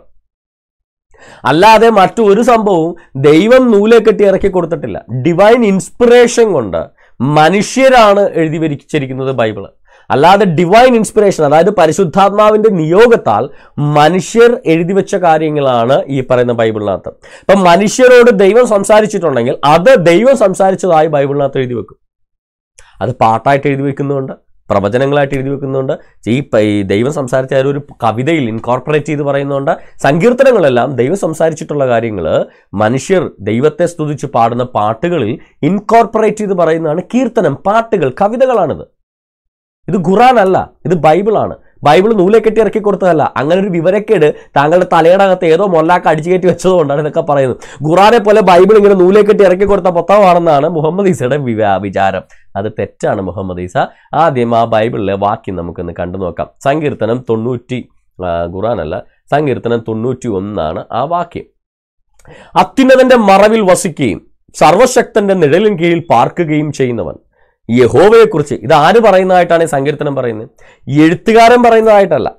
അല്ലാതെ മറ്റൊരു സംഭവവും ദൈവം നൂലെ കെട്ടി ഇറക്കി കൊടുത്തിട്ടില്ല ഡിവൈൻ ഇൻസ്പിറേഷൻ കൊണ്ട് മനുഷ്യരാണ് എഴുതി വരിച്ചിരിക്കുന്നത് ബൈബിള് അല്ലാതെ ഡിവൈൻ ഇൻസ്പിറേഷൻ അതായത് പരിശുദ്ധാത്മാവിന്റെ നിയോഗത്താൽ മനുഷ്യർ എഴുതി വെച്ച കാര്യങ്ങളാണ് ഈ പറയുന്ന ബൈബിളിനകത്ത് ഇപ്പം മനുഷ്യരോട് ദൈവം സംസാരിച്ചിട്ടുണ്ടെങ്കിൽ അത് ദൈവം സംസാരിച്ചതായി ബൈബിളിനകത്ത് എഴുതി വെക്കും അത് പാട്ടായിട്ട് എഴുതി വെക്കുന്നുണ്ട് പ്രവചനങ്ങളായിട്ട് എഴുതി വെക്കുന്നുണ്ട് ഈ പ- ഈ ദൈവം സംസാരിച്ച ആ ഒരു കവിതയിൽ ഇൻകോർപ്പറേറ്റ് ചെയ്ത് പറയുന്നുണ്ട് സങ്കീർത്തനങ്ങളെല്ലാം ദൈവം സംസാരിച്ചിട്ടുള്ള കാര്യങ്ങൾ മനുഷ്യർ ദൈവത്തെ സ്തുതിച്ച് പാടുന്ന പാട്ടുകളിൽ ഇൻകോർപ്പറേറ്റ് ചെയ്ത് പറയുന്നതാണ് കീർത്തനം പാട്ടുകൾ കവിതകളാണിത് ഇത് ഖുറാൻ അല്ല ഇത് ബൈബിളാണ് ബൈബിൾ നൂലെ കെട്ടി ഇറക്കി കൊടുത്തതല്ല അങ്ങനെ ഒരു വിവരക്കേട് താങ്കളുടെ തലയുടെ അകത്ത് ഏതോ മൊല്ലാക്ക അടിച്ചു കയറ്റി വെച്ചതുകൊണ്ടാണ് ഇതൊക്കെ പറയുന്നത് ഖുറാനെ പോലെ ബൈബിൾ ഇങ്ങനെ നൂലെ കെട്ടി ഇറക്കി കൊടുത്ത പുത്തകമാണെന്നാണ് മുഹമ്മദ് ഈസയുടെ വിവ- വിചാരം അത് തെറ്റാണ് മുഹമ്മദ് ഈസ ആദ്യം ആ ബൈബിളിലെ വാക്യം നമുക്കൊന്ന് കണ്ടു നോക്കാം സങ്കീർത്തനം തൊണ്ണൂറ്റി ആ, ഖുറാനല്ല സങ്കീർത്തനം തൊണ്ണൂറ്റി ഒന്നാണ് ആ വാക്യം അത്യുന്നതന്റെ മറവിൽ വസിക്കുകയും സർവശക്തന്റെ നിഴലിൻ കീഴിൽ പാർക്കുകയും ചെയ്യുന്നവൻ യഹോവയെക്കുറിച്ച് ഇത് ആര് പറയുന്നതായിട്ടാണ് ഈ സങ്കീർത്തനം പറയുന്നത് എഴുത്തുകാരൻ പറയുന്നതായിട്ടല്ല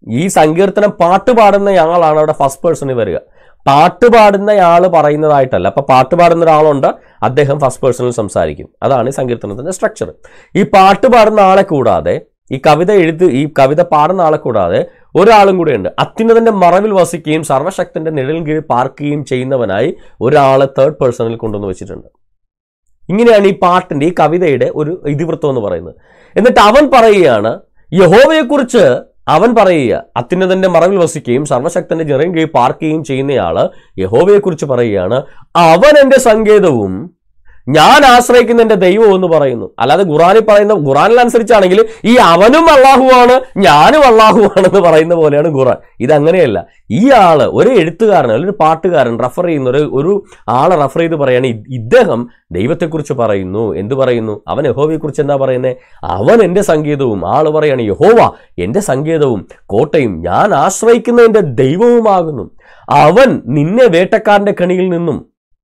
ഈ സങ്കീർത്തനം പാട്ട് പാടുന്നയാളാണ് അവിടെ ഫസ്റ്റ് പേഴ്സണിൽ വരിക പാട്ട് പാടുന്നയാൾ പറയുന്നതായിട്ടല്ല അപ്പൊ പാട്ട് പാടുന്ന ഒരാളുണ്ട് അദ്ദേഹം ഫസ്റ്റ് പേഴ്സണിൽ സംസാരിക്കും അതാണ് ഈ സങ്കീർത്തനത്തിന്റെ സ്ട്രക്ചർ ഈ പാട്ട് പാടുന്ന ആളെ കൂടാതെ ഈ കവിത എഴുതി ഈ കവിത പാടുന്ന ആളെ കൂടാതെ ഒരാളും കൂടെയുണ്ട് അത്യുന്നതന്റെ മറവിൽ വസിക്കുകയും സർവശക്തന്റെ നിഴലിൽ കീഴിൽ പാർക്കുകയും ചെയ്യുന്നവനായി ഒരാളെ തേർഡ് പേഴ്സണിൽ കൊണ്ടുവന്ന് വെച്ചിട്ടുണ്ട് ഇങ്ങനെയാണ് ഈ പാട്ടിന്റെ ഈ കവിതയുടെ ഒരു ഇതിവൃത്തം എന്ന് പറയുന്നത് എന്നിട്ട് അവൻ പറയുകയാണ് യഹോവയെക്കുറിച്ച് അവൻ പറയുക അത്യുന്നതന്റെ മറവിൽ വസിക്കുകയും സർവശക്തന്റെ ജെറിൻ കീഴിൽ പാർക്കുകയും ചെയ്യുന്നയാള് യഹോവയെക്കുറിച്ച് പറയുകയാണ് അവൻ എന്റെ സങ്കേതവും ഞാൻ ആശ്രയിക്കുന്ന എന്റെ ദൈവം എന്ന് പറയുന്നു അല്ലാതെ ഖുറാനിൽ പറയുന്ന ഖുറാനിൽ അനുസരിച്ചാണെങ്കിൽ ഈ അവനും അള്ളാഹുവാണ് ഞാനും അള്ളാഹുവാണെന്ന് പറയുന്ന പോലെയാണ് ഖുറാൻ ഇതങ്ങനെയല്ല ഈ ആള് ഒരു എഴുത്തുകാരൻ അല്ലെങ്കിൽ ഒരു പാട്ടുകാരൻ റെഫർ ചെയ്യുന്ന ഒരു ഒരു ആളെ റെഫർ ചെയ്ത് പറയാണ് ഇ- ഇദ്ദേഹം ദൈവത്തെക്കുറിച്ച് പറയുന്നു എന്ത് പറയുന്നു അവൻ യഹോവയെക്കുറിച്ച് എന്താ പറയുന്നത് അവൻ എൻ്റെ സംഗീതവും ആള് പറയാണ് യഹോവ എൻ്റെ സംഗീതവും കോട്ടയും ഞാൻ ആശ്രയിക്കുന്ന എൻ്റെ ദൈവവുമാകുന്നു അവൻ നിന്നെ വേട്ടക്കാരന്റെ കണിയിൽ നിന്നും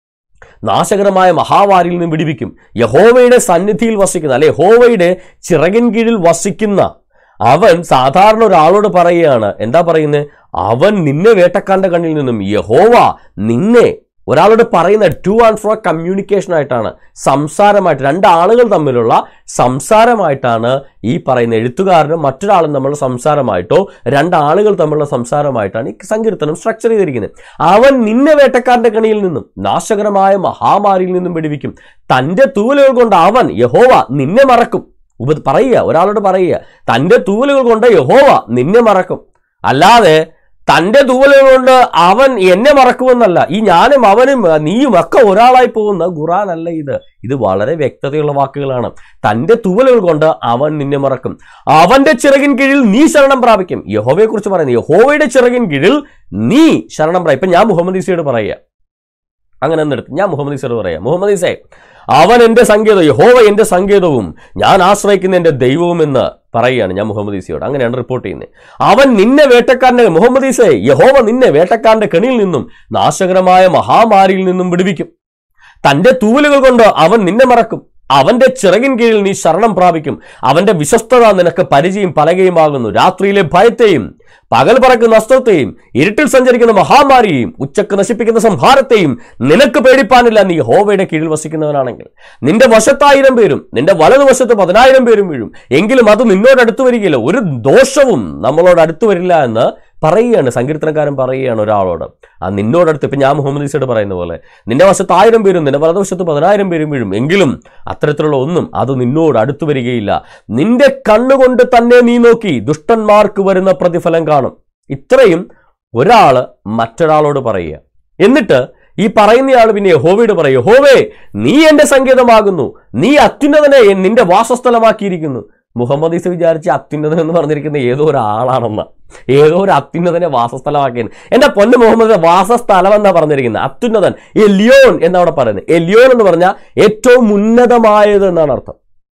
നാശകരമായ മഹാവാരിൽ നിന്ന് വിടിവിക്കും യഹോവയുടെ സന്നിധിയിൽ വസിക്കുന്ന അല്ലെ യഹോവയുടെ ചിറകിൻ കീഴിൽ വസിക്കുന്ന അവൻ സാധാരണ ഒരാളോട് പറയുകയാണ് എന്താ പറയുന്നത് അവൻ നിന്നെ വേട്ടക്കാരന്റെ കണ്ണിൽ നിന്നും യഹോവ നിന്നെ ഒരാളോട് പറയുന്ന ടു ആൻഡ് ഫ്രോ കമ്മ്യൂണിക്കേഷൻ ആയിട്ടാണ് സംസാരമായിട്ട് രണ്ട് ആളുകൾ തമ്മിലുള്ള സംസാരമായിട്ടാണ് ഈ പറയുന്ന എഴുത്തുകാരനും മറ്റൊരാളും തമ്മിലുള്ള സംസാരമായിട്ടോ രണ്ടാളുകൾ തമ്മിലുള്ള സംസാരമായിട്ടാണ് ഈ സങ്കീർത്തനം സ്ട്രക്ചർ ചെയ്തിരിക്കുന്നത് അവൻ നിന്നെ വേട്ടക്കാരന്റെ കണിയിൽ നിന്നും നാശകരമായ മഹാമാരിയിൽ നിന്നും വെടിവിക്കും തന്റെ തൂവലുകൾ കൊണ്ട് അവൻ യഹോവ നിന്നെ മറക്കും ഉപ പറയുക ഒരാളോട് പറയുക തന്റെ തൂവലുകൾ കൊണ്ട് യഹോവ നിന്നെ മറക്കും അല്ലാതെ തന്റെ തൂവലുകൾ കൊണ്ട് അവൻ എന്നെ മറക്കുമെന്നല്ല ഈ ഞാനും അവനും അഹ് നീയും ഒക്കെ ഒരാളായി പോകുന്ന ഖുറാൻ അല്ല ഇത് ഇത് വളരെ വ്യക്തതയുള്ള വാക്കുകളാണ് തന്റെ തൂവലുകൾ കൊണ്ട് അവൻ നിന്നെ മറക്കും അവന്റെ ചിറകിൻ കീഴിൽ നീ ശരണം പ്രാപിക്കും യഹോവയെ കുറിച്ച് പറയുന്നത് യഹോവയുടെ ചിറകിൻ കീഴിൽ നീ ശരണം പ്രാപിക്കും ഇപ്പൊ ഞാൻ മുഹമ്മദ് ഈസയോട് പറയുക അങ്ങനെ എന്നെടുത്ത് ഞാൻ മുഹമ്മദ് ഈസയോട് പറയാം മുഹമ്മദ് ഈസേ അവൻ എൻ്റെ സങ്കേതം യഹോവ എൻ്റെ സങ്കേതവും ഞാൻ ആശ്രയിക്കുന്ന എൻ്റെ ദൈവവും എന്ന് പറയുകയാണ് ഞാൻ മുഹമ്മദ് ഈസയോട് അങ്ങനെയാണ് റിപ്പോർട്ട് ചെയ്യുന്നത് അവൻ നിന്നെ വേട്ടക്കാരന്റെ മുഹമ്മദ് ഈസേ യഹോവ നിന്നെ വേട്ടക്കാരന്റെ കെണിയിൽ നിന്നും നാശകരമായ മഹാമാരിയിൽ നിന്നും വിടുവിക്കും തന്റെ തൂവലുകൾ കൊണ്ട് അവൻ നിന്നെ മറക്കും അവന്റെ ചിറകിൻ കീഴിൽ നീ ശരണം പ്രാപിക്കും അവന്റെ വിശ്വസ്തത നിനക്ക് പരിചയം പലകയുമാകുന്നു രാത്രിയിലെ ഭയത്തെയും പകൽ പറക്കുന്ന അസ്ത്രത്തെയും ഇരുട്ടിൽ സഞ്ചരിക്കുന്ന മഹാമാരിയെയും ഉച്ചക്ക് നശിപ്പിക്കുന്ന സംഹാരത്തെയും നിനക്ക് പേടിപ്പാനില്ല നീ ഹോവയുടെ കീഴിൽ വസിക്കുന്നവനാണെങ്കിൽ നിന്റെ വശത്തായിരം പേരും നിന്റെ വലതുവശത്ത് പതിനായിരം പേരും വീഴും എങ്കിലും അത് നിന്നോട് അടുത്ത് വരികയില്ല ഒരു ദോഷവും നമ്മളോട് അടുത്ത് വരില്ല എന്ന് പറയുകയാണ് സങ്കീർത്തനക്കാരൻ പറയുകയാണ് ഒരാളോട് ആ നിന്നോടടുത്ത് ഇപ്പം ഞാൻ മുഹമ്മദ് ഈസയോട് പറയുന്ന പോലെ നിന്റെ വശത്ത് ആയിരം പേരും നിന്റെ വലതുവശത്ത് പതിനായിരം പേരും വീഴും എങ്കിലും അത്തരത്തിലുള്ള ഒന്നും അത് നിന്നോട് അടുത്തു വരികയില്ല നിന്റെ കണ്ണുകൊണ്ട് തന്നെ നീ നോക്കി ദുഷ്ടന്മാർക്ക് വരുന്ന പ്രതിഫലം കാണും ഇത്രയും ഒരാള് മറ്റൊരാളോട് പറയുക എന്നിട്ട് ഈ പറയുന്നയാൾ പിന്നെ യഹോവയോട് പറയും യഹോവേ നീ എന്റെ സങ്കേതമാകുന്നു നീ അത്യുന്നതനെ നിന്റെ വാസസ്ഥലമാക്കിയിരിക്കുന്നു മുഹമ്മദ് ഈസ വിചാരിച്ച് അത്യുന്നതൻ എന്ന് പറഞ്ഞിരിക്കുന്ന ഏതോ ഒരാളാണെന്ന ഏതോ ഒരു അത്യുന്നതനെ വാസസ്ഥലമാക്കിയത് എന്റെ പൊന്ന് മുഹമ്മദ് വാസസ്ഥലം എന്നാ പറഞ്ഞിരിക്കുന്നത് അത്യുന്നതൻ എലിയോൻ എന്നവിടെ പറയുന്നത് എലിയോൻ എന്ന് പറഞ്ഞാൽ ഏറ്റവും ഉന്നതമായത് എന്നാണ് അർത്ഥം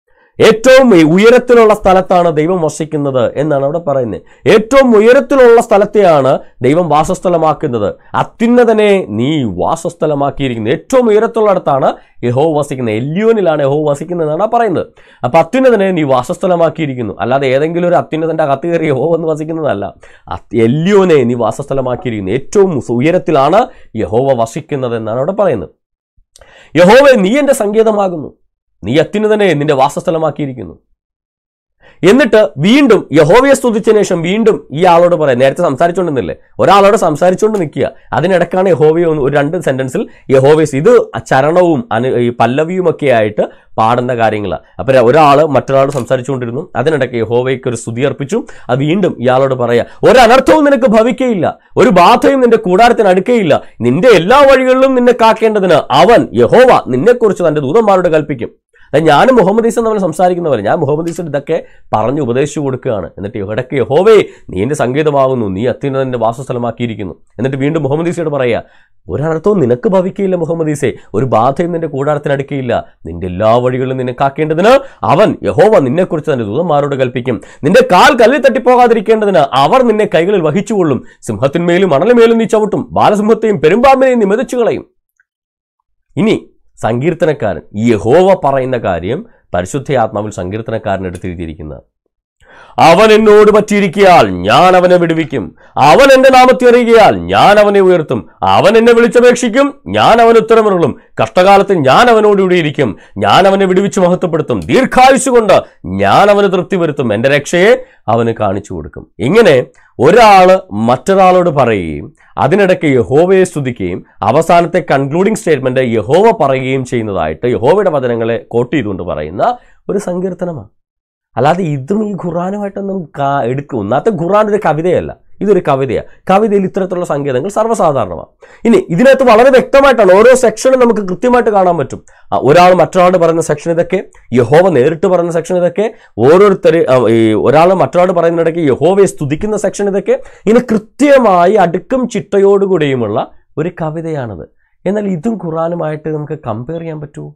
ഏറ്റവും ഉയരത്തിലുള്ള സ്ഥലത്താണ് ദൈവം വസിക്കുന്നത് എന്നാണ് അവിടെ പറയുന്നത് ഏറ്റവും ഉയരത്തിലുള്ള സ്ഥലത്തെയാണ് ദൈവം വാസസ്ഥലമാക്കുന്നത് അത്യുന്നതനെ നീ വാസസ്ഥലമാക്കിയിരിക്കുന്നത് ഏറ്റവും ഉയരത്തിലുള്ളിടത്താണ് യഹോ വസിക്കുന്നത് എല്യോനിലാണ് യഹോ വസിക്കുന്നത് എന്നാണ് ആ പറയുന്നത് അപ്പൊ അത്യുന്നതനെ നീ വാസസ്ഥലമാക്കിയിരിക്കുന്നു അല്ലാതെ ഏതെങ്കിലും ഒരു അത്യുന്നതന്റെ അകത്ത് കയറി യഹോ വന്ന് വസിക്കുന്നതല്ല അത് എല്യോനെ നീ വാസസ്ഥലമാക്കിയിരിക്കുന്നു ഏറ്റവും ഉയരത്തിലാണ് യഹോവ വസിക്കുന്നത് എന്നാണ് അവിടെ പറയുന്നത് യഹോവെ നീ എന്റെ സങ്കേതമാകുന്നു നീ അത്യുന്നതനെ നിന്റെ വാസസ്ഥലമാക്കിയിരിക്കുന്നു എന്നിട്ട് വീണ്ടും യഹോവയെ സ്തുതിച്ചതിന് ശേഷം വീണ്ടും ഈ ആളോട് പറയാം നേരത്തെ സംസാരിച്ചുകൊണ്ടിരുന്നില്ലേ ഒരാളോട് സംസാരിച്ചുകൊണ്ട് നിൽക്കുക അതിനിടക്കാണ് യഹോവയെ ഒന്ന് ഒരു രണ്ട് സെന്റൻസിൽ യഹോവയസ് ഇത് ചരണവും അനു ഈ പല്ലവിയും ഒക്കെ ആയിട്ട് പാടുന്ന കാര്യങ്ങളാണ് അപ്പൊ ഒരാൾ മറ്റൊരാൾ സംസാരിച്ചുകൊണ്ടിരുന്നു അതിനിടയ്ക്ക് യഹോവയ്ക്ക് ഒരു സ്തുതി അർപ്പിച്ചു അത് വീണ്ടും ഇയാളോട് പറയാ ഒരു അനർത്ഥവും നിനക്ക് ഭവിക്കയില്ല ഒരു ബാധയും നിന്റെ കൂടാരത്തിന് അടുക്കയില്ല നിന്റെ എല്ലാ വഴികളിലും നിന്നെ കാക്കേണ്ടതിന് അവൻ യഹോവ നിന്നെക്കുറിച്ച് തന്റെ ദൂതന്മാരോട് കൽപ്പിക്കും അത് ഞാനും മുഹമ്മദ് ഈസ തമ്മിൽ സംസാരിക്കുന്നവരെ ഞാൻ മുഹമ്മദ് ഈസ ഇതൊക്കെ പറഞ്ഞ് ഉപദേശിച്ചു കൊടുക്കുകയാണ് എന്നിട്ട് ഇവിടേക്ക് യഹോവേ നീ എന്റെ സംഗീതമാകുന്നു നീ അത്യുന്നതന്റെ വാസസ്ഥലമാക്കിയിരിക്കുന്നു എന്നിട്ട് വീണ്ടും മുഹമ്മദ് ഈസയോട് പറയാ ഒരർത്ഥവും നിനക്ക് ഭവിക്കയില്ല മുഹമ്മദ് ഈസെ ഒരു ബാധയും നിന്റെ കൂടാരത്തിനടുക്കയില്ല നിന്റെ എല്ലാ വഴികളിലും നിന്നെ കാക്കേണ്ടതിന് അവൻ യഹോവ നിന്നെക്കുറിച്ച് തന്റെ ദൂതന്മാരോട് കൽപ്പിക്കും നിന്റെ കാൽ കല്ലിൽ തട്ടിപ്പോകാതിരിക്കേണ്ടതിന് അവർ നിന്നെ കൈകളിൽ വഹിച്ചുകൊള്ളും സിംഹത്തിന്മേലും മണലിന്മേലും നീ ചവിട്ടും ബാലസിംഹത്തെയും പെരുമ്പാമ്പിനെയും നീ മെതിച്ചു കളയും ഇനി സങ്കീർത്തനക്കാരൻ യഹോവ പറയുന്ന കാര്യം പരിശുദ്ധ ആത്മാവിൽ സങ്കീർത്തനക്കാരൻ എടുത്തെഴുതിയിരിക്കുന്നത് അവൻ എന്നോട് പറ്റിയിരിക്കയാൽ ഞാൻ അവനെ വിടുവിക്കും അവൻ എന്റെ നാമത്തെ അറിയുകയാൽ ഞാൻ അവനെ ഉയർത്തും അവൻ എന്നെ വിളിച്ചപേക്ഷിക്കും ഞാൻ അവന് ഉത്തരമരുളും കഷ്ടകാലത്ത് ഞാൻ അവനോട് ഇരിക്കും ഞാൻ അവനെ വിടുവിച്ച് മഹത്വപ്പെടുത്തും ദീർഘായുസ് കൊണ്ട് ഞാൻ അവന് തൃപ്തി വരുത്തും എന്റെ രക്ഷയെ അവന് കാണിച്ചു കൊടുക്കും ഇങ്ങനെ ഒരാള് മറ്റൊരാളോട് പറയുകയും അതിനിടയ്ക്ക് യഹോവയെ സ്തുതിക്കുകയും അവസാനത്തെ കൺക്ലൂഡിംഗ് സ്റ്റേറ്റ്മെന്റ് യഹോവ പറയുകയും ചെയ്യുന്നതായിട്ട് യഹോവയുടെ വചനങ്ങളെ കോട്ട് ചെയ്തുകൊണ്ട് പറയുന്ന ഒരു സങ്കീർത്തനമാണ് അല്ലാതെ ഇതും ഈ ഖുറാനുമായിട്ടൊന്നും കാ- എടുക്കും ഒന്നാമത്തെ ഖുറാൻ ഒരു കവിതയല്ല ഇതൊരു കവിതയാണ് കവിതയിൽ ഇത്തരത്തിലുള്ള സങ്കേതങ്ങൾ സർവ്വസാധാരണമാണ് ഇനി ഇതിനകത്ത് വളരെ വ്യക്തമായിട്ടാണ് ഓരോ സെക്ഷനും നമുക്ക് കൃത്യമായിട്ട് കാണാൻ പറ്റും ആ, ഒരാൾ മറ്റൊരാളോട് പറയുന്ന സെക്ഷൻ ഇതൊക്കെ യഹോവ നേരിട്ട് പറയുന്ന സെക്ഷൻ ഇതൊക്കെ ഓരോരുത്തർ ഈ ഒരാൾ മറ്റൊരാൾ പറയുന്നിടയ്ക്ക് യഹോവയെ സ്തുതിക്കുന്ന സെക്ഷൻ ഇതൊക്കെ ഇങ്ങനെ കൃത്യമായി അടുക്കും ചിട്ടയോടുകൂടിയുമുള്ള ഒരു കവിതയാണത് എന്നാൽ ഇതും ഖുറാനുമായിട്ട് നമുക്ക് കമ്പയർ ചെയ്യാൻ പറ്റുമോ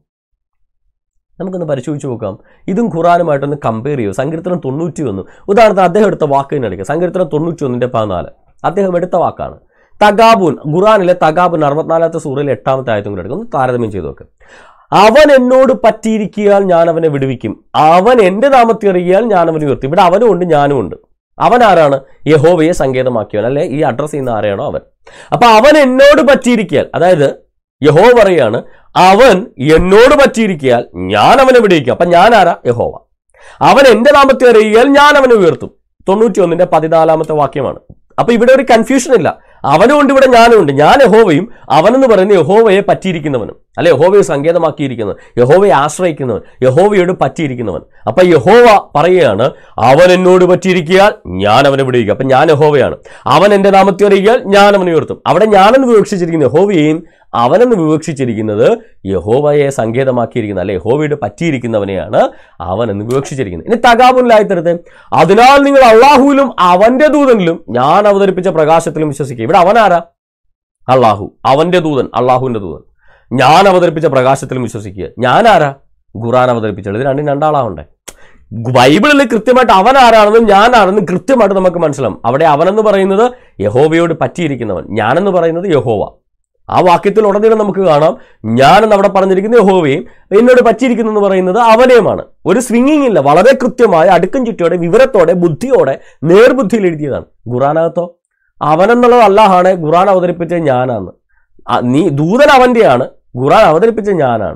നമുക്കൊന്ന് പരിശോധിച്ച് നോക്കാം ഇതും ഖുറാനുമായിട്ടൊന്ന് കമ്പയർ ചെയ്യും സങ്കീർത്തനം തൊണ്ണൂറ്റി ഒന്ന് ഉദാഹരണത്തിന് അദ്ദേഹം എടുത്ത വാക്ക് തന്നെ എടുക്കുക സങ്കീർത്തനം തൊണ്ണൂറ്റി ഒന്നിൻ്റെ പതിനാല് അദ്ദേഹം എടുത്ത വാക്കാണ് തഗാബുൻ ഖുറാനിലെ തഗാബുൻ അറുപത്തിനാലാമത്തെ സൂറിലെ എട്ടാമത്തെ ആയത്തും കൂടെ എടുക്കും ഒന്ന് താരതമ്യം ചെയ്ത് നോക്ക് അവൻ എന്നോട് പറ്റിയിരിക്കിയാൽ ഞാൻ അവനെ വിടുവിക്കും അവൻ എൻ്റെ നാമത്തെ അറിയിയാൽ ഞാൻ അവനെ ഉയർത്തി ഇവിടെ അവനും ഉണ്ട് ഞാനും ഉണ്ട് അവൻ ആരാണ് യഹോവയെ സങ്കേതമാക്കിയവൻ അല്ലെ ഈ അഡ്രസ് ചെയ്യുന്ന ആരെയാണോ അവൻ അപ്പൊ അവൻ എന്നോട് പറ്റിയിരിക്കിയാൽ അതായത് യഹോവ പറയാണ് അവൻ എന്നോട് പറ്റിയിരിക്കിയാൽ ഞാൻ അവനെ വിടുവിക്കും അപ്പൊ ഞാൻ ആരാ യഹോവ അവൻ എന്റെ നാമത്തെ അറിയിയാൽ ഞാൻ അവനെ ഉയർത്തും തൊണ്ണൂറ്റി ഒന്നിന്റെ പതിനാലാമത്തെ വാക്യമാണ് അപ്പൊ ഇവിടെ ഒരു കൺഫ്യൂഷൻ ഇല്ല അവനും ഉണ്ട് ഇവിടെ ഞാനും ഉണ്ട് ഞാൻ യഹോവയും അവനെന്ന് പറയുന്ന യഹോവയെ പറ്റിയിരിക്കുന്നവനും അല്ലെ യഹോവയെ സങ്കേതമാക്കിയിരിക്കുന്നവൻ യഹോവയെ ആശ്രയിക്കുന്നവൻ യഹോവയോട് പറ്റിയിരിക്കുന്നവൻ അപ്പൊ യഹോവ പറയുകയാണ് അവൻ എന്നോട് പറ്റിയിരിക്കിയാൽ ഞാൻ അവനെ വിടുവിക്കുക അപ്പൊ ഞാൻ യഹോവയാണ് അവൻ എന്റെ നാമത്തെ അറിയിയാൽ ഞാൻ അവനെ ഉയർത്തും അവിടെ ഞാനെന്ന് വിവക്ഷിച്ചിരിക്കുന്ന യഹോവയെയും അവനെന്ന് വിവക്ഷിച്ചിരിക്കുന്നത് യഹോവയെ സങ്കേതമാക്കിയിരിക്കുന്ന അല്ലെ യഹോവയോട് പറ്റിയിരിക്കുന്നവനെയാണ് അവൻ എന്ന് വിവക്ഷിച്ചിരിക്കുന്നത് ഇനി തകാബുലായിത്തരത്തെ അതിനാൽ നിങ്ങൾ അള്ളാഹുവിലും അവന്റെ ദൂതനിലും ഞാൻ അവതരിപ്പിച്ച പ്രകാശത്തിലും വിശ്വസിക്കുക ഇവിടെ അവനാരാ അള്ളാഹു അവന്റെ ദൂതൻ അള്ളാഹുവിന്റെ ദൂതൻ ഞാൻ അവതരിപ്പിച്ച പ്രകാശത്തിലും വിശ്വസിക്കുക ഞാൻ ആരാ ഖുറാൻ അവതരിപ്പിച്ചത് ഇത് രണ്ടും രണ്ടാളാവണ്ടേ ബൈബിളിൽ കൃത്യമായിട്ട് അവൻ ആരാണെന്നും ഞാൻ ആണെന്നും കൃത്യമായിട്ട് നമുക്ക് മനസ്സിലാവും അവിടെ അവനെന്ന് പറയുന്നത് യഹോവയോട് പറ്റിയിരിക്കുന്നവൻ ഞാനെന്ന് പറയുന്നത് യഹോവ ആ വാക്യത്തിൽ ഉടനീളം നമുക്ക് കാണാം ഞാനെന്ന് അവിടെ പറഞ്ഞിരിക്കുന്ന യഹോവയും എന്നോട് പറ്റിയിരിക്കുന്നു എന്ന് പറയുന്നത് അവനെയുമാണ് ഒരു സ്വിങ്ങിങ് ഇല്ല വളരെ കൃത്യമായ അടുക്കും ചുറ്റിയോടെ വിവരത്തോടെ ബുദ്ധിയോടെ നേർബുദ്ധിയിൽ എഴുതിയതാണ് ഖുറാനകത്തോ അവനെന്നുള്ളത് അല്ലാഹാണ് ഖുറാൻ അവതരിപ്പിച്ചത് ഞാനാണ് ആ, നീ ദൂതൻ അവന്റെയാണ് ഖുറാൻ അവതരിപ്പിച്ച ഞാനാണ്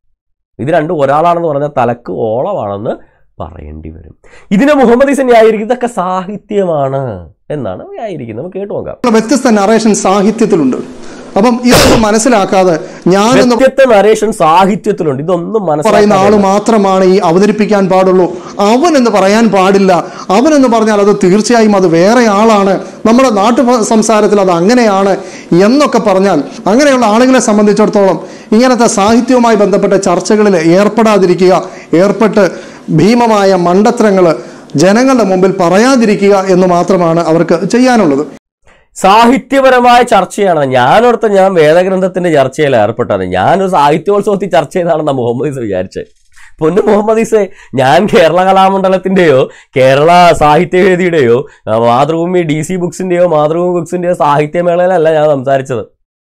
ഇത് രണ്ടും ഒരാളാണെന്ന് പറഞ്ഞാൽ തലക്ക് ഓളമാണെന്ന് പറയേണ്ടി വരും ഇതിനെ മുഹമ്മദ് ഈസൻ ന്യായീകരിക്കും ഇതൊക്കെ സാഹിത്യമാണ് എന്നാണ് ന്യായീകരിക്കുന്നത് നമുക്ക് കേട്ടു നോക്കാം വ്യത്യസ്ത നറേഷൻ സാഹിത്യത്തിലുണ്ട് അപ്പം ഇതൊന്നും മനസ്സിലാക്കാതെ ഞാനെന്ന് വ്യത്യസ്ത നരേഷൻ സാഹിത്യത്തിലുണ്ട് ഇതൊന്നും പറയുന്ന ആള് മനസ്സിലാക്കാൻ മാത്രമാണ് ഈ അവതരിപ്പിക്കാൻ പാടുള്ളൂ അവൻ എന്ന് പറയാൻ പാടില്ല അവൻ എന്ന് പറഞ്ഞാൽ അത് തീർച്ചയായും അത് വേറെ ആളാണ് നമ്മുടെ നാട്ടു ഭ- സംസാരത്തിൽ അത് അങ്ങനെയാണ് എന്നൊക്കെ പറഞ്ഞാൽ അങ്ങനെയുള്ള ആളുകളെ സംബന്ധിച്ചിടത്തോളം ഇങ്ങനത്തെ സാഹിത്യവുമായി ബന്ധപ്പെട്ട ചർച്ചകളിൽ ഏർപ്പെടാതിരിക്കുക ഏർപ്പെട്ട് ഭീമമായ മണ്ടത്തരങ്ങൾ ജനങ്ങളുടെ മുമ്പിൽ പറയാതിരിക്കുക എന്ന് മാത്രമാണ് അവർക്ക് ചെയ്യാനുള്ളത് സാഹിത്യപരമായ ചർച്ചയാണ് ഞാനോർത്ത് ഞാൻ വേദഗ്രന്ഥത്തിന്റെ ചർച്ചയിൽ ഏർപ്പെട്ടത് ഞാനൊരു സാഹിത്യോത്സവത്തിൽ ചർച്ച ചെയ്താണെന്ന മുഹമ്മദ് ഈസ് വിചാരിച്ചത് പൊന്നു മുഹമ്മദ് ഈസെ ഞാൻ കേരള കലാമണ്ഡലത്തിന്റെയോ കേരള സാഹിത്യവേദിയുടെയോ ആ, മാതൃഭൂമി ഡി സി ബുക്സിന്റെയോ മാതൃഭൂമി ബുക്സിന്റെയോ സാഹിത്യമേളയിലല്ല ഞാൻ സംസാരിച്ചത്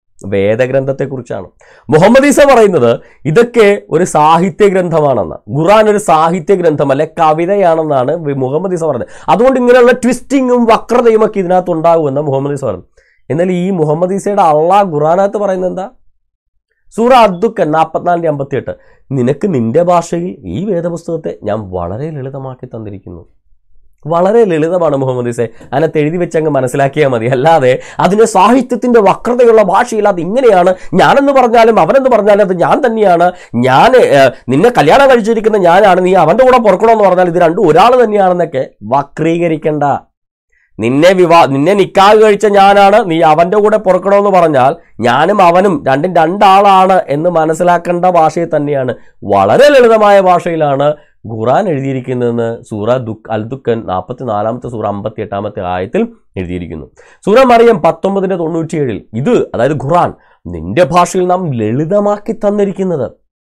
വേദഗ്രന്ഥത്തെക്കുറിച്ചാണ് മുഹമ്മദ് ഈസ പറയുന്നത് ഇതൊക്കെ ഒരു സാഹിത്യ ഗ്രന്ഥമാണെന്ന് ഖുറാൻ ഒരു സാഹിത്യ ഗ്രന്ഥമല്ല കവിതയാണെന്നാണ് വി- മുഹമ്മദ് ഈസ പറഞ്ഞത് അതുകൊണ്ട് ഇങ്ങനെയുള്ള ട്വിസ്റ്റിങ്ങും വക്രതയും ഒക്കെ ഇതിനകത്ത് ഉണ്ടാകുമെന്ന് മുഹമ്മദ് ഈസ പറഞ്ഞു എന്നാൽ ഈ മുഹമ്മദ് ഈസയുടെ അള്ളാഹ് ഖുറാനകത്ത് പറയുന്നത് എന്താ സൂറ അദ്ദുക്കൻ നാൽപ്പത്തിനാലിൻ്റെ അമ്പത്തിയെട്ട് നിനക്ക് നിന്റെ ഭാഷയിൽ ഈ വേദപുസ്തകത്തെ ഞാൻ വളരെ ലളിതമാക്കി തന്നിരിക്കുന്നു വളരെ ലളിതമാണ് മുഹമ്മദ് ഇസെ അതിനകത്ത് എഴുതി വെച്ച് അങ്ങ് മനസ്സിലാക്കിയാൽ മതി അല്ലാതെ അതിന് സാഹിത്യത്തിന്റെ വക്രതയുള്ള ഭാഷയിൽ അത് ഇങ്ങനെയാണ് ഞാനെന്ന് പറഞ്ഞാലും അവനെന്ന് പറഞ്ഞാലും അത് ഞാൻ തന്നെയാണ് ഞാൻ ഏഹ്, നിന്നെ കല്യാണം കഴിച്ചിരിക്കുന്ന ഞാനാണ് നീ അവന്റെ കൂടെ പുറക്കണമെന്ന് പറഞ്ഞാൽ ഇത് രണ്ടും ഒരാൾ തന്നെയാണെന്നൊക്കെ വക്രീകരിക്കണ്ട നിന്നെ വിവാ നിന്നെ നിക്കാഹ് കഴിച്ച ഞാനാണ് നീ അവന്റെ കൂടെ പുറക്കണമെന്ന് പറഞ്ഞാൽ ഞാനും അവനും രണ്ടും രണ്ടാളാണ് എന്ന് മനസ്സിലാക്കേണ്ട ഭാഷയിൽ തന്നെയാണ് വളരെ ലളിതമായ ഭാഷയിലാണ് ഖുറാൻ എഴുതിയിരിക്കുന്നതെന്ന് സൂറ ദുഃഖ് അൽ ദുഃഖൻ നാൽപ്പത്തി നാലാമത്തെ സൂറ അമ്പത്തി എട്ടാമത്തെ ആയത്തിൽ എഴുതിയിരിക്കുന്നു സൂറ മറിയം പത്തൊമ്പതിന്റെ തൊണ്ണൂറ്റിയേഴിൽ ഇത് അതായത് ഖുറാൻ നിന്റെ ഭാഷയിൽ നാം ലളിതമാക്കി തന്നിരിക്കുന്നത്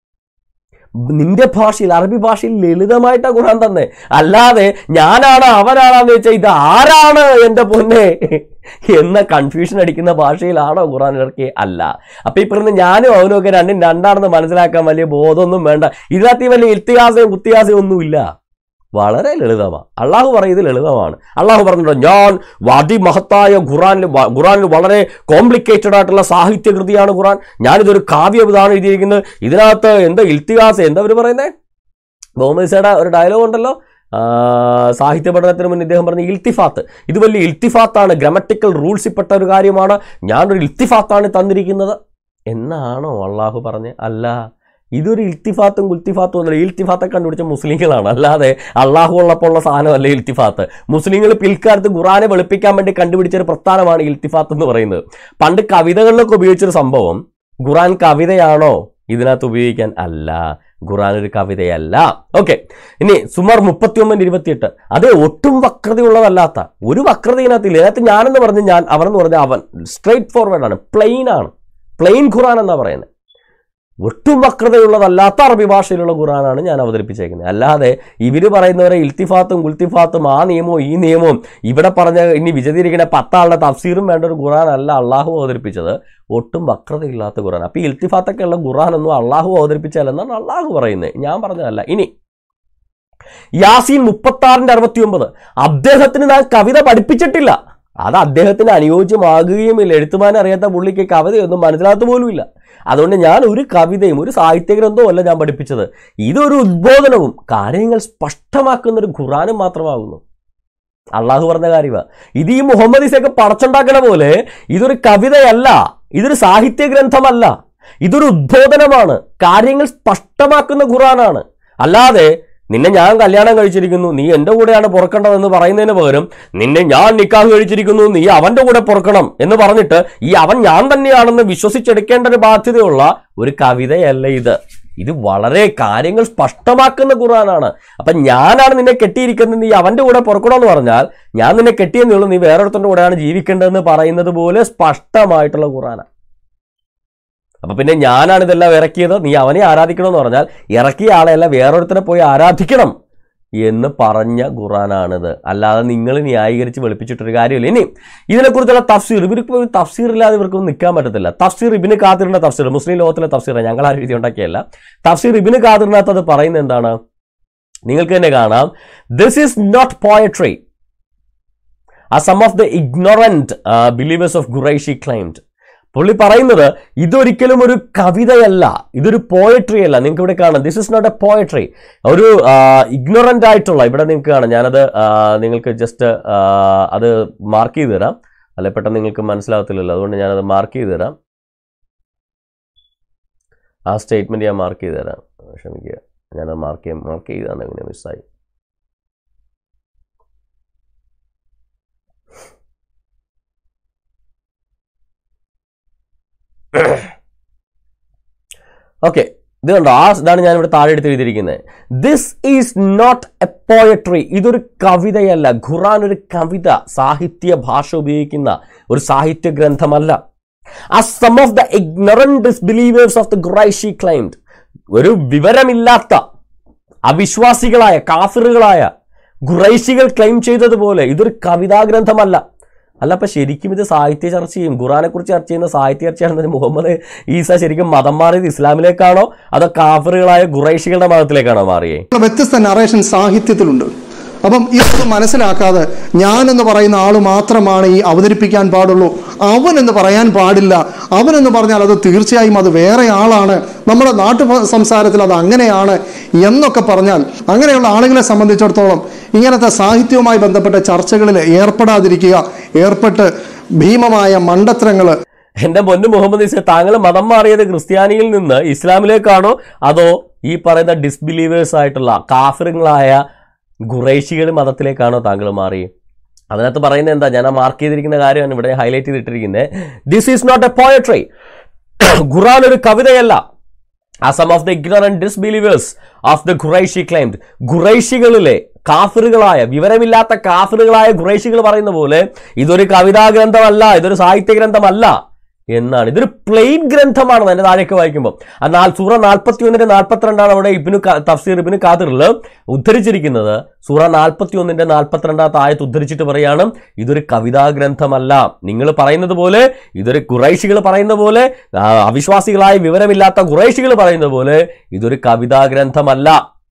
നിന്റെ ഭാഷയിൽ അറബി ഭാഷയിൽ ലളിതമായിട്ടാ ഖുറാൻ തന്നെ അല്ലാതെ ഞാനാണ് അവനാണെന്ന് വെച്ചാൽ ഇത് ആരാണ് എൻ്റെ പൊന്നെ എന്ന കൺഫ്യൂഷൻ അടിക്കുന്ന ഭാഷയിലാണോ ഖുറാൻ ഇറക്കി അല്ല അപ്പൊ ഈ പറയുന്ന ഞാനും അവനും ഒക്കെ രണ്ടും രണ്ടാണെന്ന് മനസ്സിലാക്കാൻ വലിയ ബോധമൊന്നും വേണ്ട ഇതിനകത്ത് ഈ വലിയ ഇത്തിഹാസവും കുത്തിഹാസവും ഒന്നുമില്ല വളരെ ലളിതമാണ് അള്ളാഹു പറയുന്നത് ലളിതമാണ് അള്ളാഹു പറഞ്ഞിട്ടുണ്ട് ഞാൻ അതിമഹത്തായ ഖുറാനിൽ വ- ഖുറാനിൽ വളരെ കോംപ്ലിക്കേറ്റഡ് ആയിട്ടുള്ള സാഹിത്യകൃതിയാണ് ഖുറാൻ ഞാനിതൊരു കാവ്യവിധാനം എഴുതിയിരിക്കുന്നത് ഇതിനകത്ത് എന്താ ഇൽത്തിഹാസ് എന്താ അവർ പറയുന്നത് മുഹമ്മദ് സേട ഒരു ഡയലോഗ് ഉണ്ടല്ലോ ആ, സാഹിത്യ പഠനത്തിന് മുന്നേ ഇദ്ദേഹം പറഞ്ഞ ഇൽത്തിഫാത്ത് ഇത് വലിയ ഇൽത്തിഫാത്താണ് ഗ്രമറ്റിക്കൽ റൂൾസിൽപ്പെട്ട ഒരു കാര്യമാണ് ഞാനൊരു ഇൽത്തിഫാത്താണ് തന്നിരിക്കുന്നത് എന്നാണോ അള്ളാഹു പറഞ്ഞ് അല്ല ഇതൊരു ഇൽത്തിഫാത്തും കുൽത്തിഫാത്തും ഒന്നുമില്ല ഇൽത്തിഫാത്തെ കണ്ടുപിടിച്ച മുസ്ലിങ്ങളാണ് അല്ലാതെ അള്ളാഹു ഉള്ളപ്പോൾ ഉള്ള സാധനമല്ല ഇൽത്തിഫാത്ത് മുസ്ലിങ്ങൾ പിൽക്കാലത്ത് ഖുറാനെ വെളുപ്പിക്കാൻ വേണ്ടി കണ്ടുപിടിച്ച ഒരു പ്രസ്ഥാനമാണ് ഇൽത്തിഫാത്ത് എന്ന് പറയുന്നത് പണ്ട് കവിതകളിലൊക്കെ ഉപയോഗിച്ചൊരു സംഭവം ഖുറാൻ കവിതയാണോ ഇതിനകത്ത് ഉപയോഗിക്കാൻ അല്ല ഖുറാൻ ഒരു കവിതയല്ല ഓക്കെ ഇനി സുമാർ മുപ്പത്തിയൊമ്പത് ഇരുപത്തിയെട്ട് അത് ഒട്ടും വക്രതയുള്ളതല്ലാത്ത ഒരു വക്രത ഇതിനകത്തില്ല ഇതിനകത്ത് ഞാനെന്ന് പറഞ്ഞ് ഞാൻ അവനെന്ന് പറഞ്ഞ അവൻ സ്ട്രെയിറ്റ് ഫോർവേഡ് ആണ് പ്ലെയിൻ ആണ് പ്ലെയിൻ ഖുറാൻ എന്നാ പറയുന്നത് ഒട്ടും വക്രതയുള്ളതല്ലാത്ത അറബി ഭാഷയിലുള്ള ഖുറാനാണ് ഞാൻ അവതരിപ്പിച്ചേക്കുന്നത് അല്ലാതെ ഇവര് പറയുന്നവരെ ഇൽത്തിഫാത്തും ഗുൽത്തിഫാത്തും ആ നിയമവും ഈ നിയമവും ഇവിടെ പറഞ്ഞ ഇനി വിശദീകരിക്കുന്ന പത്താളുടെ തഫ്സീറും വേണ്ട ഒരു ഖുറാൻ അല്ല അള്ളാഹു അവതരിപ്പിച്ചത് ഒട്ടും വക്രതയില്ലാത്ത ഖുറാൻ അപ്പോൾ ഈ ഇൽത്തിഫാത്തൊക്കെ ഉള്ള ഖുറാനൊന്നും അള്ളാഹു അവതരിപ്പിച്ചാലെന്നാണ് അള്ളാഹു പറയുന്നത് ഞാൻ പറഞ്ഞതല്ല ഇനി യാസീൻ മുപ്പത്തി ആറിന്റെ അറുപത്തി ഒമ്പത് അദ്ദേഹത്തിന് ഞാൻ കവിത പഠിപ്പിച്ചിട്ടില്ല അത് അദ്ദേഹത്തിന് അനുയോജ്യമാകുകയുമില്ല എഴുത്തുമാൻ അറിയാത്ത പുള്ളിക്ക് കവിതയൊന്നും മനസ്സിലാത്ത പോലുമില്ല അതുകൊണ്ട് ഞാൻ ഒരു കവിതയും ഒരു സാഹിത്യ ഗ്രന്ഥവും അല്ല ഞാൻ പഠിപ്പിച്ചത് ഇതൊരു ഉദ്ബോധനവും കാര്യങ്ങൾ സ്പഷ്ടമാക്കുന്ന ഒരു ഖുറാനും മാത്രമാകുന്നു അള്ളാഹു പറഞ്ഞ കാര്യമാണ് ഇത് ഈ മുഹമ്മദ് ഇസയൊക്കെ പടച്ചുണ്ടാക്കണ പോലെ ഇതൊരു കവിതയല്ല ഇതൊരു സാഹിത്യ ഗ്രന്ഥമല്ല ഇതൊരു ഉദ്ബോധനമാണ് കാര്യങ്ങൾ സ്പഷ്ടമാക്കുന്ന ഖുറാനാണ് അല്ലാതെ നിന്നെ ഞാൻ കല്യാണം കഴിച്ചിരിക്കുന്നു നീ എൻ്റെ കൂടെയാണ് പുറക്കേണ്ടതെന്ന് പറയുന്നതിന് പകരം നിന്നെ ഞാൻ നിക്കാഹ് കഴിച്ചിരിക്കുന്നു നീ അവൻ്റെ കൂടെ പുറക്കണം എന്ന് പറഞ്ഞിട്ട് ഈ അവൻ ഞാൻ തന്നെയാണെന്ന് വിശ്വസിച്ചെടുക്കേണ്ട ഒരു ബാധ്യതയുള്ള ഒരു കവിതയല്ല ഇത് ഇത് വളരെ കാര്യങ്ങൾ സ്പഷ്ടമാക്കുന്ന ഖുറാനാണ് അപ്പൊ ഞാനാണ് നിന്നെ കെട്ടിയിരിക്കുന്നത് നീ അവന്റെ കൂടെ പുറക്കണമെന്ന് പറഞ്ഞാൽ ഞാൻ നിന്നെ കെട്ടിയെന്നേ ഉള്ളൂ നീ വേറൊരുത്തൻ്റെ കൂടെയാണ് ജീവിക്കേണ്ടതെന്ന് പറയുന്നത് പോലെ സ്പഷ്ടമായിട്ടുള്ള ഖുറാനാണ് അപ്പൊ പിന്നെ ഞാനാണ് ഇതെല്ലാം ഇറക്കിയത് നീ അവനെ ആരാധിക്കണമെന്ന് പറഞ്ഞാൽ ഇറക്കിയ ആളെയല്ല വേറൊരുത്തനെ പോയി ആരാധിക്കണം എന്ന് പറഞ്ഞ ഖുറാനാണിത് അല്ലാതെ നിങ്ങൾ ന്യായീകരിച്ച് വെളുപ്പിച്ചിട്ടൊരു കാര്യമില്ല ഇനി ഇതിനെക്കുറിച്ചുള്ള തഫ്സീർ ഇവർക്ക് ഒരു തഫ്സീർ ഇല്ലാതെ ഇവർക്കൊന്നും നിൽക്കാൻ പറ്റത്തില്ല തഫ്സീർ ഇബിന് ഖാദിറിന്റെ തഫ്സീർ മുസ്ലിം ലോകത്തിലെ തഫ്സീർ ഞങ്ങൾ ആ രീതി ഉണ്ടാക്കിയല്ല തഫ്സീർ ഇബിന് ഖാദിറിനകത്ത് അത് പറയുന്നത് എന്താണ് നിങ്ങൾക്ക് തന്നെ കാണാം this is not poetry as some of the ignorant believers of Quraishi claimed പുള്ളി പറയുന്നത് ഇതൊരിക്കലും ഒരു കവിതയല്ല ഇതൊരു പോയട്രി അല്ല നിങ്ങൾക്ക് ഇവിടെ കാണാം this is not a poetry ഒരു ഇഗ്നോറൻ്റ് ആയിട്ടുള്ള ഇവിടെ നിങ്ങൾക്ക് കാണാം ഞാനത് ആ, നിങ്ങൾക്ക് ജസ്റ്റ് അത് മാർക്ക് ചെയ്ത് തരാം അല്ലെ പെട്ടെന്ന് നിങ്ങൾക്ക് മനസ്സിലാവത്തില്ലല്ലോ അതുകൊണ്ട് ഞാനത് മാർക്ക് ചെയ്ത് തരാം ആ സ്റ്റേറ്റ്മെന്റ് ഞാൻ മാർക്ക് ചെയ്ത് തരാം ക്ഷമിക്കുക ഞാനത് മാർക്ക് ചെയ്യാൻ മാർക്ക് ചെയ്താണ് എങ്ങനെ മിസ്സായി ഓക്കെ ഇത് കണ്ടോ ആ ഇതാണ് ഞാൻ ഇവിടെ താഴെ എടുത്ത് എഴുതിയിരിക്കുന്നത് this is not a poetry ഇതൊരു കവിതയല്ല ഖുറാൻ ഒരു കവിത സാഹിത്യ ഭാഷ ഉപയോഗിക്കുന്ന ഒരു സാഹിത്യ ഗ്രന്ഥമല്ല as some of the ignorant disbelievers of the Quraishi claimed ഒരു വിവരമില്ലാത്ത അവിശ്വാസികളായ കാഫിറുകളായ ഖുറൈശികൾ ക്ലെയിം ചെയ്തതുപോലെ ഇതൊരു കവിതാ ഗ്രന്ഥമല്ല അല്ല അപ്പൊ ശരിക്കും ഇത് സാഹിത്യ ചർച്ചയും ഖുറാനെ കുറിച്ച് ചർച്ച ചെയ്യുന്ന സാഹിത്യ ചർച്ചയാണെന്ന് മുഹമ്മദ് ഈസ ശരിക്കും മതം മാറിയത് ഇസ്ലാമിലേക്കാണോ അതോ കാഫറുകളായ ഖുറൈശികളുടെ മതത്തിലേക്കാണോ മാറിയേ വ്യത്യസ്ത നറേഷൻ സാഹിത്യത്തിലുണ്ട് അപ്പം ഇതൊന്നും മനസ്സിലാക്കാതെ ഞാൻ എന്ന് പറയുന്ന ആൾ മാത്രമാണ് ഈ അവതരിപ്പിക്കാൻ പാടുള്ളൂ അവൻ എന്ന് പറയാൻ പാടില്ല അവൻ എന്ന് പറഞ്ഞാൽ അത് തീർച്ചയായും അത് വേറെ ആളാണ് നമ്മുടെ നാട്ടു സംസാരത്തിൽ അത് അങ്ങനെയാണ് എന്നൊക്കെ പറഞ്ഞാൽ അങ്ങനെയുള്ള ആളുകളെ സംബന്ധിച്ചിടത്തോളം ഇങ്ങനത്തെ സാഹിത്യവുമായി ബന്ധപ്പെട്ട ചർച്ചകളിൽ ഏർപ്പെടാതിരിക്കുക ഏർപ്പെട്ട് ഭീമമായ മണ്ടത്തരങ്ങൾ എന്റെ പൊന്നു മുഹമ്മദ് ഈസ താങ്കൾ മതം മാറിയത് ക്രിസ്ത്യാനിയിൽ നിന്ന് ഇസ്ലാമിലേക്കാണോ അതോ ഈ പറയുന്ന ഡിസ്ബിലീവേഴ്സ് ആയിട്ടുള്ള കാഫിറുകളായ ഖുറൈശികൾ മതത്തിലേക്കാണോ താങ്കൾ മാറി അതിനകത്ത് പറയുന്നത് എന്താ ഞാൻ ആ മാർക്ക് ചെയ്തിരിക്കുന്ന കാര്യമാണ് ഇവിടെ ഹൈലൈറ്റ് ചെയ്തിട്ടിരിക്കുന്നത് this is not a poetry Quran ഒരു കവിതയല്ല as some of the ignorant disbelievers of the Quraishi claimed ഖുറൈഷികളിലെ കാഫിറുകളായ വിവരമില്ലാത്ത കാഫിറുകളായ ഖുറൈഷികൾ പറയുന്ന പോലെ ഇതൊരു കവിതാ ഗ്രന്ഥമല്ല ഇതൊരു സാഹിത്യ ഗ്രന്ഥമല്ല എന്നാണ് ഇതൊരു പ്ലെയിൻ ഗ്രന്ഥമാണ് എന്റെ താഴേക്ക് വായിക്കുമ്പോൾ ആ നാല് സൂറ നാൽപ്പത്തി ഒന്നിന്റെ നാൽപ്പത്തിരണ്ടാണ് അവിടെ ഇബിനു ക- തഫ്സീർ ഇബിന് ഖാദിറിൽ ഉദ്ധരിച്ചിരിക്കുന്നത് സൂറ നാൽപ്പത്തി ഒന്നിന്റെ നാൽപ്പത്തിരണ്ടാമത്തെ ആയത്ത് ഉദ്ധരിച്ചിട്ട് പറയാണ് ഇതൊരു കവിതാ ഗ്രന്ഥമല്ല നിങ്ങൾ പറയുന്നത് പോലെ ഇതൊരു ഖുറൈശികൾ പറയുന്ന പോലെ ആ, അവിശ്വാസികളായ വിവരമില്ലാത്ത ഖുറൈശികൾ പറയുന്ന പോലെ ഇതൊരു കവിതാ ഗ്രന്ഥമല്ല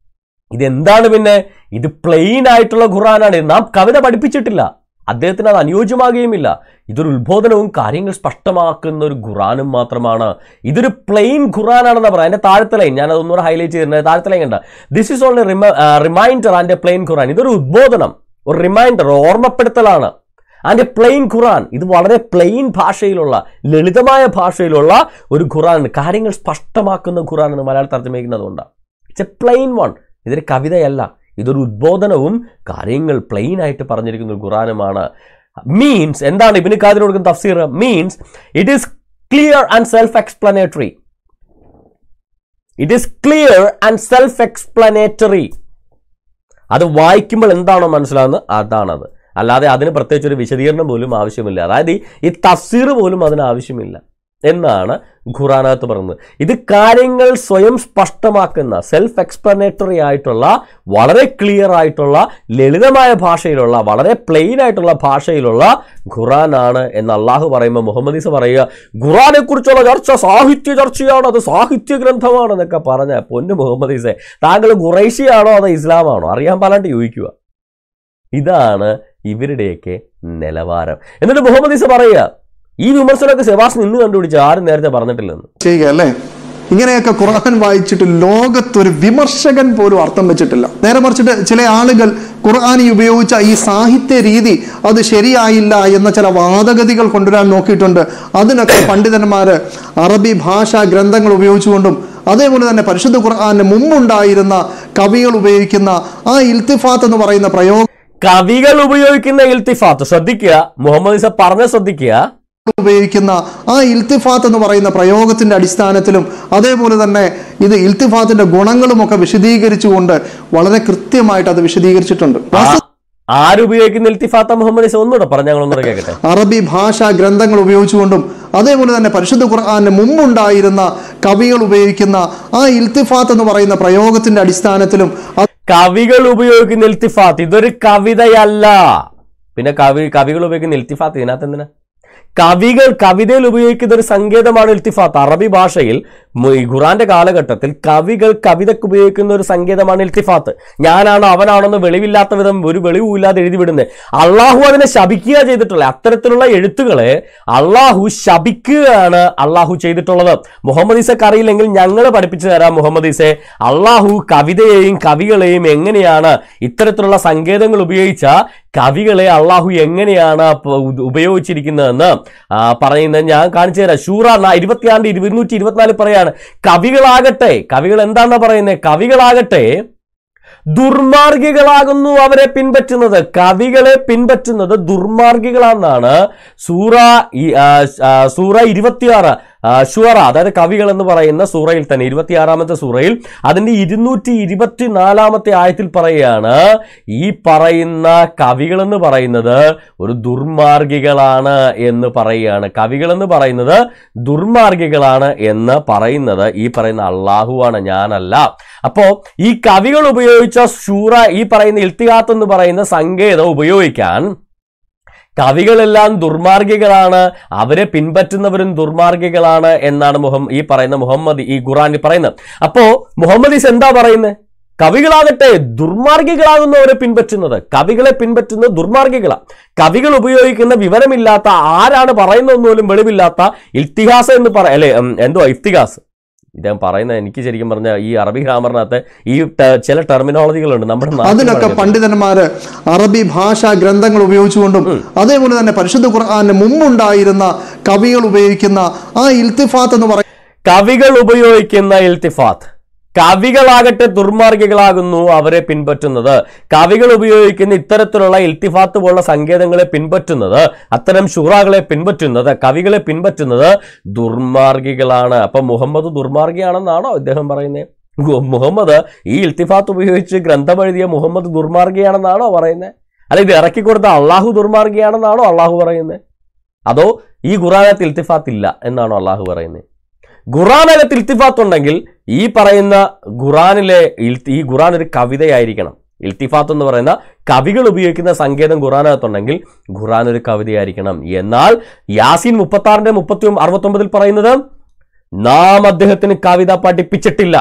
ഇതെന്താണ് പിന്നെ ഇത് പ്ലെയിൻ ആയിട്ടുള്ള ഖുറാനാണ് നാം കവിത പഠിപ്പിച്ചിട്ടില്ല അദ്ദേഹത്തിന് അത് അനുയോജ്യമാകുകയുമില്ല ഇതൊരു ഉത്ബോധനവും കാര്യങ്ങൾ സ്പഷ്ടമാക്കുന്ന ഒരു ഖുറാനും മാത്രമാണ് ഇതൊരു പ്ലെയിൻ ഖുറാനാണെന്ന് പറയാം അതിന്റെ താഴത്തെ ലൈൻ ഞാൻ അതൊന്നുകൂടെ ഹൈലൈറ്റ് ചെയ്തിട്ടുണ്ട് താഴത്തെ ലൈൻ കണ്ട this is only reminder and a plain Quran ഇതൊരു ഉദ്ബോധനം ഒരു റിമൈൻഡർ ഓർമ്മപ്പെടുത്തലാണ് ആൻഡ് എ പ്ലെയിൻ ഖുറാൻ ഇത് വളരെ പ്ലെയിൻ ഭാഷയിലുള്ള ലളിതമായ ഭാഷയിലുള്ള ഒരു ഖുറാൻ കാര്യങ്ങൾ സ്പഷ്ടമാക്കുന്ന ഖുറാൻ എന്ന് മലയാള തർജ്ജമയ്ക്കുന്നതുകൊണ്ട് ഇറ്റ്സ് എ പ്ലെയിൻ വൺ ഇതൊരു കവിതയല്ല ഇതൊരു ഉദ്ബോധനവും കാര്യങ്ങൾ പ്ലെയിൻ ആയിട്ട് പറഞ്ഞിരിക്കുന്ന ഒരു ഖുറാനുമാണ് മീൻസ് എന്താണ് ഇബിന് ഖാദിന് കൊടുക്കുന്ന തഫ്സീർ means it is clear and self explanatory it is clear and self explanatory അത് വായിക്കുമ്പോൾ എന്താണോ മനസ്സിലാകുന്നത് അതാണത് അല്ലാതെ അതിന് പ്രത്യേകിച്ച് ഒരു വിശദീകരണം പോലും ആവശ്യമില്ല അതായത് ഈ- ഈ തഫ്സീർ പോലും അതിന് ആവശ്യമില്ല എന്നാണ് ഖുറാനകത്ത് പറയുന്നത് ഇത് കാര്യങ്ങൾ സ്വയം സ്പഷ്ടമാക്കുന്ന സെൽഫ് എക്സ്പ്ലനേറ്ററി ആയിട്ടുള്ള വളരെ ക്ലിയർ ആയിട്ടുള്ള ലളിതമായ ഭാഷയിലുള്ള വളരെ പ്ലെയിൻ ആയിട്ടുള്ള ഭാഷയിലുള്ള ഖുറാനാണ് എന്ന് അള്ളാഹു പറയുമ്പോൾ മുഹമ്മദ് ഈസ പറയുക ഖുറാനെ കുറിച്ചുള്ള ചർച്ച സാഹിത്യ ചർച്ചയാണ് അത് സാഹിത്യ ഗ്രന്ഥമാണ് എന്നൊക്കെ പറഞ്ഞ പൊന്നു മുഹമ്മദ് ഈസെ താങ്കൾ ഖുറൈശിയാണോ അതോ ഇസ്ലാമാണോ അറിയാൻ പാലാണ്ട് ചോദിക്കുക ഇതാണ് ഇവരുടെയൊക്കെ നിലവാരം എന്നിട്ട് മുഹമ്മദ് ഈസ പറയുക ഈ വിമർശനമൊക്കെ സെബാസ് നിന്ന് കണ്ടുപിടിച്ച് ആരും നേരത്തെ പറഞ്ഞിട്ടില്ലെന്ന് ചെയ്യുക അല്ലേ ഇങ്ങനെയൊക്കെ ഖുർആൻ വായിച്ചിട്ട് ലോകത്തൊരു വിമർശകൻ പോലും അർത്ഥം വെച്ചിട്ടില്ല നേരെ മറിച്ചിട്ട് ചില ആളുകൾ ഖുർആാനി ഉപയോഗിച്ച ഈ സാഹിത്യ രീതി അത് ശരിയായില്ല എന്ന ചില വാദഗതികൾ കൊണ്ടുവരാൻ നോക്കിയിട്ടുണ്ട് അതിനൊക്കെ പണ്ഡിതന്മാര് അറബി ഭാഷാ ഗ്രന്ഥങ്ങൾ ഉപയോഗിച്ചുകൊണ്ടും അതേപോലെ തന്നെ പരിശുദ്ധ ഖുർആാന് മുമ്പുണ്ടായിരുന്ന കവികൾ ഉപയോഗിക്കുന്ന ആ ഇൽത്തിഫാത്ത് എന്ന് പറയുന്ന പ്രയോഗം കവികൾ ഉപയോഗിക്കുന്ന ഇൽത്തിഫാത്ത് ശ്രദ്ധിക്കുക മുഹമ്മദ് ഈസ പറഞ്ഞ ശ്രദ്ധിക്കുക ഉപയോഗിക്കുന്ന ആ ഇൽത്തിഫാത്ത് എന്ന് പറയുന്ന പ്രയോഗത്തിന്റെ അടിസ്ഥാനത്തിലും അതേപോലെ തന്നെ ഇത് ഇൽത്തിഫാത്തിന്റെ ഗുണങ്ങളും ഒക്കെ വിശദീകരിച്ചുകൊണ്ട് വളരെ കൃത്യമായിട്ട് അത് വിശദീകരിച്ചിട്ടുണ്ട് ആ- ആരുപയോഗിക്കുന്ന ഇൽത്തിഫാത്ത മുഹമ്മദ് ഈസ ഒന്നുകൂടെ പറഞ്ഞ ഞങ്ങൾ ഒന്നുകൂടെ കേൾക്കട്ടെ അറബി ഭാഷാ ഗ്രന്ഥങ്ങൾ ഉപയോഗിച്ചുകൊണ്ടും അതേപോലെ തന്നെ പരിശുദ്ധ ഖുർആാന് മുമ്പുണ്ടായിരുന്ന കവികൾ ഉപയോഗിക്കുന്ന ആ ഇൽത്തിഫാത്ത് എന്ന് പറയുന്ന പ്രയോഗത്തിന്റെ അടിസ്ഥാനത്തിലും അത് കവികൾ ഉപയോഗിക്കുന്ന ഇൽത്തിഫാത്ത് ഇതൊരു കവിതയല്ല പിന്നെ കവി കവികൾ ഉപയോഗിക്കുന്ന ഇൽത്തിഫാത്ത് ഇതിനകത്ത് എന്തിനാ കവികൾ കവിതയിൽ ഉപയോഗിക്കുന്ന ഒരു സങ്കേതമാണ് ഇൽത്തിഫാത്ത് അറബി ഭാഷയിൽ മു- ഈ ഖുറാന്റെ കാലഘട്ടത്തിൽ കവികൾ കവിതയ്ക്ക് ഉപയോഗിക്കുന്ന ഒരു സങ്കേതമാണ് ഇൽത്തിഫാത്ത് ഞാനാണോ അവനാണെന്ന് വെളിവില്ലാത്ത വിധം ഒരു വെളിവുമില്ലാതെ എഴുതി വിടുന്നത് അള്ളാഹു അതിനെ ശപിക്കുക ചെയ്തിട്ടുള്ളത് അത്തരത്തിലുള്ള എഴുത്തുകളെ അള്ളാഹു ശപിക്കുകയാണ് അള്ളാഹു ചെയ്തിട്ടുള്ളത് മുഹമ്മദ് ഈസക്ക് അറിയില്ലെങ്കിൽ ഞങ്ങൾ പഠിപ്പിച്ചു തരാം മുഹമ്മദ് ഈസെ അള്ളാഹു കവിതയെയും കവികളെയും എങ്ങനെയാണ് ഇത്തരത്തിലുള്ള സങ്കേതങ്ങൾ ഉപയോഗിച്ച കവികളെ അള്ളാഹു എങ്ങനെയാണ് പ- ഉ- ഉപയോഗിച്ചിരിക്കുന്നതെന്ന് ആ, പറയുന്നത് ഞാൻ കാണിച്ചു തരാം ഷൂറ ന- ഇരുപത്തിയാണ്ട് ഇരുന്നൂറ്റി ഇരുപത്തിനാല് പറയാണ് കവികളാകട്ടെ കവികൾ എന്താണെന്ന് പറയുന്നത് കവികളാകട്ടെ ദുർമാർഗികളാകുന്നു അവരെ പിൻപറ്റുന്നത് കവികളെ പിൻപറ്റുന്നത് ദുർമാർഗികളാണെന്നാണ് സൂറ ഈ, ആ, ആ, സൂറ ഇരുപത്തിയാറ് ആ, ഷുറ അതായത് കവികൾ എന്ന് പറയുന്ന സൂറയിൽ തന്നെ ഇരുപത്തിയാറാമത്തെ സൂറയിൽ അതിന്റെ ഇരുന്നൂറ്റി ഇരുപത്തിനാലാമത്തെ ആയത്തിൽ പറയുകയാണ് ഈ പറയുന്ന കവികൾ എന്ന് പറയുന്നത് ഒരു ദുർമാർഗികളാണ് എന്ന് പറയുകയാണ് കവികൾ എന്ന് പറയുന്നത് ദുർമാർഗികളാണ് എന്ന് പറയുന്നത് ഈ പറയുന്ന അള്ളാഹുവാണ് ഞാനല്ല അപ്പോ ഈ കവികൾ ഉപയോഗിച്ച ഷൂറ ഈ പറയുന്ന ഇൽത്തിഹാത്ത് എന്ന് പറയുന്ന സങ്കേതം ഉപയോഗിക്കാൻ കവികളെല്ലാം ദുർമാർഗികളാണ് അവരെ പിൻപറ്റുന്നവരും ദുർമാർഗികളാണ് എന്നാണ് മുഹമ്മ ഈ പറയുന്ന മുഹമ്മദ് ഈ ഖുറാനിൽ പറയുന്നത് അപ്പോ മുഹമ്മദ് ഈസ് എന്താ പറയുന്നത് കവികളാകട്ടെ ദുർമാർഗികളാകുന്നവരെ പിൻപറ്റുന്നത് കവികളെ പിൻപറ്റുന്നത് ദുർമാർഗികളാണ് കവികൾ ഉപയോഗിക്കുന്ന വിവരമില്ലാത്ത ആരാണ് പറയുന്നതെന്ന് പോലും വെളിവില്ലാത്ത ഇൽത്തിഹാസ് എന്ന് പറ അല്ലെ ഉം, എന്തുവാ ഇഫ്തിഹാസ് ഇദ്ദേഹം പറയുന്നത് എനിക്ക് ശരിക്കും പറഞ്ഞ ഈ അറബി ഗ്രാമറിനകത്ത് ഈ ടെ- ചില ടെർമിനോളജികളുണ്ട് നമ്മുടെ നാട്ടിൽ അതിനൊക്കെ പറയുന്നത്. പണ്ഡിതന്മാര് അറബി ഭാഷാ ഗ്രന്ഥങ്ങൾ ഉപയോഗിച്ചുകൊണ്ടും അതേപോലെ തന്നെ പരിശുദ്ധ ഖുർആാന് മുമ്പുണ്ടായിരുന്ന കവികൾ ഉപയോഗിക്കുന്ന ആ ഇൽത്തിഫാത്ത് എന്ന് പറയുന്ന കവികൾ ഉപയോഗിക്കുന്ന ഇൽത്തിഫാത്ത് കവികളാകട്ടെ ദുർമാർഗികളാകുന്നു അവരെ പിൻപറ്റുന്നത് കവികൾ ഉപയോഗിക്കുന്ന ഇത്തരത്തിലുള്ള ഇൽത്തിഫാത്ത് പോലുള്ള സങ്കേതങ്ങളെ പിൻപറ്റുന്നത് അത്തരം ഷുറാകളെ പിൻപറ്റുന്നത് കവികളെ പിൻപറ്റുന്നത് ദുർമാർഗികളാണ് അപ്പൊ മുഹമ്മദ് ദുർമാർഗിയാണെന്നാണോ ഇദ്ദേഹം പറയുന്നത് ഗു- മുഹമ്മദ് ഈ ഇൽത്തിഫാത്ത് ഉപയോഗിച്ച് ഗ്രന്ഥം എഴുതിയ മുഹമ്മദ് ദുർമാർഗിയാണെന്നാണോ പറയുന്നത് അല്ല ഇത് ഇറക്കി കൊടുത്ത അള്ളാഹു ദുർമാർഗിയാണെന്നാണോ അള്ളാഹു പറയുന്നത് അതോ ഈ ഖുറാനത്ത് ഇൽത്തിഫാത്ത് ഇല്ല എന്നാണോ അള്ളാഹു പറയുന്നത് ഖുറാനകത്ത് ഇൽത്തിഫാത്ത് ഉണ്ടെങ്കിൽ ഈ പറയുന്ന ഖുറാനിലെ ഇൽ- ഈ ഖുറാൻ ഒരു കവിതയായിരിക്കണം ഇൽത്തിഫാത്ത് എന്ന് പറയുന്ന കവികൾ ഉപയോഗിക്കുന്ന സങ്കേതം ഖുറാനകത്തുണ്ടെങ്കിൽ ഖുറാൻ ഒരു കവിതയായിരിക്കണം എന്നാൽ യാസീൻ മുപ്പത്തി ആറിന്റെ മുപ്പത്തി അറുപത്തി ഒമ്പതിൽ പറയുന്നത് നാം അദ്ദേഹത്തിന് കവിത പഠിപ്പിച്ചിട്ടില്ല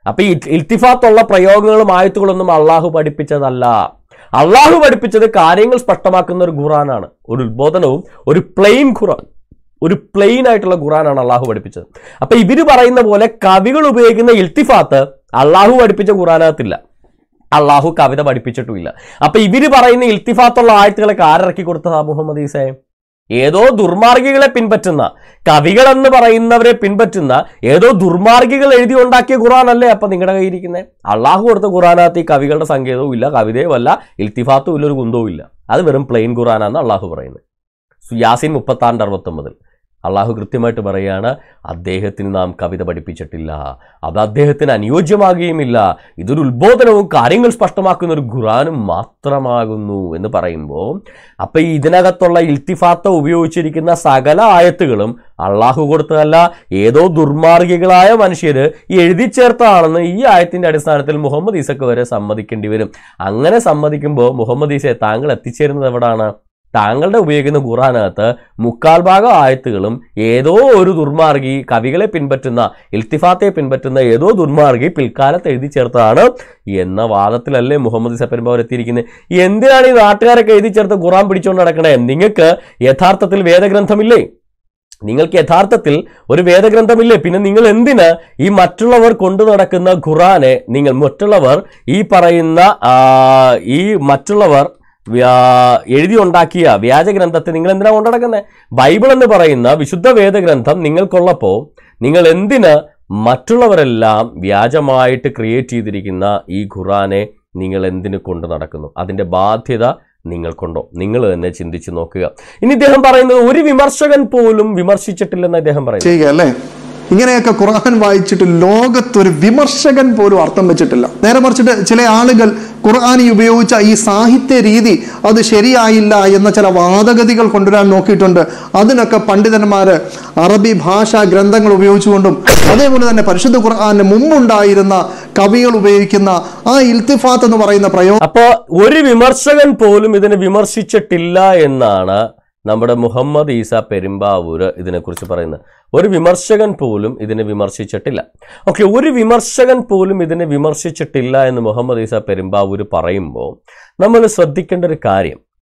അപ്പൊ ഈ ഇൽത്തിഫാത്തുള്ള പ്രയോഗങ്ങളും ആയത്തുകളൊന്നും അള്ളാഹു പഠിപ്പിച്ചതല്ല അള്ളാഹു പഠിപ്പിച്ചത് കാര്യങ്ങൾ സ്പഷ്ടമാക്കുന്ന ഒരു ഖുറാനാണ് ഒരു ഉത്ബോധനവും ഒരു പ്ലെയിൻ ഖുറാൻ ഒരു പ്ലെയിൻ ആയിട്ടുള്ള ഖുറാനാണ് അള്ളാഹു പഠിപ്പിച്ചത് അപ്പൊ ഇവര് പറയുന്ന പോലെ കവികൾ ഉപയോഗിക്കുന്ന ഇൽത്തിഫാത്ത് അള്ളാഹു പഠിപ്പിച്ച ഖുറാനകത്തില്ല അള്ളാഹു കവിത പഠിപ്പിച്ചിട്ടുമില്ല അപ്പൊ ഇവര് പറയുന്ന ഇൽത്തിഫാത്തുള്ള ആയത്തുകളൊക്കെ ആരിറക്കി കൊടുത്തതാ മുഹമ്മദ് ഈസയെ ഏതോ ദുർമാർഗികളെ പിൻപറ്റുന്ന കവികൾ എന്ന് പറയുന്നവരെ പിൻപറ്റുന്ന ഏതോ ദുർമാർഗികൾ എഴുതി ഉണ്ടാക്കിയ ഖുറാനല്ലേ അപ്പൊ നിങ്ങളുടെ കയ്യിരിക്കുന്നത് അള്ളാഹു കൊടുത്ത ഖുറാനകത്ത് ഈ കവികളുടെ സങ്കേതവും ഇല്ല കവിതയും അല്ല ഇൽത്തിഫാത്തും ഇല്ല ഒരു കുന്തവും ഇല്ല അത് വെറും പ്ലെയിൻ ഖുറാനാന്ന് അള്ളാഹു പറയുന്നത് യാസിൻ മുപ്പത്താണ്ട് അറുപത്തൊമ്പതിൽ അള്ളാഹു കൃത്യമായിട്ട് പറയുകയാണ് അദ്ദേഹത്തിന് നാം കവിത പഠിപ്പിച്ചിട്ടില്ല അത് അദ്ദേഹത്തിന് അനുയോജ്യമാകുകയുമില്ല ഇതൊരു ഉത്ബോധനവും കാര്യങ്ങൾ സ്പഷ്ടമാക്കുന്ന ഒരു ഖുറാനും മാത്രമാകുന്നു എന്ന് പറയുമ്പോൾ അപ്പൊ ഈ ഇതിനകത്തുള്ള ഇൽത്തിഫാത്ത ഉപയോഗിച്ചിരിക്കുന്ന സകല ആയത്തുകളും അള്ളാഹു കൊടുത്തതല്ല ഏതോ ദുർമാർഗികളായ മനുഷ്യര് ഈ എഴുതി ചേർത്തതാണെന്ന് ഈ ആയത്തിന്റെ അടിസ്ഥാനത്തിൽ മുഹമ്മദ് ഈസക്ക് വരെ സമ്മതിക്കേണ്ടി വരും അങ്ങനെ സമ്മതിക്കുമ്പോൾ മുഹമ്മദ് ഈസയെ താങ്കൾ എത്തിച്ചേരുന്നത് എവിടാണ് താങ്കളുടെ ഉപയോഗിക്കുന്ന ഖുറാനകത്ത് മുക്കാൽ ഭാഗം ആയത്തുകളും ഏതോ ഒരു ദുർമാർഗി കവികളെ പിൻപറ്റുന്ന ഇൽത്തിഫാത്തെ പിൻപറ്റുന്ന ഏതോ ദുർമാർഗി പിൽക്കാലത്ത് എഴുതി ചേർത്തതാണ് എന്ന വാദത്തിലല്ലേ മുഹമ്മദ് സപ്പരിമ്പവർ എത്തിയിരിക്കുന്നത് എന്തിനാണ് ഈ നാട്ടുകാരൊക്കെ എഴുതി ചേർത്ത് ഖുറാൻ പിടിച്ചുകൊണ്ട് നടക്കണേ നിങ്ങൾക്ക് യഥാർത്ഥത്തിൽ വേദഗ്രന്ഥമില്ലേ നിങ്ങൾക്ക് യഥാർത്ഥത്തിൽ ഒരു വേദഗ്രന്ഥമില്ലേ പിന്നെ നിങ്ങൾ എന്തിന് ഈ മറ്റുള്ളവർ കൊണ്ടു നടക്കുന്ന ഖുറാനെ നിങ്ങൾ മറ്റുള്ളവർ ഈ പറയുന്ന ആ, ഈ മറ്റുള്ളവർ വ്യാ- എഴുതി ഉണ്ടാക്കിയ വ്യാജഗ്രന്ഥത്തെ നിങ്ങൾ എന്തിനാ കൊണ്ടു നടക്കുന്നത് ബൈബിൾ എന്ന് പറയുന്ന വിശുദ്ധ വേദഗ്രന്ഥം നിങ്ങൾക്കുള്ളപ്പോൾ നിങ്ങൾ എന്തിന് മറ്റുള്ളവരെല്ലാം വ്യാജമായിട്ട് ക്രിയേറ്റ് ചെയ്തിരിക്കുന്ന ഈ ഖുറാനെ നിങ്ങൾ എന്തിനു കൊണ്ടു നടക്കുന്നു അതിന്റെ ബാധ്യത നിങ്ങൾക്കുണ്ടോ നിങ്ങൾ തന്നെ ചിന്തിച്ചു നോക്കുക ഇനി ഇദ്ദേഹം പറയുന്നത് ഒരു വിമർശകൻ പോലും വിമർശിച്ചിട്ടില്ലെന്ന് അദ്ദേഹം പറയുന്നു ചെയ്യുക അല്ലേ ഇങ്ങനെയൊക്കെ ഖുർആൻ വായിച്ചിട്ട് ലോകത്തൊരു വിമർശകൻ പോലും അർത്ഥം വെച്ചിട്ടില്ല നേരെ മറിച്ചിട്ട് ചില ആളുകൾ ഖുർആാനി ഉപയോഗിച്ച ഈ സാഹിത്യ രീതി അത് ശരിയായില്ല എന്ന ചില വാദഗതികൾ കൊണ്ടുവരാൻ നോക്കിയിട്ടുണ്ട് അതിനൊക്കെ പണ്ഡിതന്മാര് അറബി ഭാഷാ ഗ്രന്ഥങ്ങൾ ഉപയോഗിച്ചുകൊണ്ടും അതേപോലെ തന്നെ പരിശുദ്ധ ഖുർആാന് മുമ്പുണ്ടായിരുന്ന കവികൾ ഉപയോഗിക്കുന്ന ആ ഇൽത്തിഫാത്ത് എന്ന് പറയുന്ന പ്രയോഗം അപ്പോ ഒരു വിമർശകൻ പോലും ഇതിനെ വിമർശിച്ചിട്ടില്ല എന്നാണ് നമ്മുടെ മുഹമ്മദ് ഈസ പെരുമ്പാവൂര് ഇതിനെക്കുറിച്ച് പറയുന്നത് ഒരു വിമർശകൻ പോലും ഇതിനെ വിമർശിച്ചിട്ടില്ല ഓക്കെ ഒരു വിമർശകൻ പോലും ഇതിനെ വിമർശിച്ചിട്ടില്ല എന്ന് മുഹമ്മദ് ഈസ പെരുമ്പാവൂര് പറയുമ്പോൾ നമ്മൾ ശ്രദ്ധിക്കേണ്ട ഒരു കാര്യം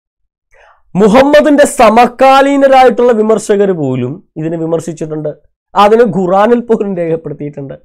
മുഹമ്മദിന്റെ സമകാലീനരായിട്ടുള്ള വിമർശകർ പോലും ഇതിനെ വിമർശിച്ചിട്ടുണ്ട് അതിന് ഖുറാനിൽ പോലും രേഖപ്പെടുത്തിയിട്ടുണ്ട്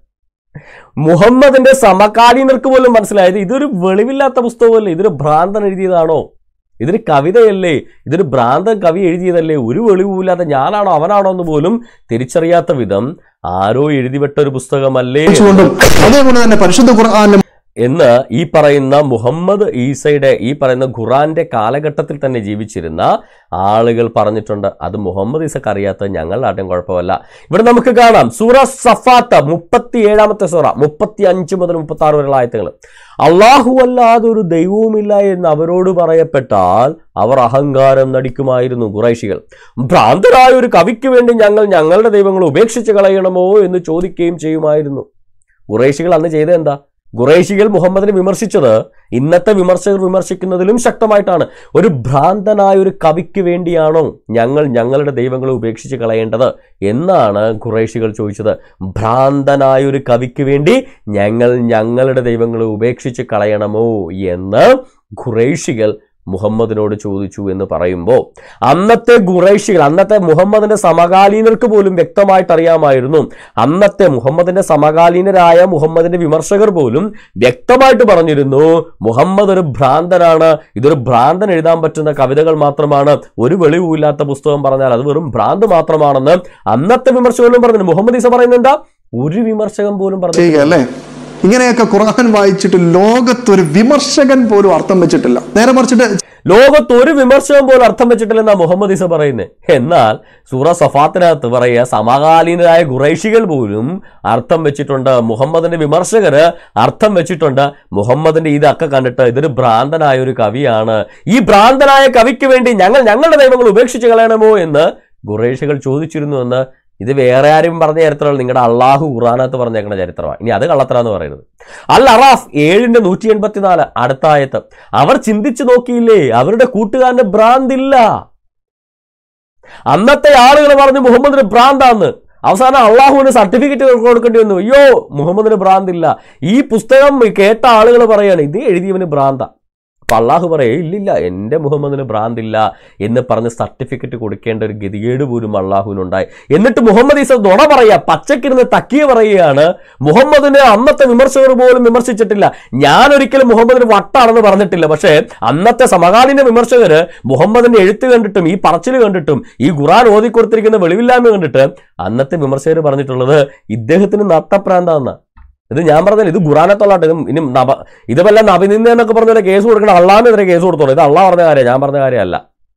മുഹമ്മദിന്റെ സമകാലീനർക്ക് പോലും മനസ്സിലായത് ഇതൊരു വെളിവില്ലാത്ത പുസ്തകമല്ലേ ഇതൊരു ഭ്രാന്തൻ എഴുതിയതാണോ ഇതൊരു കവിതയല്ലേ ഇതൊരു ഭ്രാന്തൻ കവി എഴുതിയതല്ലേ ഒരു വെളിവുമില്ലാത്ത ഞാനാണോ അവനാണോ എന്ന് പോലും തിരിച്ചറിയാത്ത വിധം ആരോ എഴുതിവിട്ട ഒരു പുസ്തകമല്ലേ ഉപയോഗിച്ചുകൊണ്ടും അതേപോലെ തന്നെ പരിശുദ്ധ ഖുർആാനിലെ എന്ന് ഈ പറയുന്ന മുഹമ്മദ് ഈസയുടെ ഈ പറയുന്ന ഖുറാന്റെ കാലഘട്ടത്തിൽ തന്നെ ജീവിച്ചിരുന്ന ആളുകൾ പറഞ്ഞിട്ടുണ്ട് അത് മുഹമ്മദ് ഈസക്ക് അറിയാത്ത ഞങ്ങളുടെ ആട്ടും കുഴപ്പമല്ല ഇവിടെ നമുക്ക് കാണാം സൂറ സഫാത്ത് മുപ്പത്തി ഏഴാമത്തെ സൂറ മുപ്പത്തി അഞ്ച് മുതൽ മുപ്പത്തി ആറ് വരെയുള്ള ആയത്തുകൾ അള്ളാഹു അല്ലാതെ ഒരു ദൈവവുമില്ല എന്ന് അവരോട് പറയപ്പെട്ടാൽ അവർ അഹങ്കാരം നടിക്കുമായിരുന്നു കുറൈശികൾ ഭ്രാന്തരായ ഒരു കവിക്ക് വേണ്ടി ഞങ്ങൾ ഞങ്ങളുടെ ദൈവങ്ങൾ ഉപേക്ഷിച്ച് കളയണമോ എന്ന് ചോദിക്കുകയും ചെയ്യുമായിരുന്നു ഖുറൈശികൾ അന്ന് ചെയ്തത് എന്താ ഖുറൈശികൾ മുഹമ്മദിനെ വിമർശിച്ചത് ഇന്നത്തെ വിമർശകർ വിമർശിക്കുന്നതിലും ശക്തമായിട്ടാണ് ഒരു ഭ്രാന്തനായ ഒരു കവിക്ക് വേണ്ടിയാണോ ഞങ്ങൾ ഞങ്ങളുടെ ദൈവങ്ങളെ ഉപേക്ഷിച്ച് കളയേണ്ടത് എന്നാണ് ഖുറൈശികൾ ചോദിച്ചത് ഭ്രാന്തനായ ഒരു കവിക്ക് വേണ്ടി ഞങ്ങൾ ഞങ്ങളുടെ ദൈവങ്ങളെ ഉപേക്ഷിച്ച് കളയണമോ എന്ന് ഖുറൈശികൾ മുഹമ്മദിനോട് ചോദിച്ചു എന്ന് പറയുമ്പോൾ അന്നത്തെ ഖുറൈശികൾ അന്നത്തെ മുഹമ്മദിന്റെ സമകാലീനർക്ക് പോലും വ്യക്തമായിട്ട് അറിയാമായിരുന്നു അന്നത്തെ മുഹമ്മദിന്റെ സമകാലീനരായ മുഹമ്മദിന്റെ വിമർശകർ പോലും വ്യക്തമായിട്ട് പറഞ്ഞിരുന്നു മുഹമ്മദ് ഒരു ഭ്രാന്തനാണ് ഇതൊരു ഭ്രാന്തൻ എഴുതാൻ പറ്റുന്ന കവിതകൾ മാത്രമാണ് ഒരു വെളിവുമില്ലാത്ത പുസ്തകം പറഞ്ഞാൽ അത് വെറും ഭ്രാന്ത് മാത്രമാണെന്ന് അന്നത്തെ വിമർശകരും പറഞ്ഞു മുഹമ്മദ് ഈസ പറയുന്നത് എന്താ ഒരു വിമർശകൻ പോലും പറഞ്ഞു ചെയ്യുക അല്ലേ ഇങ്ങനെയൊക്കെ ഖുർആൻ വായിച്ചിട്ട് ലോകത്തൊരു വിമർശകൻ പോലും അർത്ഥം വെച്ചിട്ടില്ല നേരെ മറിച്ചിട്ട് ലോകത്ത് ഒരു വിമർശനം പോലും അർത്ഥം വെച്ചിട്ടില്ലെന്നാ മുഹമ്മദ് ഈസ പറയുന്നത് എന്നാൽ സൂറ സഫാത്തിനകത്ത് പറയുക സമകാലീനരായ ഖുറൈശികൾ പോലും അർത്ഥം വെച്ചിട്ടുണ്ട് മുഹമ്മദിന്റെ വിമർശകര് അർത്ഥം വെച്ചിട്ടുണ്ട് മുഹമ്മദിന്റെ ഇതൊക്കെ കണ്ടിട്ട് ഇതൊരു ഭ്രാന്തനായ ഒരു കവിയാണ് ഈ ഭ്രാന്തനായ കവിക്ക് വേണ്ടി ഞങ്ങൾ ഞങ്ങളുടെ ദൈവങ്ങൾ ഉപേക്ഷിച്ച് കളയണമോ എന്ന് ഖുറൈശികൾ ചോദിച്ചിരുന്നു എന്ന് ഇത് വേറെ ആരും പറഞ്ഞ ചരിത്രമല്ല നിങ്ങളുടെ അള്ളാഹു ഖുറാനകത്ത് പറഞ്ഞേക്കുന്ന ചരിത്രമാണ് ഇനി അത് കള്ളത്തരാന്ന് പറയുന്നത് അൽ അറാഫ് ഏഴിന്റെ നൂറ്റി എൺപത്തിനാല് അടുത്ത ആയത്ത് അവർ ചിന്തിച്ചു നോക്കിയില്ലേ അവരുടെ കൂട്ടുകാരന്റെ ഭ്രാന്തില്ല അന്നത്തെ ആളുകൾ പറഞ്ഞു മുഹമ്മദിന് ഭ്രാന്താന്ന് അവസാനം അള്ളാഹുവിന് സർട്ടിഫിക്കറ്റ് കൊടുക്കേണ്ടി വന്നു അയ്യോ മുഹമ്മദിന് ഭ്രാന്തില്ല ഈ പുസ്തകം കേട്ട ആളുകൾ പറയാണ് ഇത് എഴുതിയവന് ഭ്രാന്ത അപ്പൊ അള്ളാഹു പറയേ ഇല്ലില്ല എൻ്റെ മുഹമ്മദിന് ഭ്രാന്തില്ല എന്ന് പറഞ്ഞ് സർട്ടിഫിക്കറ്റ് കൊടുക്കേണ്ട ഒരു ഗതികേട് പോലും അള്ളാഹുവിനുണ്ടായി എന്നിട്ട് മുഹമ്മദ് ഈസ നുണ പറയാ പച്ചക്കിരുന്ന് തക്കിയ പറയുകയാണ് മുഹമ്മദിനെ അന്നത്തെ വിമർശകർ പോലും വിമർശിച്ചിട്ടില്ല ഞാൻ ഒരിക്കലും മുഹമ്മദിന് വട്ടാണെന്ന് പറഞ്ഞിട്ടില്ല പക്ഷേ അന്നത്തെ സമകാലീന വിമർശകര് മുഹമ്മദിന്റെ എഴുത്ത് കണ്ടിട്ടും ഈ പറച്ചിൽ കണ്ടിട്ടും ഈ ഖുറാൻ ഓതിക്കൊടുത്തിരിക്കുന്ന വെളിവില്ലായ്മ കണ്ടിട്ട് അന്നത്തെ വിമർശകർ പറഞ്ഞിട്ടുള്ളത് ഇദ്ദേഹത്തിന് നട്ടപ്രാന്താന്ന ഇത് ഞാൻ പറഞ്ഞില്ല ഇത് ഖുറാനത്തുള്ളാട്ട് ഇത് ഇനി നബ ഇത് വല്ല നബിനിന്ദ എന്നൊക്കെ പറഞ്ഞ കേസ് കൊടുക്കണം അള്ളാഹിനെതിരെ കേസ് കൊടുത്തോളൂ ഇത് അള്ളാഹ് പറഞ്ഞ കാര്യം ഞാൻ പറഞ്ഞ കാര്യമല്ല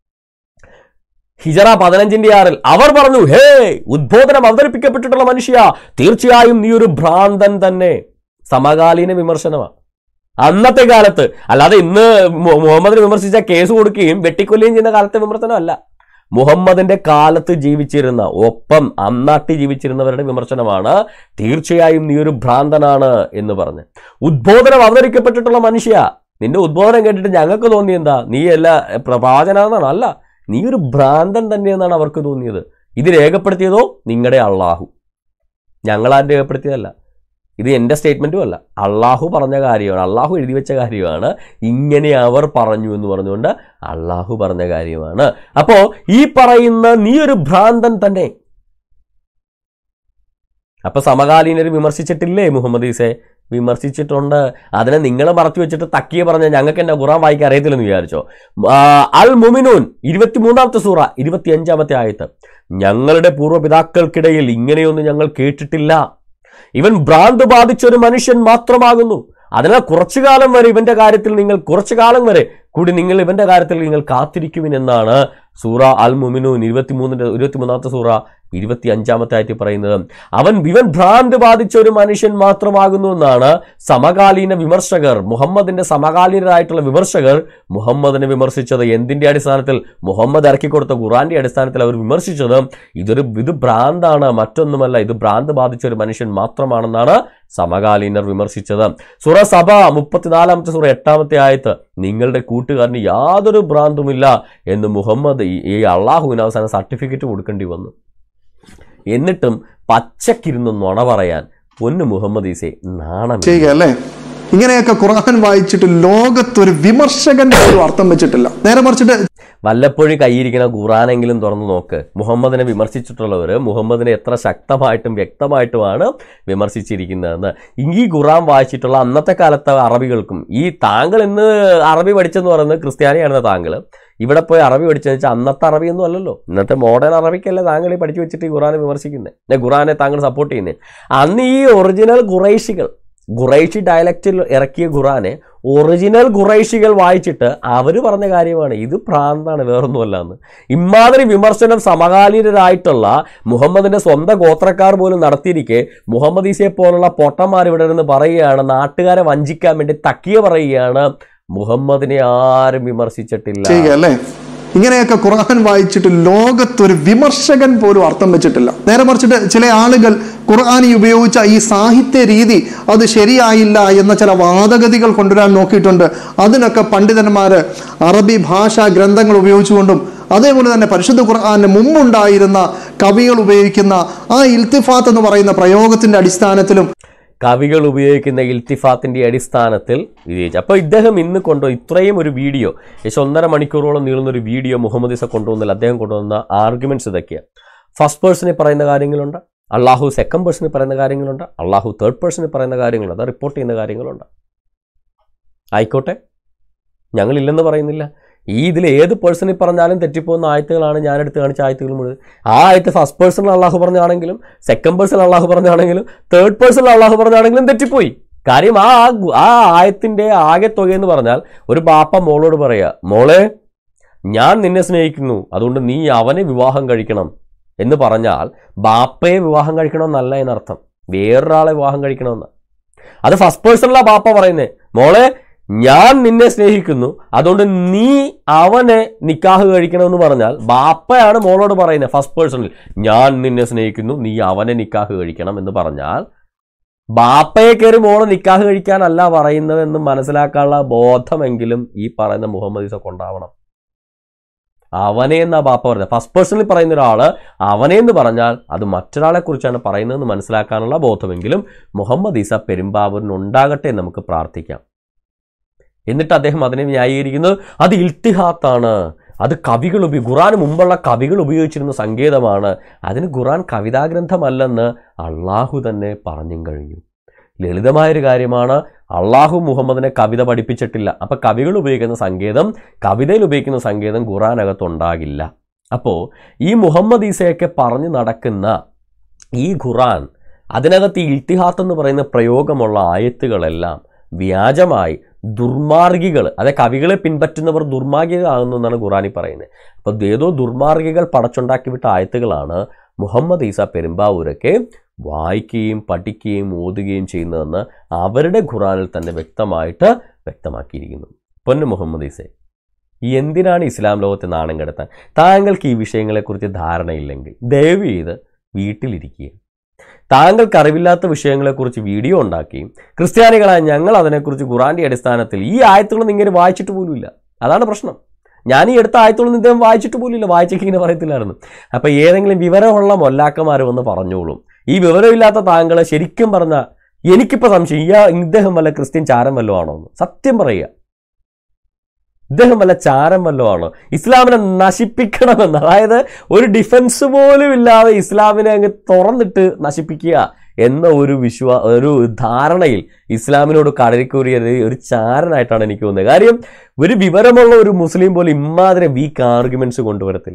ഹിജറ പതിനഞ്ചിന്റെ ആറിൽ അവർ പറഞ്ഞു ഹേ ഉദ്ബോധനം അവതരിപ്പിക്കപ്പെട്ടിട്ടുള്ള മനുഷ്യ തീർച്ചയായും നീ ഒരു ഭ്രാന്തൻ തന്നെ സമകാലീന വിമർശനമാണ് അന്നത്തെ കാലത്ത് അല്ലാതെ ഇന്ന് മു- മുഹമ്മദിനെ വിമർശിച്ച കേസ് കൊടുക്കുകയും വെട്ടിക്കൊല്ലുകയും ചെയ്യുന്ന കാലത്തെ വിമർശനമല്ല മുഹമ്മദിന്റെ കാലത്ത് ജീവിച്ചിരുന്ന ഒപ്പം അന്നാട്ടി ജീവിച്ചിരുന്നവരുടെ വിമർശനമാണ് തീർച്ചയായും നീ ഒരു ഭ്രാന്തനാണ് എന്ന് പറഞ്ഞ് ഉദ്ബോധനം അവതരിക്കപ്പെട്ടിട്ടുള്ള മനുഷ്യ നിന്റെ ഉദ്ബോധനം കേട്ടിട്ട് ഞങ്ങൾക്ക് തോന്നി എന്താ നീ എല്ലാ പ്രവാചനാണെന്നാണ് അല്ല നീ ഒരു ഭ്രാന്തൻ തന്നെയെന്നാണ് അവർക്ക് തോന്നിയത് ഇത് രേഖപ്പെടുത്തിയതോ നിങ്ങളുടെ അള്ളാഹു ഞങ്ങളാരും രേഖപ്പെടുത്തിയതല്ല ഇത് എൻ്റെ സ്റ്റേറ്റ്മെൻറ്റും അല്ല അള്ളാഹു പറഞ്ഞ കാര്യമാണ് അള്ളാഹു എഴുതി വെച്ച കാര്യമാണ് ഇങ്ങനെ അവർ പറഞ്ഞു എന്ന് പറഞ്ഞുകൊണ്ട് അള്ളാഹു പറഞ്ഞ കാര്യമാണ് അപ്പോൾ ഈ പറയുന്ന നീ ഒരു ഭ്രാന്തൻ തന്നെ അപ്പൊ സമകാലീനർ വിമർശിച്ചിട്ടില്ലേ മുഹമ്മദ് ഈസെ വിമർശിച്ചിട്ടുണ്ട് അതിനെ നിങ്ങൾ മറച്ചു വെച്ചിട്ട് തക്കിയ പറഞ്ഞ ഞങ്ങൾക്ക് എന്നെ ഖുറാൻ വായിക്കാൻ അറിയത്തില്ലെന്ന് വിചാരിച്ചോ ആ, അൽ മുമിനൂൻ ഇരുപത്തിമൂന്നാമത്തെ സൂറ ഇരുപത്തിയഞ്ചാമത്തെ ആയത്ത് ഞങ്ങളുടെ പൂർവ്വപിതാക്കൾക്കിടയിൽ ഇങ്ങനെയൊന്നും ഞങ്ങൾ കേട്ടിട്ടില്ല ഇവൻ ഭ്രാന്ത് ബാധിച്ച ഒരു മനുഷ്യൻ മാത്രമാകുന്നു അതിനാൽ കുറച്ചു കാലം വരെ ഇവന്റെ കാര്യത്തിൽ നിങ്ങൾ കുറച്ചു കാലം വരെ കൂടി നിങ്ങൾ ഇവന്റെ കാര്യത്തിൽ നിങ്ങൾ കാത്തിരിക്കുവിൻ എന്നാണ് സൂറ അൽ മുമിനൂൻ ഇരുപത്തിമൂന്നിന്റെ ഇരുപത്തിമൂന്നാമത്തെ സൂറ ഇരുപത്തി അഞ്ചാമത്തെ ആയിട്ട് പറയുന്നത് അവൻ ഇവൻ ഭ്രാന്ത് ബാധിച്ച ഒരു മനുഷ്യൻ മാത്രമാകുന്നു എന്നാണ് സമകാലീന വിമർശകർ മുഹമ്മദിന്റെ സമകാലീനരായിട്ടുള്ള വിമർശകർ മുഹമ്മദിനെ വിമർശിച്ചത് എന്തിന്റെ അടിസ്ഥാനത്തിൽ മുഹമ്മദ് ഇറക്കി കൊടുത്ത ഖുറാന്റെ അടിസ്ഥാനത്തിൽ അവർ വിമർശിച്ചത് ഇതൊരു ഇത് ഭ്രാന്താണ് മറ്റൊന്നുമല്ല ഇത് ഭ്രാന്ത് ബാധിച്ച ഒരു മനുഷ്യൻ മാത്രമാണെന്നാണ് സമകാലീനർ വിമർശിച്ചത് സുറ സഭ മുപ്പത്തിനാലാമത്തെ സുറ എട്ടാമത്തെ ആയത്ത് നിങ്ങളുടെ കൂട്ടുകാരന് യാതൊരു ഭ്രാന്തുമില്ല എന്ന് മുഹമ്മദ് ഈ- ഈ അള്ളാഹുവിന് അവസാനം സർട്ടിഫിക്കറ്റ് കൊടുക്കേണ്ടി വന്നു എന്നിട്ടും പച്ചക്കിരുന്ന് നുണ പറയാൻ പൊന്നു മുഹമ്മദ് ഈസെ നാണം ചെയ്യുക അല്ലേ ഇങ്ങനെയൊക്കെ ഖുർആൻ വായിച്ചിട്ട് ലോകത്തൊരു വിമർശകന്റെ ഒരു അർത്ഥം വെച്ചിട്ടില്ല നേരെ മറിച്ചിട്ട് വല്ലപ്പോഴും കൈയിരിക്കുന്ന ഖുറാനെങ്കിലും തുറന്നു നോക്ക് മുഹമ്മദിനെ വിമർശിച്ചിട്ടുള്ളവർ മുഹമ്മദിനെ എത്ര ശക്തമായിട്ടും വ്യക്തമായിട്ടുമാണ് വിമർശിച്ചിരിക്കുന്നതെന്ന് ഈ ഖുറാൻ വായിച്ചിട്ടുള്ള അന്നത്തെ കാലത്തെ അറബികൾക്കും ഈ താങ്കൾ ഇന്ന് അറബി പഠിച്ചെന്ന് പറയുന്നത് ക്രിസ്ത്യാനിയാണെന്ന താങ്കൾ ഇവിടെ പോയി അറബി പഠിച്ചെന്ന് വെച്ചാൽ അന്നത്തെ അറബിയൊന്നും അല്ലല്ലോ ഇന്നത്തെ മോഡേൺ അറബിക്കല്ലേ താങ്കൾ ഈ പഠിച്ചു വെച്ചിട്ട് ഈ ഖുറാനെ വിമർശിക്കുന്നത് ഖുറാനെ താങ്കൾ സപ്പോർട്ട് ചെയ്യുന്നത് അന്ന് ഈ ഒറിജിനൽ ഖുറൈഷികൾ ഖുറൈഷി ഡയലക്റ്റിൽ ഇറക്കിയ ഖുറാനെ ഒറിജിനൽ ഖുറൈഷികൾ വായിച്ചിട്ട് അവർ പറഞ്ഞ കാര്യമാണ് ഇത് ഭ്രാന്താണ് വേറൊന്നുമല്ല എന്ന് ഇമാതിരി വിമർശനം സമകാലീനരായിട്ടുള്ള മുഹമ്മദിന്റെ സ്വന്തം ഗോത്രക്കാർ പോലും നടത്തിയിരിക്കെ മുഹമ്മദ് ഈസയെ പോലുള്ള പൊട്ടന്മാർ ഇവിടെ നിന്ന് പറയുകയാണ് നാട്ടുകാരെ വഞ്ചിക്കാൻ വേണ്ടി തക്കിയ പറയുകയാണ് മുഹമ്മദിനെ ആരും വിമർശിച്ചിട്ടില്ല ചെയ്യുക അല്ലേ ഇങ്ങനെയൊക്കെ ഖുർആൻ വായിച്ചിട്ട് ലോകത്തൊരു വിമർശകൻ പോലും അർത്ഥം വെച്ചിട്ടില്ല നേരെ മറിച്ചിട്ട് ചില ആളുകൾ ഖുർആാനി ഉപയോഗിച്ച ഈ സാഹിത്യ രീതി അത് ശരിയായില്ല എന്ന ചില വാദഗതികൾ കൊണ്ടുവരാൻ നോക്കിയിട്ടുണ്ട് അതിനൊക്കെ പണ്ഡിതന്മാര് അറബി ഭാഷാ ഗ്രന്ഥങ്ങൾ ഉപയോഗിച്ചുകൊണ്ടും അതേപോലെ തന്നെ പരിശുദ്ധ ഖുർആാന് മുമ്പുണ്ടായിരുന്ന കവികൾ ഉപയോഗിക്കുന്ന ആ ഇൽത്തിഫാത്ത് എന്ന് പറയുന്ന പ്രയോഗത്തിന്റെ അടിസ്ഥാനത്തിലും കവികൾ ഉപയോഗിക്കുന്ന ഇൽത്തിഫാത്തിന്റെ അടിസ്ഥാനത്തിൽ വിജയിച്ചു അപ്പോൾ ഇദ്ദേഹം ഇന്ന് കൊണ്ടു ഇത്രയും ഒരു വീഡിയോ ഏകദേശം ഒന്നര മണിക്കൂറോളം നീളുന്ന ഒരു വീഡിയോ മുഹമ്മദ് ഇസ കൊണ്ടുവന്നില്ല അദ്ദേഹം കൊണ്ടുവന്ന ആർഗ്യുമെന്റ്സ് ഇതൊക്കെയാണ് ഫസ്റ്റ് പേഴ്സണിൽ പറയുന്ന കാര്യങ്ങളുണ്ട് അള്ളാഹു സെക്കൻഡ് പേഴ്സണിൽ പറയുന്ന കാര്യങ്ങളുണ്ട് അള്ളാഹു തേർഡ് പേഴ്സണിൽ പറയുന്ന കാര്യങ്ങളുണ്ട് അത് റിപ്പോർട്ട് ചെയ്യുന്ന കാര്യങ്ങളുണ്ട് ആയിക്കോട്ടെ ഞങ്ങളില്ലെന്ന് പറയുന്നില്ല ഈ ഇതിൽ ഏത് പേഴ്സണിൽ പറഞ്ഞാലും തെറ്റിപ്പോകുന്ന ആയത്തുകളാണ് ഞാൻ എടുത്ത് കാണിച്ച ആയത്തുകൾ മുഴുവൻ ആ ആയത്ത് ഫസ്റ്റ് പേഴ്സണിൽ അള്ളാഹു പറഞ്ഞാണെങ്കിലും സെക്കൻഡ് പേഴ്സണിൽ അള്ളാഹു പറഞ്ഞാണെങ്കിലും തേർഡ് പേഴ്സണിൽ അള്ളാഹു പറഞ്ഞാണെങ്കിലും തെറ്റിപ്പോയി കാര്യം ആ ആ ആയത്തിന്റെ ആകെ തുക എന്ന് പറഞ്ഞാൽ ഒരു ബാപ്പ മോളോട് പറയാ മോളെ ഞാൻ നിന്നെ സ്നേഹിക്കുന്നു അതുകൊണ്ട് നീ അവനെ വിവാഹം കഴിക്കണം എന്ന് പറഞ്ഞാൽ ബാപ്പയെ വിവാഹം കഴിക്കണമെന്നല്ല എന്നർത്ഥം വേറൊരാളെ വിവാഹം കഴിക്കണമെന്ന് അത് ഫസ്റ്റ് പേഴ്സണിലാ ബാപ്പ പറയുന്നേ മോളെ ഞാൻ നിന്നെ സ്നേഹിക്കുന്നു അതുകൊണ്ട് നീ അവനെ നിക്കാഹ് കഴിക്കണമെന്ന് പറഞ്ഞാൽ ബാപ്പയാണ് മോളോട് പറയുന്നത് ഫസ്റ്റ് പേഴ്സണിൽ ഞാൻ നിന്നെ സ്നേഹിക്കുന്നു നീ അവനെ നിക്കാഹ് കഴിക്കണം എന്ന് പറഞ്ഞാൽ ബാപ്പയെ കയറി മോളെ നിക്കാഹ് കഴിക്കാനല്ല പറയുന്നത് എന്ന് മനസ്സിലാക്കാനുള്ള ബോധമെങ്കിലും ഈ പറയുന്ന മുഹമ്മദ് ഈസ കൊണ്ടാവണം അവനെ എന്നാ ബാപ്പ പറഞ്ഞത് ഫസ്റ്റ് പേഴ്സണിൽ പറയുന്ന ഒരാൾ അവനെ എന്ന് പറഞ്ഞാൽ അത് മറ്റൊരാളെ കുറിച്ചാണ് പറയുന്നതെന്ന് മനസ്സിലാക്കാനുള്ള ബോധമെങ്കിലും മുഹമ്മദ് ഈസ പെരുമ്പാവൂരിന് ഉണ്ടാകട്ടെ എന്ന് നമുക്ക് പ്രാർത്ഥിക്കാം എന്നിട്ട് അദ്ദേഹം അതിനെ ന്യായീകരിക്കുന്നത് അത് ഇൽത്തിഹാത്താണ് അത് കവികൾ ഉപയോഗി ഖുറാന് മുമ്പുള്ള കവികൾ ഉപയോഗിച്ചിരുന്ന സങ്കേതമാണ് അതിന് ഖുറാൻ കവിതാഗ്രന്ഥമല്ലെന്ന് അള്ളാഹു തന്നെ പറഞ്ഞും കഴിഞ്ഞു ലളിതമായൊരു കാര്യമാണ് അള്ളാഹു മുഹമ്മദിനെ കവിത പഠിപ്പിച്ചിട്ടില്ല അപ്പം കവികൾ ഉപയോഗിക്കുന്ന സങ്കേതം കവിതയിൽ ഉപയോഗിക്കുന്ന സങ്കേതം ഖുറാനകത്തുണ്ടാകില്ല അപ്പോൾ ഈ മുഹമ്മദ് ഈസയൊക്കെ പറഞ്ഞു നടക്കുന്ന ഈ ഖുറാൻ അതിനകത്ത് ഈ ഇൽത്തിഹാത്ത് എന്ന് പറയുന്ന പ്രയോഗമുള്ള ആയത്തുകളെല്ലാം വ്യാജമായി ദുർമാർഗികൾ അതായത് കവികളെ പിൻപറ്റുന്നവർ ദുർമാർഗികളാകുന്നു എന്നാണ് ഖുറാനി പറയുന്നത് അപ്പോൾ ഏതോ ദുർമാർഗികൾ പടച്ചുണ്ടാക്കി വിട്ട ആയത്തുകളാണ് മുഹമ്മദ് ഈസ പെരുമ്പാവൂരൊക്കെ വായിക്കുകയും പഠിക്കുകയും ഓതുകയും ചെയ്യുന്നതെന്ന് അവരുടെ ഖുറാനിൽ തന്നെ വ്യക്തമായിട്ട് വ്യക്തമാക്കിയിരിക്കുന്നു പൊന്നു മുഹമ്മദ് ഈസെ എന്തിനാണ് ഇസ്ലാം ലോകത്തെ നാണം കെടുത്താൻ താങ്കൾക്ക് ഈ വിഷയങ്ങളെക്കുറിച്ച് ധാരണയില്ലെങ്കിൽ ദയവ് ചെയ്ത് വീട്ടിലിരിക്കുക താങ്കൾക്ക് അറിവില്ലാത്ത വിഷയങ്ങളെക്കുറിച്ച് വീഡിയോ ഉണ്ടാക്കുകയും ക്രിസ്ത്യാനികളായ ഞങ്ങൾ അതിനെക്കുറിച്ച് ഖുറാന്റെ അടിസ്ഥാനത്തിൽ ഈ ആയത്തുകളൊന്നും ഇങ്ങനെ വായിച്ചിട്ട് പോലുമില്ല അതാണ് പ്രശ്നം ഞാൻ ഈ എടുത്ത ആയത്തുകളൊന്നും ഇദ്ദേഹം വായിച്ചിട്ട് പോലുമില്ല വായിച്ചേക്ക് ഇങ്ങനെ പറയത്തില്ലായിരുന്നു അപ്പോൾ ഏതെങ്കിലും വിവരമുള്ള മൊല്ലാക്കന്മാർ വന്ന് പറഞ്ഞോളും ഈ വിവരമില്ലാത്ത താങ്കൾ ശരിക്കും പറഞ്ഞ എനിക്കിപ്പോൾ സംശയം ഇയാ ഇദ്ദേഹം വല്ല ക്രിസ്ത്യൻ ചാരം വല്ലതും ആണോ എന്ന് സത്യം പറയുക ഇദ്ദേഹം വല്ല ചാരം വല്ലതും ആണോ ഇസ്ലാമിനെ നശിപ്പിക്കണമെന്ന് അതായത് ഒരു ഡിഫൻസ് പോലും ഇല്ലാതെ ഇസ്ലാമിനെ അങ്ങ് തുറന്നിട്ട് നശിപ്പിക്കുക എന്ന ഒരു വിശ്വാ ഒരു ധാരണയിൽ ഇസ്ലാമിനോട് കടലിക്കൂറിയത് ഒരു ചാരനായിട്ടാണ് എനിക്ക് തോന്നുന്നത് കാര്യം ഒരു വിവരമുള്ള ഒരു മുസ്ലിം പോലും ഇമാതിരി വീക്ക് ആർഗ്യുമെന്റ്സ് കൊണ്ടുവരത്തില്ല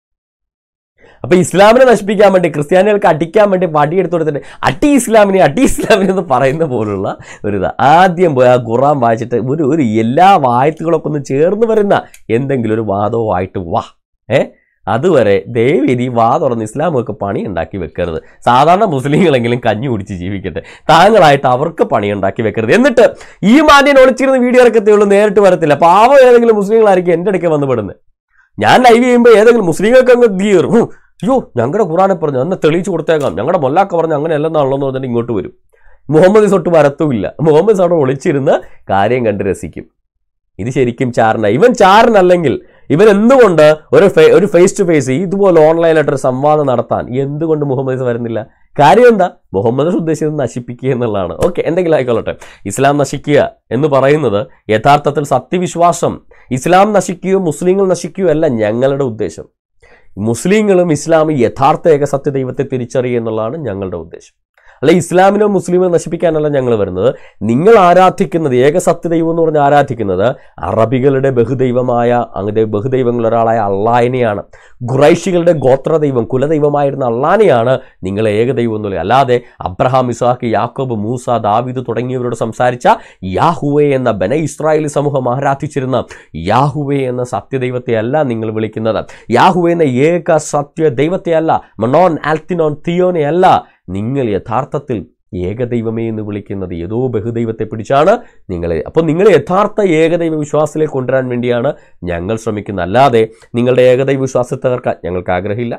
അപ്പൊ ഇസ്ലാമിനെ നശിപ്പിക്കാൻ വേണ്ടി ക്രിസ്ത്യാനികൾക്ക് അടിക്കാൻ വേണ്ടി വടിയെടുത്ത് കൊടുത്തിട്ട് അടി ഇസ്ലാമിനെ അടി ഇസ്ലാമിനെ എന്ന് പറയുന്ന പോലുള്ള ഒരു ഇത് ആദ്യം പോയി ആ ഖുറാൻ വായിച്ചിട്ട് ഒരു ഒരു എല്ലാ വായത്തുകളൊക്കെ ഒന്ന് ചേർന്ന് വരുന്ന എന്തെങ്കിലും ഒരു വാദവുമായിട്ട് വാ ഏ അതുവരെ ദയവിധി വാ തുറന്ന് ഇസ്ലാമൊക്കെ പണി ഉണ്ടാക്കി വെക്കരുത് സാധാരണ മുസ്ലിങ്ങളെങ്കിലും കഞ്ഞി കുടിച്ച് ജീവിക്കട്ടെ താങ്കളായിട്ട് അവർക്ക് പണി ഉണ്ടാക്കി വെക്കരുത് എന്നിട്ട് ഈ മാന്യൻ ഒളിച്ചിരുന്ന് വീഡിയോ ഇറക്കത്തേ ഉള്ളൂ നേരിട്ട് വരത്തില്ല പാവം ഏതെങ്കിലും മുസ്ലിങ്ങളായിരിക്കും എൻ്റെ ഇടയ്ക്ക് വന്ന് പെടുന്നത് ഞാൻ ലൈവ് ചെയ്യുമ്പോൾ ഏതെങ്കിലും മുസ്ലിങ്ങൾക്ക് അങ്ങ് തീരും ഹും, അയ്യോ ഞങ്ങളുടെ ഖുറാനെ പറഞ്ഞു അന്ന് തെളിയിച്ചു കൊടുത്തേക്കാം ഞങ്ങളുടെ മൊല്ലാക്ക പറഞ്ഞു അങ്ങനെ അല്ലെന്നാണല്ലോ എന്ന് പറഞ്ഞിട്ട് ഇങ്ങോട്ട് വരും മുഹമ്മദ് തൊട്ട് വരത്തുമില്ല മുഹമ്മദ് അവിടെ ഒളിച്ചിരുന്ന് കാര്യം കണ്ട് രസിക്കും ഇത് ശരിക്കും ചാരന ഇവൻ ചാരനല്ലെങ്കിൽ ഇവൻ എന്തുകൊണ്ട് ഒരു ഫേ- ഒരു ഫേസ് ടു ഫേസ് ഇതുപോലെ ഓൺലൈനായിട്ട് ഒരു സംവാദം നടത്താൻ എന്തുകൊണ്ട് മുഹമ്മദ് ഇസ് വരുന്നില്ല കാര്യം എന്താ മുഹമ്മദ് ഉദ്ദേശിച്ചത് നശിപ്പിക്കുക എന്നുള്ളതാണ് ഓക്കെ എന്തെങ്കിലും ആയിക്കൊള്ളട്ടെ ഇസ്ലാം നശിക്കുക എന്ന് പറയുന്നത് യഥാർത്ഥത്തിൽ സത്യവിശ്വാസം ഇസ്ലാം നശിക്കുകയോ മുസ്ലിങ്ങൾ നശിക്കുകയോ അല്ല ഞങ്ങളുടെ ഉദ്ദേശം മുസ്ലിങ്ങളും ഇസ്ലാമും യഥാർത്ഥ ഏകസത്യ ദൈവത്തെ തിരിച്ചറിയുക എന്നുള്ളതാണ് ഞങ്ങളുടെ ഉദ്ദേശം അല്ല ഇസ്ലാമിനോ മുസ്ലിമിനോ നശിപ്പിക്കാനല്ല ഞങ്ങൾ വരുന്നത് നിങ്ങൾ ആരാധിക്കുന്നത് ഏകസത്യ ദൈവം എന്ന് പറഞ്ഞ് ആരാധിക്കുന്നത് അറബികളുടെ ബഹുദൈവമായ അങ്ങനെ ബഹുദൈവങ്ങളിൽ ഒരാളായ അള്ളാഹിനെയാണ് ഖുറൈഷികളുടെ ഗോത്രദൈവം കുലദൈവമായിരുന്ന അള്ളാനെയാണ് നിങ്ങൾ ഏകദൈവം എന്നുള്ളത് അല്ലാതെ അബ്രഹാം ഇസാഖ് യാക്കോബ് മൂസ ദാവീദ് തുടങ്ങിയവരോട് സംസാരിച്ച യാഹുവെ എന്ന ബന ഇസ്രായേലി സമൂഹം ആരാധിച്ചിരുന്ന യാഹുവെ എന്ന സത്യദൈവത്തെ അല്ല നിങ്ങൾ വിളിക്കുന്നത് യാഹുവെ എന്ന ഏക സത്യ ദൈവത്തെ അല്ല മണോൻ ആൽത്തിനോൻ തിയോനെ അല്ല നിങ്ങൾ യഥാർത്ഥത്തിൽ ഏകദൈവമേ എന്ന് വിളിക്കുന്നത് ഏതോ ബഹുദൈവത്തെ പിടിച്ചാണ് നിങ്ങളെ അപ്പോൾ നിങ്ങൾ യഥാർത്ഥ ഏകദൈവ വിശ്വാസത്തിലേക്ക് കൊണ്ടുവരാൻ വേണ്ടിയാണ് ഞങ്ങൾ ശ്രമിക്കുന്നത് അല്ലാതെ നിങ്ങളുടെ ഏകദൈവ വിശ്വാസത്തെ തകർക്കാൻ ഞങ്ങൾക്ക് ആഗ്രഹമില്ല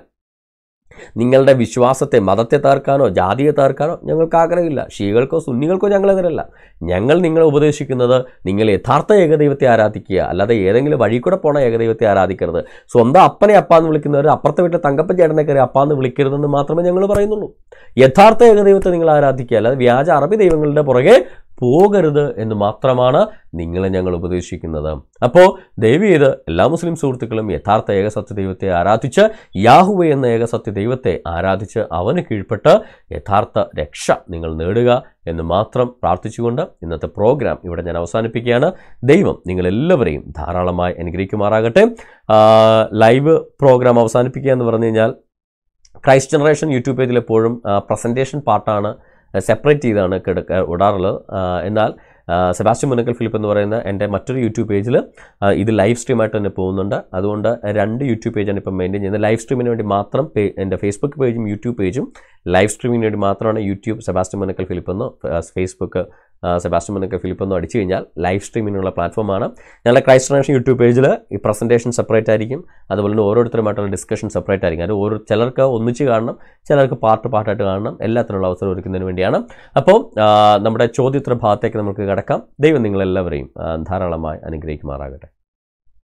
നിങ്ങളുടെ വിശ്വാസത്തെ മതത്തെ തകർക്കാനോ ജാതിയെ തകർക്കാനോ ഞങ്ങൾക്ക് ആഗ്രഹമില്ല ഷീകൾക്കോ സുന്നികൾക്കോ ഞങ്ങളെതിരല്ല ഞങ്ങൾ നിങ്ങളെ ഉപദേശിക്കുന്നത് നിങ്ങൾ യഥാർത്ഥ ഏകദൈവത്തെ ആരാധിക്കുക അല്ലാതെ ഏതെങ്കിലും വഴി കൂടെ പോണ ഏകദൈവത്തെ ആരാധിക്കരുത് സ്വന്തം അപ്പനെ അപ്പാന്ന് വിളിക്കുന്നവർ അപ്പുറത്തെ വീട്ടിലെ തങ്കപ്പൻ ചേട്ടനെ കയറി അപ്പാന്ന് വിളിക്കരുതെന്ന് മാത്രമേ ഞങ്ങൾ പറയുന്നുള്ളൂ യഥാർത്ഥ ഏകദൈവത്തെ നിങ്ങൾ ആരാധിക്കുക അല്ലാതെ വ്യാജ അറബി ദൈവങ്ങളുടെ പുറകെ പോകരുത് എന്ന് മാത്രമാണ് നിങ്ങളെ ഞങ്ങൾ ഉപദേശിക്കുന്നത് അപ്പോൾ ദയവ് ചെയ്ത് എല്ലാ മുസ്ലിം സുഹൃത്തുക്കളും യഥാർത്ഥ ഏകസത്യ ദൈവത്തെ ആരാധിച്ച് യാഹുവെ എന്ന ഏകസത്യ ദൈവത്തെ ആരാധിച്ച് അവന് കീഴ്പ്പെട്ട് യഥാർത്ഥ രക്ഷ നിങ്ങൾ നേടുക എന്ന് മാത്രം പ്രാർത്ഥിച്ചുകൊണ്ട് ഇന്നത്തെ പ്രോഗ്രാം ഇവിടെ ഞാൻ അവസാനിപ്പിക്കുകയാണ് ദൈവം നിങ്ങളെല്ലാവരെയും ധാരാളമായി അനുഗ്രഹിക്കുമാറാകട്ടെ ആ, ലൈവ് പ്രോഗ്രാം അവസാനിപ്പിക്കുക എന്ന് പറഞ്ഞു കഴിഞ്ഞാൽ ക്രൈസ്റ്റ് ജനറേഷൻ യൂട്യൂബ് പേജിൽ എപ്പോഴും പ്രസൻറ്റേഷൻ പാർട്ടാണ് സെപ്പറേറ്റ് ചെയ്താണ് കിടക്ക ഇടാറുള്ളത് ആ, എന്നാൽ ആ, സെബാസ്റ്റ്യൻ മുനക്കൽ ഫിലിപ്പ് എന്ന് പറയുന്ന എൻ്റെ മറ്റൊരു യൂട്യൂബ് പേജിൽ ഇത് ലൈവ് സ്ട്രീമായിട്ട് തന്നെ പോകുന്നുണ്ട് അതുകൊണ്ട് രണ്ട് യൂട്യൂബ് പേജാണ് ഇപ്പം മെയിൻറ്റെയിൻ ചെയ്യുന്നത് ലൈവ് സ്ട്രീമിന് വേണ്ടി മാത്രം പേ എൻ്റെ ഫേസ്ബുക്ക് പേജും യൂട്യൂബ് പേജും ലൈവ് സ്ട്രീമിന് വേണ്ടി മാത്രമാണ് യൂട്യൂബ് സെബാസ്റ്റ്യൻ മുനക്കൽ ഫിലിപ്പ് എന്നോ ഫേസ്ബുക്ക് സെബാസ്റ്റ്യൻ മുനക്കൽ ഫിലിപ്പ് എന്നോ അടിച്ചു കഴിഞ്ഞാൽ ലൈവ് സ്ട്രീമിനുള്ള പ്ലാറ്റ്ഫോമാണ് ഞങ്ങളുടെ ക്രൈസ്റ്റ് ജനറേഷൻ യൂട്യൂബ് പേജിൽ ഈ പ്രസൻറ്റേഷൻ സെപ്പറേറ്റ് ആയിരിക്കും അതുപോലെ തന്നെ ഓരോരുത്തരുമായിട്ടുള്ള ഡിസ്കഷൻ സെപ്പറേറ്റ് ആയിരിക്കും അത് ഓരോ ചിലർക്ക് ഒന്നിച്ച് കാണണം ചിലർക്ക് പാർട്ട് പാർട്ടായിട്ട് കാണണം എല്ലാത്തിനുള്ള അവസരം ഒരുക്കുന്നതിന് വേണ്ടിയാണ് അപ്പോൾ ആ, നമ്മുടെ ചോദ്യോത്തര ഭാഗത്തേക്ക് നമുക്ക് കിടക്കാം ദൈവം നിങ്ങളെല്ലാവരെയും ആ, ധാരാളമായി അനുഗ്രഹിക്കുമാറാകട്ടെ